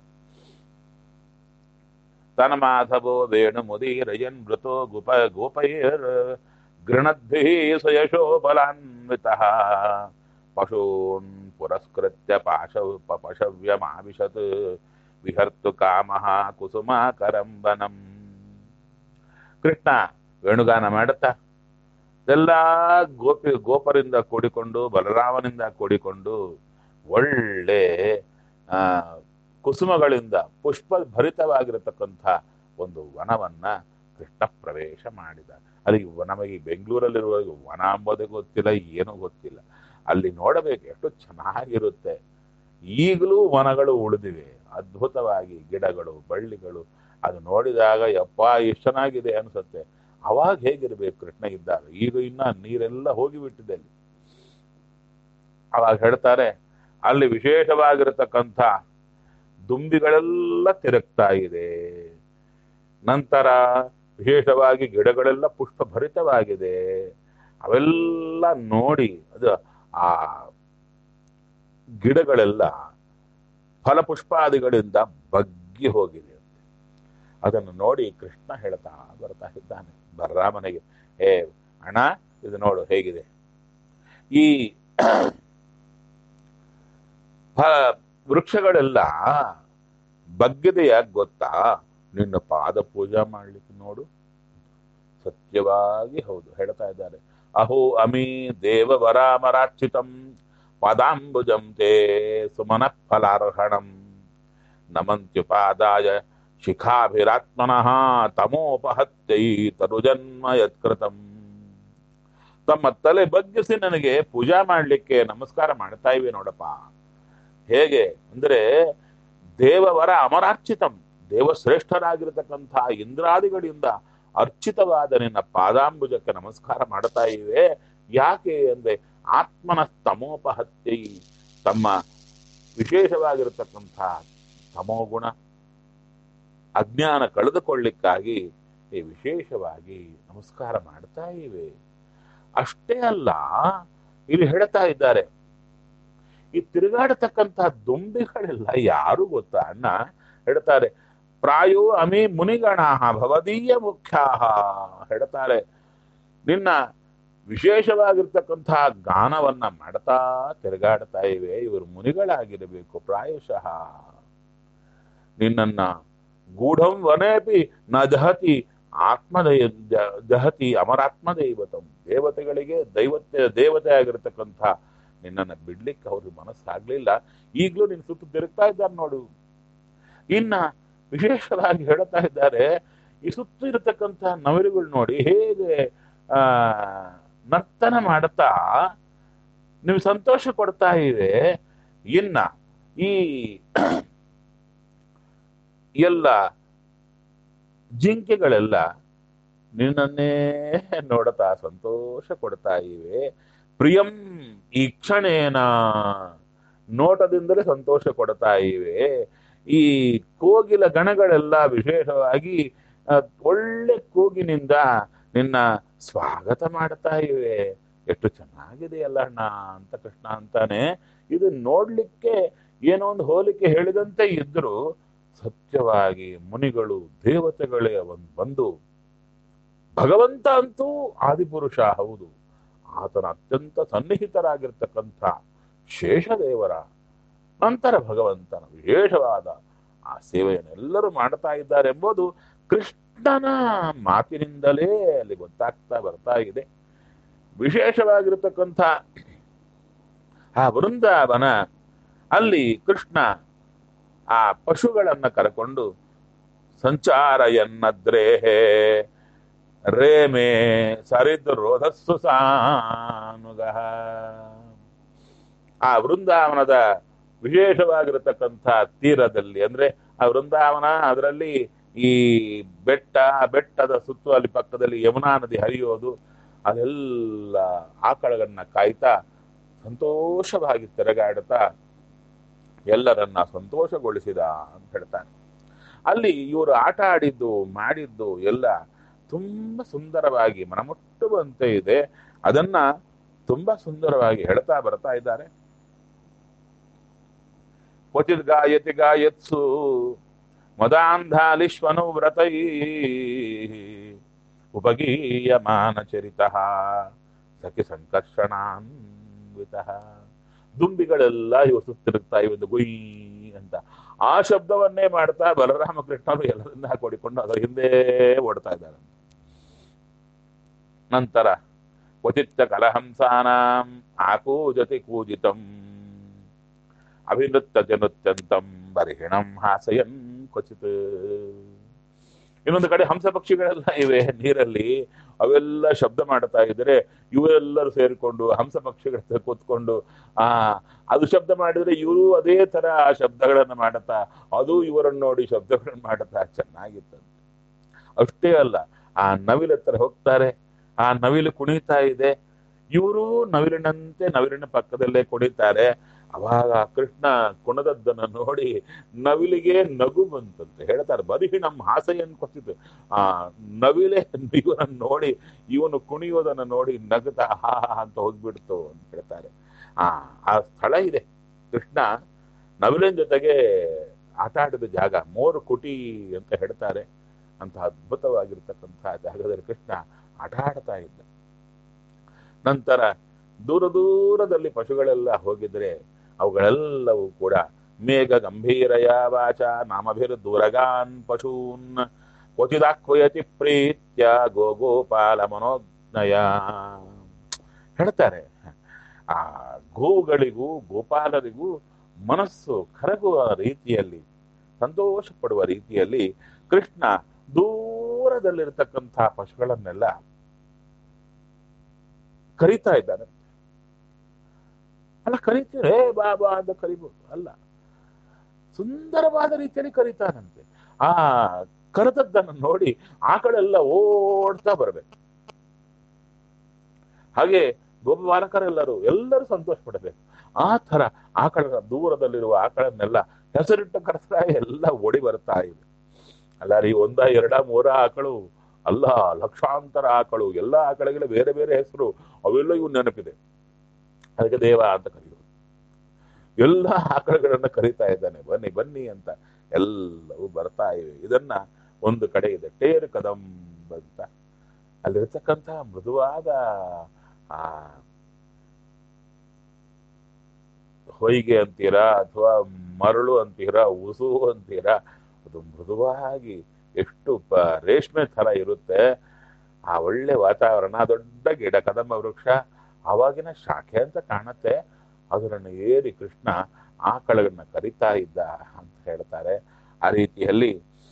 ತನ್ಮಾಧವೋ ವೇಣು ಮುದೀರಯನ್ ಮೃತೋ ಗುಪ ಗೋಪೈರ್ ಗೃಣದ್ಭಿ ಸಯಶೋ ಬಲಾನ್ವಿತಃ ಪಶೂನ್ ಪುರಸ್ಕೃತ್ಯ ಪಾಶ ಪಶವ್ಯಮಾವಿಶತ್ ವಿಹರ್ತು ಕಾಮಃ ಕುಸುಮಾಕರಂಬನಂ ಕೃಷ್ಣ ವೇಣುಗಾನ ಮಾಡುತ್ತಾ ಎಲ್ಲ ಗೋಪಿ ಗೋಪರಿಂದ ಕೂಡಿಕೊಂಡು ಬಲರಾಮನಿಂದ ಕೂಡಿಕೊಂಡು ಒಳ್ಳೆ ಆ ಕುಸುಮಗಳಿಂದ ಪುಷ್ಪ ಭರಿತವಾಗಿರತಕ್ಕಂಥ ಒಂದು ವನವನ್ನ ಕೃಷ್ಣ ಪ್ರವೇಶ ಮಾಡಿದ ಅಲ್ಲಿ ನಮಗೆ ಬೆಂಗಳೂರಲ್ಲಿರುವ ವನ ಅಂಬೋದೇ ಗೊತ್ತಿಲ್ಲ ಏನೂ ಗೊತ್ತಿಲ್ಲ ಅಲ್ಲಿ ನೋಡಬೇಕು ಎಷ್ಟು ಚೆನ್ನಾಗಿರುತ್ತೆ ಈಗಲೂ ವನಗಳು ಉಳಿದಿವೆ ಅದ್ಭುತವಾಗಿ ಗಿಡಗಳು ಬಳ್ಳಿಗಳು ಅದು ನೋಡಿದಾಗ ಯಪ್ಪ ಎಷ್ಟು ಚೆನ್ನಾಗಿದೆ ಅನ್ಸುತ್ತೆ ಅವಾಗ ಹೇಗಿರ್ಬೇಕು ಕೃಷ್ಣ ಇದ್ದಾಗ ಈಗ ಇನ್ನ ನೀರೆಲ್ಲ ಹೋಗಿಬಿಟ್ಟಿದೆ ಅಲ್ಲಿ ಅವಾಗ ಹೇಳ್ತಾರೆ ಅಲ್ಲಿ ವಿಶೇಷವಾಗಿರತಕ್ಕಂಥ ದುಂಬಿಗಳೆಲ್ಲ ತಿರುಗ್ತಾ ಇದೆ ನಂತರ ವಿಶೇಷವಾಗಿ ಗಿಡಗಳೆಲ್ಲ ಪುಷ್ಪ ಭರಿತವಾಗಿದೆ ಅವೆಲ್ಲ ನೋಡಿ ಅದು ಆ ಗಿಡಗಳೆಲ್ಲ ಫಲಪುಷ್ಪಾದಿಗಳಿಂದ ಬಗ್ಗಿ ಹೋಗಿದೆ ಅದನ್ನು ನೋಡಿ ಕೃಷ್ಣ ಹೇಳ್ತಾ ಬರ್ತಾ ಇದ್ದಾನೆ ಬಲರಾಮನಿಗೆ ಏ ಅಣ್ಣ ಇದು ನೋಡು ಹೇಗಿದೆ ಈ ಫ- ವೃಕ್ಷಗಳೆಲ್ಲ ಬಗ್ಗದೆಯಾಗಿ ಗೊತ್ತಾ ನಿನ್ನ ಪಾದ ಪೂಜಾ ಮಾಡ್ಲಿಕ್ಕೆ ನೋಡು ಸತ್ಯವಾಗಿ ಹೌದು ಹೇಳ್ತಾ ಇದ್ದಾರೆ ಅಹೋ ಅಮಿ ದೇವ ವರಾಮರಾರ್ಚಿತಂ ಪಾದಾಂಬುಜಂ ತೇ ಸುಮನ ಫಲಾರ್ಹಣಂ ನಮಂತ್ಯುಪಾದಾಯ ಶಿಖಾಭಿರಾತ್ಮನಃ ತಮೋಪಹತ್ಯೈ ತರುಜನ್ಮ ಯತ್ಕೃತಂ ತಮ್ಮ ತಲೆ ಬಗ್ಗಿಸಿ ನನಗೆ ಪೂಜಾ ಮಾಡ್ಲಿಕ್ಕೆ ನಮಸ್ಕಾರ ಮಾಡ್ತಾ ಇವೆ ನೋಡಪ್ಪ ಹೇಗೆ ಅಂದ್ರೆ ದೇವವರ ಅಮರಾರ್ಚಿತಂ ದೇವಶ್ರೇಷ್ಠರಾಗಿರತಕ್ಕಂಥ ಇಂದ್ರಾದಿಗಳಿಂದ ಅರ್ಚಿತವಾದ ನಿನ್ನ ಪಾದಾಂಬುಜಕ್ಕೆ ನಮಸ್ಕಾರ ಮಾಡ್ತಾ ಇವೆ ಯಾಕೆ ಅಂದ್ರೆ ಆತ್ಮನ ತಮೋಪಹತ್ಯೈ ತಮ್ಮ ವಿಶೇಷವಾಗಿರತಕ್ಕಂಥ ತಮೋಗುಣ ಅಜ್ಞಾನ ಕಳೆದುಕೊಳ್ಳಿಕ್ಕಾಗಿ ಈ ವಿಶೇಷವಾಗಿ ನಮಸ್ಕಾರ ಮಾಡ್ತಾ ಇವೆ ಅಷ್ಟೇ ಅಲ್ಲ ಇಲ್ಲಿ ಹೇಳ್ತಾ ಇದ್ದಾರೆ ಈ ತಿರುಗಾಡತಕ್ಕಂಥ ದುಂಬಿಗಳೆಲ್ಲ ಯಾರು ಗೊತ್ತಾ ಅಣ್ಣ ಹೇಳ್ತಾರೆ ಪ್ರಾಯೋ ಅಮಿ ಮುನಿಗಣ ಭವದೀಯ ಮುಖ್ಯ ಹೇಳ್ತಾರೆ ನಿನ್ನ ವಿಶೇಷವಾಗಿರ್ತಕ್ಕಂತಹ ಗಾನವನ್ನ ಮಾಡ್ತಾ ತಿರುಗಾಡ್ತಾ ಇವೆ ಇವರು ಮುನಿಗಳಾಗಿರಬೇಕು ಪ್ರಾಯಶಃ ನಿನ್ನನ್ನ ಗೂಢಂ ವನೇಪಿ ನ ದಹತಿ ಆತ್ಮದಯ ದ- ದಹತಿ ಅಮರಾತ್ಮ ದೈವತಂ ದೇವತೆಗಳಿಗೆ ದೈವತೆ ದೇವತೆ ಆಗಿರತಕ್ಕಂಥ ನಿನ್ನನ್ನು ಬಿಡ್ಲಿಕ್ಕೆ ಅವ್ರಿಗೆ ಮನಸ್ಸಾಗ್ಲಿಲ್ಲ ಈಗಲೂ ನಿನ್ ಸುತ್ತು ತಿರುಗ್ತಾ ಇದ್ದಾರೆ ನೋಡು ಇನ್ನ ವಿಶೇಷವಾಗಿ ಹೇಳ್ತಾ ಇದ್ದಾರೆ ಈ ಸುತ್ತು ಇರತಕ್ಕಂಥ ನವಿರುಗಳು ನೋಡಿ ಹೇಗೆ ಆ ನರ್ತನ ಮಾಡುತ್ತಾ ನೀವು ಸಂತೋಷ ಕೊಡ್ತಾ ಇವೆ ಇನ್ನ ಈ ಎಲ್ಲ ಜಿಂಕೆಗಳೆಲ್ಲ ನಿನ್ನನ್ನೇ ನೋಡ್ತಾ ಸಂತೋಷ ಕೊಡ್ತಾ ಇವೆ ಪ್ರಿಯಂ ಈ ಕ್ಷಣೇನ ನೋಟದಿಂದಲೇ ಸಂತೋಷ ಕೊಡ್ತಾ ಇವೆ ಈ ಕೋಗಿಲ ಗಣಗಳೆಲ್ಲ ವಿಶೇಷವಾಗಿ ಆ, ಒಳ್ಳೆ ಕೂಗಿನಿಂದ ನಿನ್ನ ಸ್ವಾಗತ ಮಾಡ್ತಾ ಇವೆ ಎಷ್ಟು ಚೆನ್ನಾಗಿದೆಯಲ್ಲ ಅಣ್ಣ ಅಂತ ಕೃಷ್ಣ ಅಂತಾನೆ ಇದು ನೋಡ್ಲಿಕ್ಕೆ ಏನೋ ಒಂದು ಹೋಲಿಕೆ ಹೇಳಿದಂತೆ ಇದ್ರು ಸತ್ಯವಾಗಿ ಮುನಿಗಳು ದೇವತೆಗಳೇ ಒಂದು ಬಂದು ಭಗವಂತ ಅಂತೂ ಆದಿಪುರುಷ ಹೌದು ಆತನ ಅತ್ಯಂತ ಸನ್ನಿಹಿತರಾಗಿರ್ತಕ್ಕಂಥ ಶೇಷದೇವರ ನಂತರ ಭಗವಂತನ ವಿಶೇಷವಾದ ಆ ಸೇವೆಯನ್ನೆಲ್ಲರೂ ಮಾಡ್ತಾ ಇದ್ದಾರೆ ಎಂಬುದು ಕೃಷ್ಣನ ಮಾತಿನಿಂದಲೇ ಅಲ್ಲಿ ಗೊತ್ತಾಗ್ತಾ ಬರ್ತಾ ಇದೆ ವಿಶೇಷವಾಗಿರತಕ್ಕಂಥ ಆ ವೃಂದಾವನ ಅಲ್ಲಿ ಕೃಷ್ಣ ಆ ಪಶುಗಳನ್ನ ಕರಕೊಂಡು ಸಂಚಾರ ಎನ್ನದ್ರೇಹೆ ರೇಮೇ ಸರಿದ್ ರೋಧಸ್ಸು ಸಾನುಗ ಆ ವೃಂದಾವನದ ವಿಶೇಷವಾಗಿರತಕ್ಕಂಥ ತೀರದಲ್ಲಿ ಅಂದ್ರೆ ಆ ವೃಂದಾವನ ಅದರಲ್ಲಿ ಈ ಬೆಟ್ಟ ಆ ಬೆಟ್ಟದ ಸುತ್ತು ಅಲ್ಲಿ ಪಕ್ಕದಲ್ಲಿ ಯಮುನಾ ನದಿ ಹರಿಯೋದು ಅದೆಲ್ಲ ಆಕಳಗಳನ್ನ ಕಾಯ್ತಾ ಸಂತೋಷವಾಗಿ ತಿರುಗಾಡುತ್ತಾ ಎಲ್ಲರನ್ನ ಸಂತೋಷಗೊಳಿಸಿದ ಅಂತ ಹೇಳ್ತಾನೆ ಅಲ್ಲಿ ಇವರು ಆಟ ಆಡಿದ್ದು ಮಾಡಿದ್ದು ಎಲ್ಲ ತುಂಬಾ ಸುಂದರವಾಗಿ ಮನಮುಟ್ಟುವಂತೆ ಇದೆ ಅದನ್ನ ತುಂಬಾ ಸುಂದರವಾಗಿ ಹೇಳ್ತಾ ಬರ್ತಾ ಇದ್ದಾರೆ ಕ್ವಚಿತ್ ಗಾಯತಿ ಗಾಯತ್ಸು ಮದಾಂಧಾಲಿಶ್ವನು ವ್ರತೈ ಉಪಗೀಯಮಾನ ಚರಿತ ಸಖಿ ಸಂಕರ್ಷಣಾನ್ವಿತ ದುಂಬಿಗಳೆಲ್ಲ ಇವು ಸುತ್ತಿರುತ್ತಾ ಇವೆ ಗುಯ್ ಅಂತ ಆ ಶಬ್ದವನ್ನೇ ಮಾಡ್ತಾ ಬಲರಾಮ ಕೃಷ್ಣರು ಎಲ್ಲರಿಂದ ಹಾಕೊಡಿಕೊಂಡು ಅದರ ಹಿಂದೆ ಓಡ್ತಾ ಇದ್ದಾರೆ ನಂತರ ಕ್ವಚಿತ್ತ ಕಲಹಂಸಾನಾಂ ಆಕೂಜತಿ ಕೂಜಿತಂ ಅಭಿನೃತ್ಯತೆ ನೃತ್ಯಂತಂ ಬರಿಹಿಣಂ ಹಾಸಯನ್ ಕ್ವಚಿತ್ ಇನ್ನೊಂದು ಕಡೆ ಹಂಸ ಪಕ್ಷಿಗಳೆಲ್ಲ ಇವೆ ನೀರಲ್ಲಿ ಅವೆಲ್ಲ ಶಬ್ದ ಮಾಡ್ತಾ ಇದ್ರೆ ಇವೆಲ್ಲರೂ ಸೇರಿಕೊಂಡು ಹಂಸ ಪಕ್ಷಿಗಳ ಹತ್ರ ಕೂತ್ಕೊಂಡು ಆ ಅದು ಶಬ್ದ ಮಾಡಿದ್ರೆ ಇವರು ಅದೇ ತರ ಆ ಶಬ್ದಗಳನ್ನ ಮಾಡುತ್ತಾ ಅದು ಇವರನ್ನು ನೋಡಿ ಶಬ್ದಗಳನ್ನ ಮಾಡುತ್ತಾ ಚೆನ್ನಾಗಿತ್ತಂತೆ ಅಷ್ಟೇ ಅಲ್ಲ ಆ ನವಿಲ ಹತ್ರ ಹೋಗ್ತಾರೆ ಆ ನವಿಲು ಕುಣಿತಾ ಇದೆ ಇವರು ನವಿಲಿನಂತೆ ನವಿಲಿನ ಪಕ್ಕದಲ್ಲೇ ಕುಣಿತಾರೆ ಅವಾಗ ಕೃಷ್ಣ ಕುಣದದ್ದನ್ನ ನೋಡಿ ನವಿಲಿಗೆ ನಗು ಬಂತಂತೆ ಹೇಳ್ತಾರೆ ಬರೀ ನಮ್ಮ ಹಾಸೆಯನ್ನು ಕೊಟ್ಟಿದ್ದು ಆ ನವಿಲೆ ಇವನನ್ನು ನೋಡಿ ಇವನು ಕುಣಿಯೋದನ್ನ ನೋಡಿ ನಗತಾ ಹಾ ಹಾ ಅಂತ ಹೋಗ್ಬಿಡ್ತು ಅಂತ ಹೇಳ್ತಾರೆ ಆ ಆ ಸ್ಥಳ ಇದೆ ಕೃಷ್ಣ ನವಿಲಿನ ಜೊತೆಗೆ ಆಟ ಆಡಿದ ಜಾಗ ಮೋರು ಕುಟಿ ಅಂತ ಹೇಳ್ತಾರೆ ಅಂತ ಅದ್ಭುತವಾಗಿರ್ತಕ್ಕಂಥ ಜಾಗದಲ್ಲಿ ಕೃಷ್ಣ ಆಟ ಆಡ್ತಾ ಇದ್ದ ನಂತರ ದೂರ ದೂರದಲ್ಲಿ ಪಶುಗಳೆಲ್ಲ ಹೋಗಿದ್ರೆ ಅವುಗಳೆಲ್ಲವೂ ಕೂಡ ಮೇಘ ಗಂಭೀರಯ ವಾಚ ನಾಮಭಿರ್ ದೂರಗಾನ್ ಪಶೂನ್ ಕ್ವಚಿದಾಕ್ವಯತಿ ಪ್ರೀತ್ಯ ಗೋಗೋಪಾಲ ಮನೋಜ್ಞಯ ಹೇಳ್ತಾರೆ ಆ ಗೋವುಗಳಿಗೂ ಗೋಪಾಲರಿಗೂ ಮನಸ್ಸು ಕರಗುವ ರೀತಿಯಲ್ಲಿ ಸಂತೋಷ ಪಡುವ ರೀತಿಯಲ್ಲಿ ಕೃಷ್ಣ ದೂರದಲ್ಲಿರ್ತಕ್ಕಂಥ ಪಶುಗಳನ್ನೆಲ್ಲ ಕರೀತಾ ಇದ್ದಾನೆ ಅಲ್ಲ ಕರಿತೀರಿ ಹೇ ಬಾಬಾ ಅಂತ ಕರಿಬಹುದು ಅಲ್ಲ ಸುಂದರವಾದ ರೀತಿಯಲ್ಲಿ ಕರೀತಾನಂತೆ ಆ ಕರೆದದ್ದನ್ನು ನೋಡಿ ಆಕಳೆಲ್ಲ ಓಡ್ತಾ ಬರ್ಬೇಕು ಹಾಗೆ ಗೋಪಬಾಲಕರೆಲ್ಲರೂ ಎಲ್ಲರೂ ಸಂತೋಷ ಪಡಬೇಕು ಆ ತರ ಆಕಳ ದೂರದಲ್ಲಿರುವ ಆಕಳನ್ನೆಲ್ಲ ಹೆಸರಿಟ್ಟು ಕರೆಸ್ತಾ ಎಲ್ಲ ಓಡಿ ಬರ್ತಾ ಇವೆ ಅಲ್ಲ ರೀ ಒಂದ ಎರಡ ಮೂರ ಆಕಳು ಅಲ್ಲ ಲಕ್ಷಾಂತರ ಆಕಳು ಎಲ್ಲ ಆಕಳಿಗೆಲ್ಲ ಬೇರೆ ಬೇರೆ ಹೆಸರು ಅವೆಲ್ಲ ಇವು ನೆನಪಿದೆ ಅದಕ್ಕೆ ದೇವ ಅಂತ ಕರೆಯೋದು ಎಲ್ಲ ಆಕಳುಗಳನ್ನ ಕರೀತಾ ಇದ್ದಾನೆ ಬನ್ನಿ ಬನ್ನಿ ಅಂತ ಎಲ್ಲವೂ ಬರ್ತಾ ಇವೆ ಇದನ್ನ ಒಂದು ಕಡೆ ಇದೆ ಟೇರು ಕದಂಬ ಅಂತ ಅಲ್ಲಿರ್ತಕ್ಕಂಥ ಮೃದುವಾದ ಆ ಹೊಯ್ಗೆ ಅಂತೀರಾ ಅಥವಾ ಮರಳು ಅಂತೀರಾ ಉಸು ಅಂತೀರಾ ಅದು ಮೃದುವಾಗಿ ಎಷ್ಟು ಪ ರೇಷ್ಮೆ ಥರ ಇರುತ್ತೆ ಆ ಒಳ್ಳೆ ವಾತಾವರಣ ದೊಡ್ಡ ಗಿಡ ಕದಂಬ ವೃಕ್ಷ ಆವಾಗಿನ ಶಾಖೆ ಅಂತ ಕಾಣುತ್ತೆ ಅದರನ್ನು ಏರಿ ಕೃಷ್ಣ ಆಕಳಗಳನ್ನ ಕರಿತಾ ಇದ್ದ ಅಂತ ಹೇಳ್ತಾರೆ ಆ ರೀತಿಯಲ್ಲಿ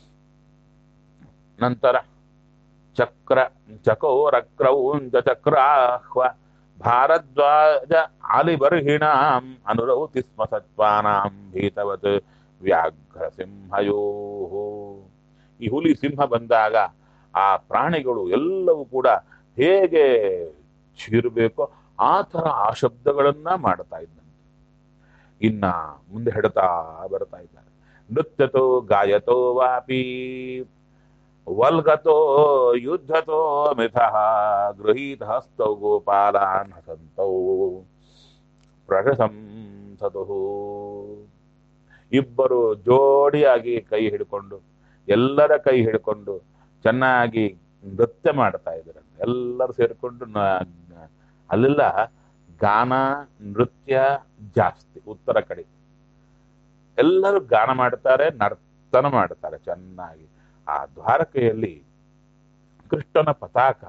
ನಂತರ ಚಕ್ರ ಚಕೋರಕ್ರೌಂಚ ಚಕ್ರಾಹ್ವ ಭಾರದ್ವಾಜ ಆಲಿಬರ್ಹಿಣಾಂ ಅನುರೌತಿ ಸ್ಮ ಸತ್ವಾನಾಂ ಭೀತವತ್ ವ್ಯಾಘ್ರ ಸಿಂಹಯೋ ಈ ಹುಲಿ ಸಿಂಹ ಬಂದಾಗ ಆ ಪ್ರಾಣಿಗಳು ಎಲ್ಲವೂ ಕೂಡ ಹೇಗೆ ಚೀರಬೇಕೋ ಆ ತರ ಆ ಶಬ್ದಗಳನ್ನ ಮಾಡ್ತಾ ಇದ್ದಂತೆ ಇನ್ನ ಮುಂದೆ ಹೆಡ್ತಾ ಬರ್ತಾ ಇದ್ದಾರೆ ನೃತ್ಯತೋ ಗಾಯತೋ ವಾಪಿ ವಲ್ಗತೋ ಯುದ್ಧತೋ ಮಿಥಃ ಗೃಹೀತ ಹಸ್ತೌ ಗೋಪಾಲಾನ್ ಹಸಂತೌ ಪ್ರಶಂಸತು ಇಬ್ಬರು ಜೋಡಿಯಾಗಿ ಕೈ ಹಿಡ್ಕೊಂಡು ಎಲ್ಲರ ಕೈ ಹಿಡ್ಕೊಂಡು ಚೆನ್ನಾಗಿ ನೃತ್ಯ ಮಾಡ್ತಾ ಇದ್ದಾರೆ ಎಲ್ಲರೂ ಸೇರಿಕೊಂಡು ಅಲ್ಲೆಲ್ಲ ಗಾನ ನೃತ್ಯ ಜಾಸ್ತಿ ಉತ್ತರ ಕಡೆ ಎಲ್ಲರೂ ಗಾನ ಮಾಡ್ತಾರೆ ನರ್ತನ ಮಾಡ್ತಾರೆ ಚೆನ್ನಾಗಿ ಆ ದ್ವಾರಕೆಯಲ್ಲಿ ಕೃಷ್ಣನ ಪತಾಕ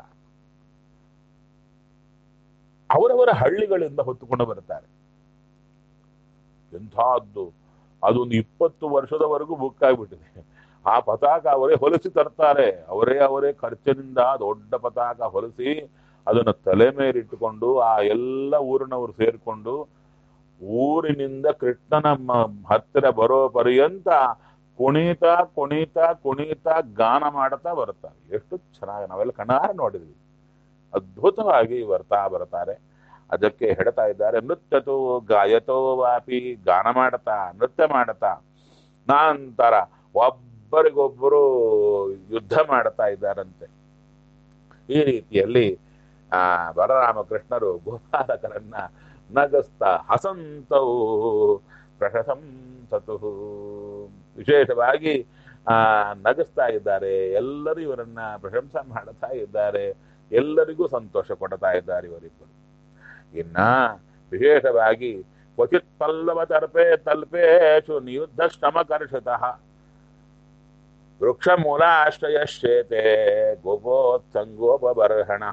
ಅವರವರ ಹಳ್ಳಿಗಳಿಂದ ಹೊತ್ತುಕೊಂಡು ಬರ್ತಾರೆ ಎಂಥದ್ದು ಅದೊಂದು ಇಪ್ಪತ್ತು ವರ್ಷದವರೆಗೂ ಬುಕ್ ಆಗ್ಬಿಟ್ಟಿದೆ ಆ ಪತಾಕ ಅವರೇ ಹೊಲಿಸಿ ತರ್ತಾರೆ ಅವರೇ ಅವರೇ ಖರ್ಚಿನಿಂದ ದೊಡ್ಡ ಪತಾಕ ಹೊಲಿಸಿ ಅದನ್ನು ತಲೆ ಮೇಲೆ ಇಟ್ಟುಕೊಂಡು ಆ ಎಲ್ಲ ಊರಿನವರು ಸೇರಿಕೊಂಡು ಊರಿನಿಂದ ಕೃಷ್ಣನ ಮ- ಹತ್ತಿರ ಬರೋ ಪರ್ಯಂತ ಕುಣಿತ ಕುಣಿತ ಕುಣಿತ ಗಾನ ಮಾಡ್ತಾ ಬರ್ತಾರೆ ಎಷ್ಟು ಚೆನ್ನಾಗಿ ನಾವೆಲ್ಲ ಕಣ್ಣಾರ ನೋಡಿದ್ವಿ ಅದ್ಭುತವಾಗಿ ಬರ್ತಾ ಬರ್ತಾರೆ ಅದಕ್ಕೆ ಹೇಳ್ತಾ ಇದ್ದಾರೆ ನೃತ್ಯತೋ ಗಾಯತೋ ವಾಪಿ ಗಾನ ಮಾಡ್ತಾ ನೃತ್ಯ ಮಾಡ್ತಾ ನಂತರ ಒಬ್ಬರಿಗೊಬ್ಬರು ಯುದ್ಧ ಮಾಡ್ತಾ ಇದ್ದಾರಂತೆ ಈ ರೀತಿಯಲ್ಲಿ ಆ ಬಲರಾಮಕೃಷ್ಣರು ಗೋಪಾಲಕರನ್ನ ನಗಸ್ತ ಹಸಂತವು ಪ್ರಶಂಸತು ವಿಶೇಷವಾಗಿ ಆ ನಗಿಸ್ತಾ ಇದ್ದಾರೆ ಎಲ್ಲರೂ ಇವರನ್ನ ಪ್ರಶಂಸೆ ಮಾಡ್ತಾ ಇದ್ದಾರೆ ಎಲ್ಲರಿಗೂ ಸಂತೋಷ ಕೊಡ್ತಾ ಇದ್ದಾರೆ ಇವರಿಬ್ಬರು ಇನ್ನ ವಿಶೇಷವಾಗಿ ಕ್ವಚಿತ್ ಪಲ್ಲವ ತರ್ಪೆ ತಲ್ಪೇಶು ನಿಯುದ್ಧ ಶ್ರಮಕರ್ಷತಃ ವೃಕ್ಷ ಮೂಲಾಶ್ರಯಶ್ಚೇತೆ ಗೋಪೋತ್ಸಂಗೋಪಬರ್ಹಣ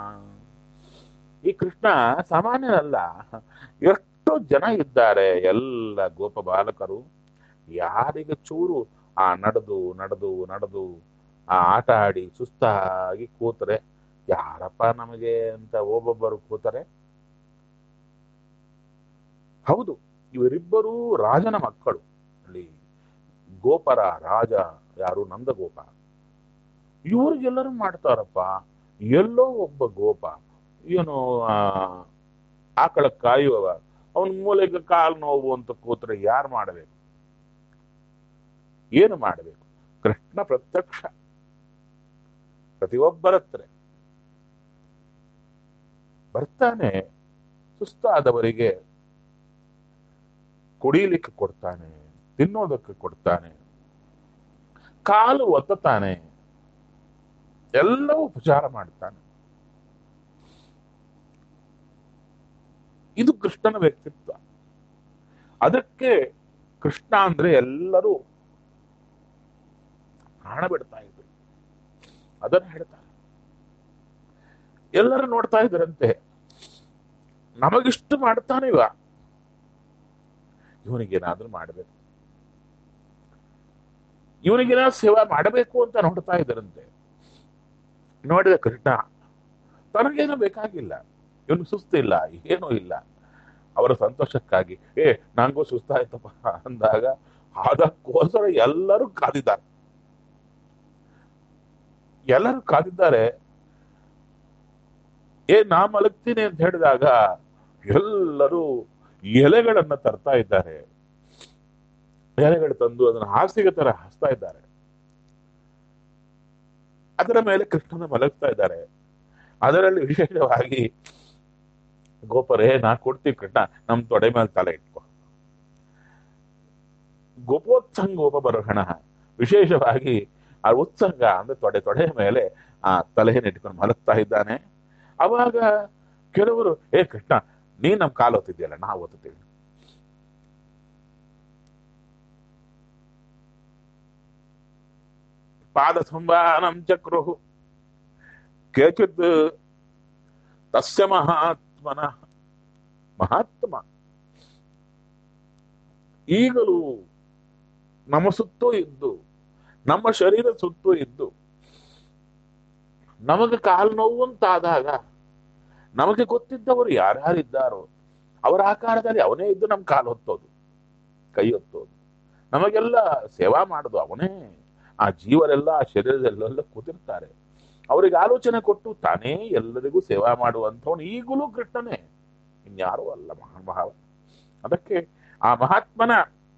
ಈ ಕೃಷ್ಣ ಸಾಮಾನ್ಯನಲ್ಲ ಎಷ್ಟು ಜನ ಇದ್ದಾರೆ ಎಲ್ಲ ಗೋಪ ಬಾಲಕರು ಯಾರಿಗೆ ಚೂರು ಆ ನಡೆದು ನಡೆದು ನಡೆದು ಆ ಆಟ ಆಡಿ ಸುಸ್ತಾಗಿ ಕೂತರೆ ಯಾರಪ್ಪ ನಮಗೆ ಅಂತ ಒಬ್ಬೊಬ್ಬರು ಕೂತರೆ ಹೌದು ಇವರಿಬ್ಬರೂ ರಾಜನ ಮಕ್ಕಳು ಅಲ್ಲಿ ಗೋಪರ ರಾಜ ಯಾರು ನಂದಗೋಪ ಇವ್ರಿಗೆಲ್ಲರೂ ಮಾಡ್ತಾರಪ್ಪ ಎಲ್ಲೋ ಒಬ್ಬ ಗೋಪ ಏನು ಆ, ಆಕಳ ಕಾಯುವವ ಅವನ ಮೂಲೆಗೆ ಕಾಲು ನೋವು ಅಂತ ಕೂತ್ರೆ ಯಾರು ಮಾಡಬೇಕು ಏನು ಮಾಡಬೇಕು ಕೃಷ್ಣ ಪ್ರತ್ಯಕ್ಷ ಪ್ರತಿಯೊಬ್ಬರ ಹತ್ರ ಬರ್ತಾನೆ ಸುಸ್ತಾದವರಿಗೆ ಕುಡಿಯಲಿಕ್ಕೆ ಕೊಡ್ತಾನೆ ತಿನ್ನೋದಕ್ಕೆ ಕೊಡ್ತಾನೆ ಕಾಲು ಒತ್ತತಾನೆ ಎಲ್ಲವೂ ಉಪಚಾರ ಮಾಡ್ತಾನೆ ಇದು ಕೃಷ್ಣನ ವ್ಯಕ್ತಿತ್ವ ಅದಕ್ಕೆ ಕೃಷ್ಣ ಅಂದ್ರೆ ಎಲ್ಲರೂ ಪ್ರಾಣ ಬಿಡ್ತಾ ಇದ್ರು ಅದನ್ನ ಹೇಳ್ತಾರೆ ಎಲ್ಲರೂ ನೋಡ್ತಾ ಇದ್ರಂತೆ ನಮಗಿಷ್ಟು ಮಾಡ್ತಾನೆ ಇವ ಇವನಿಗೇನಾದ್ರೂ ಮಾಡಬೇಕು ಇವನಿಗೇನಾದ್ರು ಸೇವಾ ಮಾಡಬೇಕು ಅಂತ ನೋಡ್ತಾ ಇದ್ದರಂತೆ ನೋಡಿದ ಕೃಷ್ಣ ತನಗೇನು ಬೇಕಾಗಿಲ್ಲ ಇವನು ಸುಸ್ತಿಲ್ಲ ಏನೂ ಇಲ್ಲ ಅವರ ಸಂತೋಷಕ್ಕಾಗಿ ಏ ನಂಗೂ ಸುಸ್ತಾಯ್ತಪ್ಪ ಅಂದಾಗ ಅದಕ್ಕೋಸ್ಕರ ಎಲ್ಲರೂ ಕಾದಿದ್ದಾರೆ ಎಲ್ಲರೂ ಕಾದಿದ್ದಾರೆ ಏ ನಾ ಮಲಗ್ತೀನಿ ಅಂತ ಹೇಳಿದಾಗ ಎಲ್ಲರೂ ಎಲೆಗಳನ್ನ ತರ್ತಾ ಇದ್ದಾರೆ ಎಲೆಗಳು ತಂದು ಅದನ್ನ ಹಾಸಿಗೆ ತರ ಹಾಸ್ತಾ ಇದ್ದಾರೆ ಅದರ ಮೇಲೆ ಕೃಷ್ಣನ ಮಲಗ್ತಾ ಇದ್ದಾರೆ ಅದರಲ್ಲಿ ವಿಶೇಷವಾಗಿ ಗೋಪರೇ ನಾ ಕೊಡ್ತೀವಿ ಕೃಷ್ಣ ನಮ್ ತೊಡೆ ಮೇಲೆ ತಲೆ ಇಟ್ಕೊ ಗೋಪೋತ್ಸಂಗೋಪ ಬರೋಹಣ ವಿಶೇಷವಾಗಿ ಆ ಉತ್ಸಂಗ ಅಂದ್ರೆ ತೊಡೆ ತೊಡೆ ಮೇಲೆ ಆ ತಲೆಯನ್ನು ಇಟ್ಕೊಂಡು ಮಲಗ್ತಾ ಇದ್ದಾನೆ ಅವಾಗ ಕೆಲವರು ಏ ಕೃಷ್ಣ ನೀ ನಮ್ ಕಾಲು ಒತ್ತಿದ್ಯಲ್ಲ ನಾ ಒತ್ತುತ್ತೀವಿ ಪಾದ ಸಂವಾನಂ ಚಕ್ರು ಕೇಚಿತ್ ತಸ್ಯ ಮಹಾತ್ಮನ ಮಹಾತ್ಮ ಈಗಲೂ ನಮ್ಮ ಸುತ್ತೂ ಇದ್ದು ನಮ್ಮ ಶರೀರ ಸುತ್ತೂ ಇದ್ದು ನಮಗೆ ಕಾಲು ನೋವು ಅಂತಾದಾಗ ನಮಗೆ ಗೊತ್ತಿದ್ದವರು ಯಾರ್ಯಾರಿದ್ದಾರೋ ಅವರ ಆಕಾರದಲ್ಲಿ ಅವನೇ ಇದ್ದು ನಮ್ಮ ಕಾಲು ಹೊತ್ತೋದು ಕೈ ಹೊತ್ತೋದು ನಮಗೆಲ್ಲ ಸೇವಾ ಮಾಡೋದು ಅವನೇ ಆ ಜೀವರೆಲ್ಲ ಆ ಶರೀರದಲ್ಲೆಲ್ಲ ಕೂತಿರ್ತಾರೆ ಅವರಿಗೆ ಆಲೋಚನೆ ಕೊಟ್ಟು ತಾನೇ ಎಲ್ಲರಿಗೂ ಸೇವಾ ಮಾಡುವಂಥವನು ಈಗಲೂ ಕೃಷ್ಣನೇ ಇನ್ಯಾರೂ ಅಲ್ಲ ಮಹಾನುಭಾವ ಅದಕ್ಕೆ ಆ ಮಹಾತ್ಮನ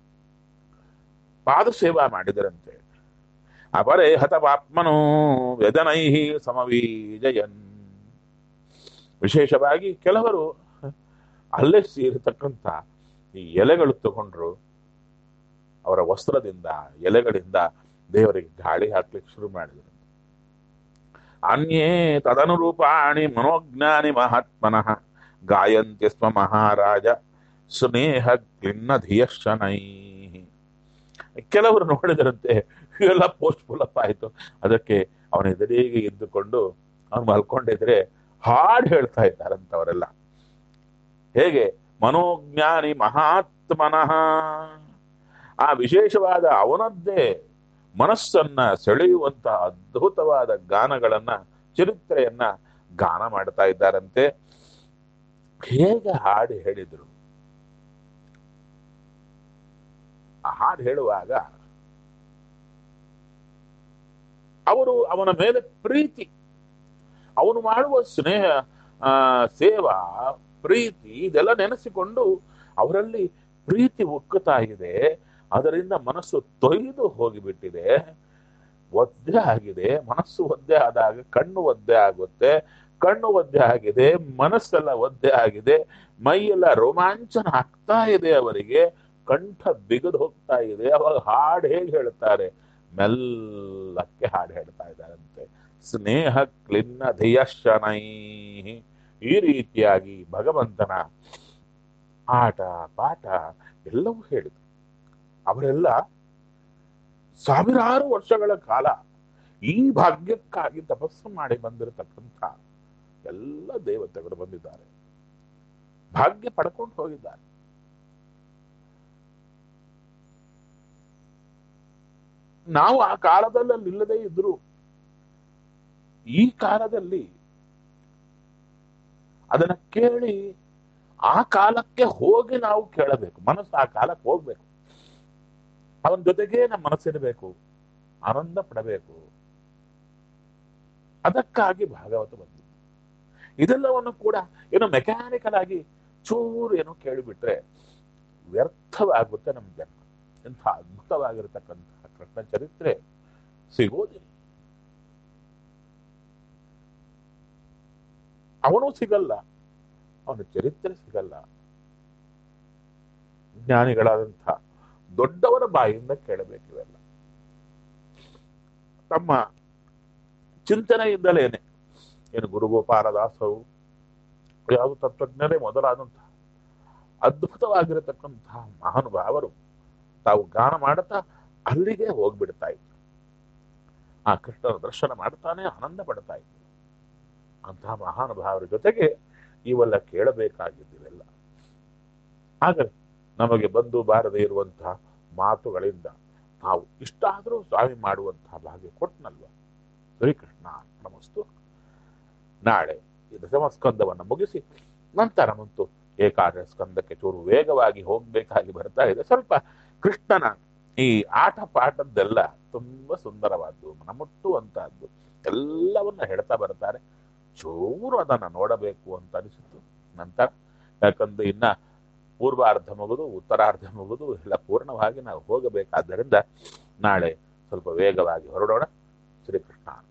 ಪಾದ ಸೇವಾ ಮಾಡಿದರಂತೆ ಅಪರೇ ಹತಪಾತ್ಮನೋ ವ್ಯಜನೈ ಸಮವೀಜಯನ್ ವಿಶೇಷವಾಗಿ ಕೆಲವರು ಅಲ್ಲೇ ಸೇರಿರ್ತಕ್ಕಂಥ ಈ ಎಲೆಗಳು ತಗೊಂಡ್ರು ಅವರ ವಸ್ತ್ರದಿಂದ ಎಲೆಗಳಿಂದ ದೇವರಿಗೆ ಗಾಳಿ ಹಾಕ್ಲಿಕ್ಕೆ ಶುರು ಮಾಡಿದರು ಅನ್ಯೇ ತದನುರೂಪಾಣಿ ಮನೋಜ್ಞಾನಿ ಮಹಾತ್ಮನಃ ಗಾಯಂತಿ ಸ್ವ ಮಹಾರಾಜ ಸ್ನೇಹ ಕ್ಲಿನ್ನ ಧಿಯಶನೈ ಕೆಲವರು ನೋಡಿದರಂತೆ ಇವೆಲ್ಲ ಪೋಸ್ಟ್ ಫುಲ್ ಆಯ್ತು ಅದಕ್ಕೆ ಅವನ ಎದುರಿಗೆ ಇದ್ದುಕೊಂಡು ಅವನು ಮಲ್ಕೊಂಡಿದ್ರೆ ಹಾಡು ಹೇಳ್ತಾ ಇದ್ದಾರಂತವರೆಲ್ಲ ಹೇಗೆ ಮನೋಜ್ಞಾನಿ ಮಹಾತ್ಮನಃ ಆ ವಿಶೇಷವಾದ ಅವನದ್ದೇ ಮನಸ್ಸನ್ನ ಸೆಳೆಯುವಂತ ಅದ್ಭುತವಾದ ಗಾನಗಳನ್ನ ಚರಿತ್ರೆಯನ್ನ ಗಾನ ಮಾಡ್ತಾ ಇದ್ದಾರಂತೆ ಹೇಗೆ ಹಾಡು ಹೇಳಿದ್ರು ಆ ಹಾಡು ಹೇಳುವಾಗ ಅವರು ಅವನ ಮೇಲೆ ಪ್ರೀತಿ ಅವನು ಮಾಡುವ ಸ್ನೇಹ ಆ ಸೇವಾ ಪ್ರೀತಿ ಇದೆಲ್ಲ ನೆನೆಸಿಕೊಂಡು ಅವರಲ್ಲಿ ಪ್ರೀತಿ ಉಕ್ಕುತ್ತಾ ಇದೆ ಅದರಿಂದ ಮನಸ್ಸು ತೊಯ್ದು ಹೋಗಿಬಿಟ್ಟಿದೆ ಒದ್ದೆ ಆಗಿದೆ ಮನಸ್ಸು ಒದ್ದೆ ಆದಾಗ ಕಣ್ಣು ಒದ್ದೆ ಆಗುತ್ತೆ ಕಣ್ಣು ಒದ್ದೆ ಆಗಿದೆ ಮನಸ್ಸೆಲ್ಲ ಒದ್ದೆ ಆಗಿದೆ ಮೈಯೆಲ್ಲ ರೋಮಾಂಚನ ಆಗ್ತಾ ಇದೆ ಅವರಿಗೆ ಕಂಠ ಬಿಗದು ಹೋಗ್ತಾ ಇದೆ ಅವಾಗ ಹಾಡು ಹೇಗೆ ಹೇಳ್ತಾರೆ ಮೆಲ್ಲಕ್ಕೆ ಹಾಡು ಹೇಳ್ತಾ ಇದ್ದಾರಂತೆ ಸ್ನೇಹ ಕ್ಲಿನ್ನ ಧಿಯಶನೈ ಈ ರೀತಿಯಾಗಿ ಭಗವಂತನ ಆಟ ಪಾಠ ಎಲ್ಲವೂ ಹೇಳಿದ್ರು ಅವರೆಲ್ಲ ಸಾವಿರಾರು ವರ್ಷಗಳ ಕಾಲ ಈ ಭಾಗ್ಯಕ್ಕಾಗಿ ತಪಸ್ಸು ಮಾಡಿ ಬಂದಿರತಕ್ಕಂಥ ಎಲ್ಲ ದೇವತೆಗಳು ಬಂದಿದ್ದಾರೆ ಭಾಗ್ಯ ಪಡ್ಕೊಂಡು ಹೋಗಿದ್ದಾರೆ ನಾವು ಆ ಕಾಲದಲ್ಲಿ ಅಲ್ಲಿ ಇಲ್ಲದೆ ಇದ್ರು ಈ ಕಾಲದಲ್ಲಿ ಅದನ್ನ ಕೇಳಿ ಆ ಕಾಲಕ್ಕೆ ಹೋಗಿ ನಾವು ಕೇಳಬೇಕು ಮನಸ್ಸು ಆ ಕಾಲಕ್ಕೆ ಹೋಗ್ಬೇಕು ಅವನ ಜೊತೆಗೆ ನಮ್ಮ ಮನಸ್ಸಿರಬೇಕು ಆನಂದ ಪಡಬೇಕು ಅದಕ್ಕಾಗಿ ಭಾಗವತ ಬಂದಿದ್ದು ಇದೆಲ್ಲವನ್ನು ಕೂಡ ಏನೋ ಮೆಕ್ಯಾನಿಕಲ್ ಆಗಿ ಚೂರು ಏನೋ ಕೇಳಿಬಿಟ್ರೆ ವ್ಯರ್ಥವಾಗುತ್ತೆ ನಮ್ಮ ಜನ್ಮ ಇಂಥ ಅದ್ಭುತವಾಗಿರತಕ್ಕಂತಹ ಕೃಷ್ಣ ಚರಿತ್ರೆ ಸಿಗೋದಿಲ್ಲ ಅವನು ಸಿಗಲ್ಲ ಅವನ ಚರಿತ್ರೆ ಸಿಗಲ್ಲ ಜ್ಞಾನಿಗಳಾದಂಥ ದೊಡ್ಡವರ ಬಾಯಿಂದ ಕೇಳಬೇಕಿವೆಲ್ಲ ತಮ್ಮ ಚಿಂತನೆಯಿಂದಲೇನೆ ಏನು ಗುರುಗೋಪಾಲದಾಸರು ಯಾವುದು ತತ್ವಜ್ಞರೇ ಮೊದಲಾದಂತಹ ಅದ್ಭುತವಾಗಿರತಕ್ಕಂತಹ ಮಹಾನುಭಾವರು ತಾವು ಗಾನ ಮಾಡುತ್ತಾ ಅಲ್ಲಿಗೆ ಹೋಗ್ಬಿಡ್ತಾ ಇದ್ರು ಆ ಕೃಷ್ಣನ ದರ್ಶನ ಮಾಡ್ತಾನೆ ಆನಂದ ಪಡ್ತಾ ಇದ್ರು ಅಂತಹ ಮಹಾನುಭಾವರ ಜೊತೆಗೆ ಇವೆಲ್ಲ ಕೇಳಬೇಕಾಗಿದ್ದಿವೆಲ್ಲ ಆದರೆ ನಮಗೆ ಬಂದು ಬಾರದೆ ಇರುವಂತಹ ಮಾತುಗಳಿಂದ ನಾವು ಇಷ್ಟ ಆದರೂ ಸ್ವಾಮಿ ಮಾಡುವಂತಹ ಭಾಗ್ಯ ಕೊಟ್ಟನಲ್ವ ಶ್ರೀಕೃಷ್ಣ ನಮಸ್ತು ನಾಳೆ ಈ ದಶಮ ಸ್ಕಂದವನ್ನು ಮುಗಿಸಿ ನಂತರ ಮತ್ತು ಏಕಾದಶ ಸ್ಕಂದಕ್ಕೆ ಚೂರು ವೇಗವಾಗಿ ಹೋಗ್ಬೇಕಾಗಿ ಬರ್ತಾ ಇದೆ ಸ್ವಲ್ಪ ಕೃಷ್ಣನ ಈ ಆಟ ಪಾಠದ್ದೆಲ್ಲ ತುಂಬಾ ಸುಂದರವಾದ್ದು ಮನಮುಟ್ಟುವಂತಹದ್ದು ಎಲ್ಲವನ್ನ ಹೇಳ್ತಾ ಬರ್ತಾರೆ ಚೂರು ಅದನ್ನ ನೋಡಬೇಕು ಅಂತ ಅನಿಸಿತು ನಂತರ ಯಾಕಂದ್ರೆ ಇನ್ನ ಪೂರ್ವಾರ್ಧ ಮುಗಿದು ಉತ್ತರಾರ್ಧ ಮುಗಿದು ಎಲ್ಲ ಪೂರ್ಣವಾಗಿ ನಾವು ಹೋಗಬೇಕಾದ್ದರಿಂದ ನಾಳೆ ಸ್ವಲ್ಪ ವೇಗವಾಗಿ ಹೊರಡೋಣ ಶ್ರೀಕೃಷ್ಣ